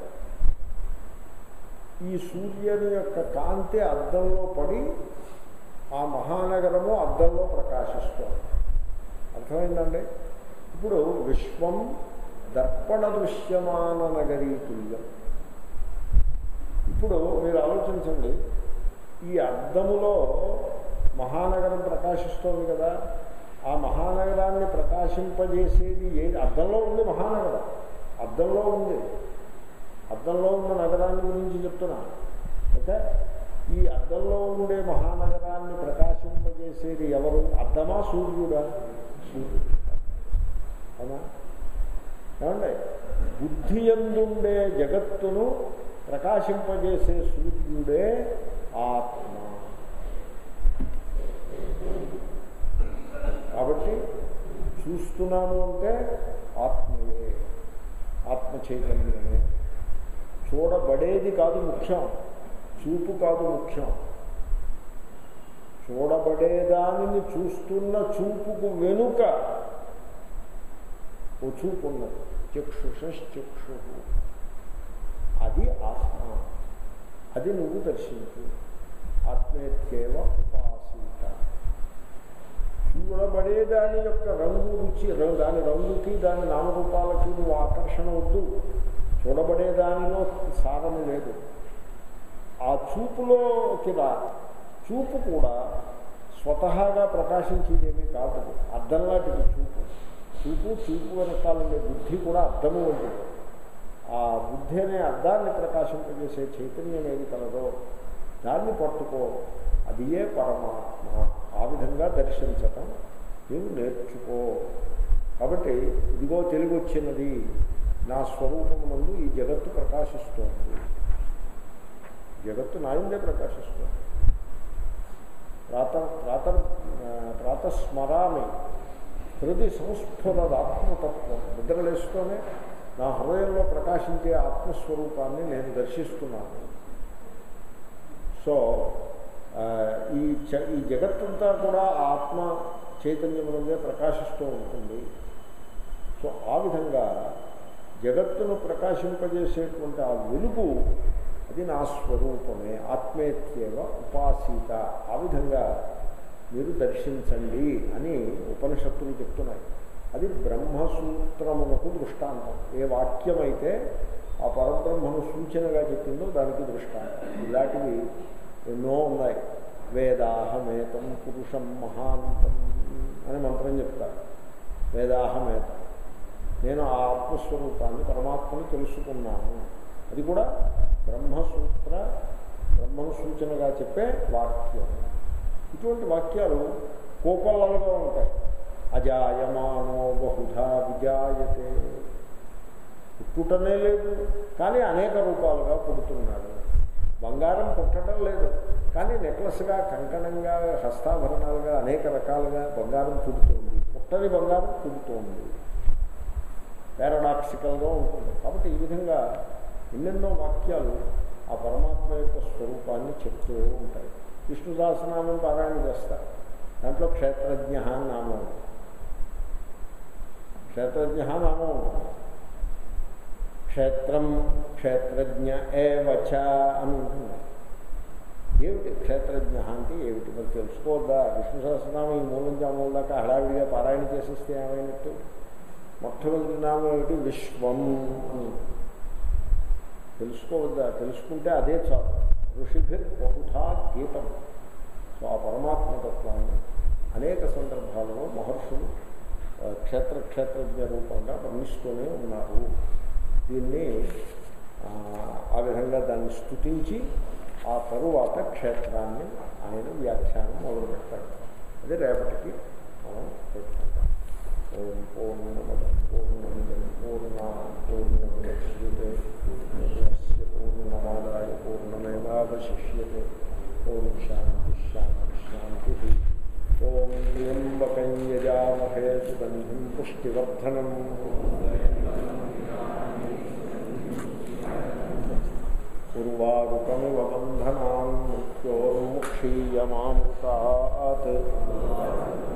ఈ సూర్యుని యొక్క కాంతి అద్దంలో పడి ఆ మహానగరము అద్దంలో ప్రకాశిస్తుంది అర్థమైందండి ఇప్పుడు విశ్వం దర్పణ దృశ్యమాన నగరీ తుల్యం ఇప్పుడు మీరు ఆలోచించండి ఈ అద్దములో మహానగరం ప్రకాశిస్తోంది కదా ఆ మహానగరాన్ని ప్రకాశింపజేసేది ఏది అద్దంలో ఉంది మహానగరం అద్దంలో ఉంది అద్దంలో ఉన్న నగరాన్ని గురించి చెప్తున్నా ఓకే ఈ అద్దంలో ఉండే మహానగరాన్ని ప్రకాశింపజేసేది ఎవరు అద్దమా సూర్యుడా సూర్యుడు అవునా ఏమండి బుద్ధి ఎందుండే జగత్తును ప్రకాశింపజేసే సూర్యుడే ఆత్మ కాబట్టి చూస్తున్నాను అంటే ఆత్మయే ఆత్మ చైతన్యమే చూడబడేది కాదు ముఖ్యం చూపు కాదు ముఖ్యం చూడబడేదానిని చూస్తున్న చూపుకు వెనుక ఓ చూపు ఉన్నది చక్షుషక్షు అది ఆత్మ అది నువ్వు దర్శించు ఆత్మేత్యేవ ఉపాసీత చూడబడే దాని యొక్క రంగు రుచి ర- దాని రంగుకి దాని నామరూపాలకి నువ్వు ఆకర్షణ వద్దు చూడబడే దానిలో సారము లేదు ఆ చూపులోకి రా చూపు కూడా స్వతహాగా ప్రకాశించేదేమీ కాదు అర్థం లాంటిది చూపు చూపు చూపు వెనకాలండే బుద్ధి కూడా అర్థము ఉంటుంది ఆ బుద్ధి అనే అర్థాన్ని ప్రకాశింపజేసే చైతన్యం ఏది కలదో దాన్ని పట్టుకో అది ఏ పరమాత్మ ఆ విధంగా దర్శించటం నీవు నేర్చుకో కాబట్టి ఇదిగో తెలివి వచ్చినది నా స్వరూపం ముందు ఈ జగత్తు ప్రకాశిస్తోంది జగత్తు నాయందే ప్రకాశిస్తోంది ప్రాత ప్రాత ప్రాతస్మరామి హృది సంస్ఫురదాత్మతత్వం నిద్రలేస్తూనే నా హృదయంలో ప్రకాశించే ఆత్మస్వరూపాన్ని నేను దర్శిస్తున్నాను సో ఆ, ఈ చ ఈ జగత్తంతా కూడా ఆత్మ చైతన్యమునందే ప్రకాశిస్తూ ఉంటుంది సో ఆ విధంగా జగత్తును ప్రకాశింపజేసేటువంటి ఆ వెలుగు అది నా స్వరూపమే ఆత్మేత్యేవ ఉపాసీత ఆ విధంగా మీరు దర్శించండి అని ఉపనిషత్తులు చెప్తున్నాయి అది బ్రహ్మసూత్రమునకు దృష్టాంతం ఏ వాక్యమైతే ఆ పరబ్రహ్మను సూచనగా చెప్పిందో దానికి దృష్టాంతం ఇలాంటివి ఎన్నో ఉన్నాయి వేదాహమేతం పురుషం మహాంతం అని మంత్రం చెప్తారు వేదాహమేతం నేను ఆ ఆత్మస్వరూపాన్ని పరమాత్మని తెలుసుకున్నాను అది కూడా బ్రహ్మసూత్ర బ్రహ్మను సూచనగా చెప్పే వాక్యం ఇటువంటి వాక్యాలు కోపల్లలుగా ఉంటాయి అజాయమానో బహుధా విజాయతే పుట్టుటనే లేదు కానీ అనేక రూపాలుగా పుడుతున్నాడు బంగారం పుట్టడం లేదు కానీ నెక్లెస్గా కంకణంగా హస్తాభరణాలుగా అనేక రకాలుగా బంగారం పుడుతుంది పుట్టని బంగారం పుడుతుంది పారాడాక్సికల్గా ఉంటుంది కాబట్టి ఈ విధంగా ఎన్నెన్నో వాక్యాలు ఆ పరమాత్మ యొక్క స్వరూపాన్ని చెప్తూ ఉంటాయి విష్ణు సహస్రనామం పారాయణ చేస్తారు దాంట్లో క్షేత్రజ్ఞ అని నామం ఉంది. క్షేత్రజ్ఞ నామం ఉంటుంది క్షేత్రం క్షేత్రజ్ఞ ఏవచ అని ఉంటుంది ఏమిటి క్షేత్రజ్ఞ అంటే ఏమిటి మరి తెలుసుకోవద్దా విష్ణు సహస్రనామం ఈ మూలం నుంచి ఆ మూలం దాకా హడావిడిగా పారాయణ చేసేస్తే ఏమైనట్టు మొట్టమొదటి నామం ఏమిటి విశ్వం అని తెలుసుకోవద్దా తెలుసుకుంటే అదే చాలు ఋషిభిర్ బహుధా గీతం సో ఆ పరమాత్మతత్వాన్ని అనేక సందర్భాలలో మహర్షులు ఆ, క్షేత్ర క్షేత్రజ్ఞ రూపంగా వర్ణిస్తూనే ఉన్నారు దీన్ని ఆ, ఆ విధంగా దాన్ని స్థుతించి ఆ తరువాత క్షేత్రాన్ని ఆయన వ్యాఖ్యానం మొదలుపెట్టాడు అది రేపటికి మనం పెట్టుకుంటాం ఓం పూర్ణమద పూర్ణమిదం పూర్ణ పూర్ణముద్యతే పూర్ణస్య పూర్ణమాదాయ పూర్ణమేవాశిష్యతే ఓం శాంతి శాంతి శాంతి ఓం త్ర్యంబకం యజామహే సుగంధిం పుష్టివర్ధనం ఉర్వారుకమివ బంధనాన్ మృత్యోర్ముక్షీయమామృతాత్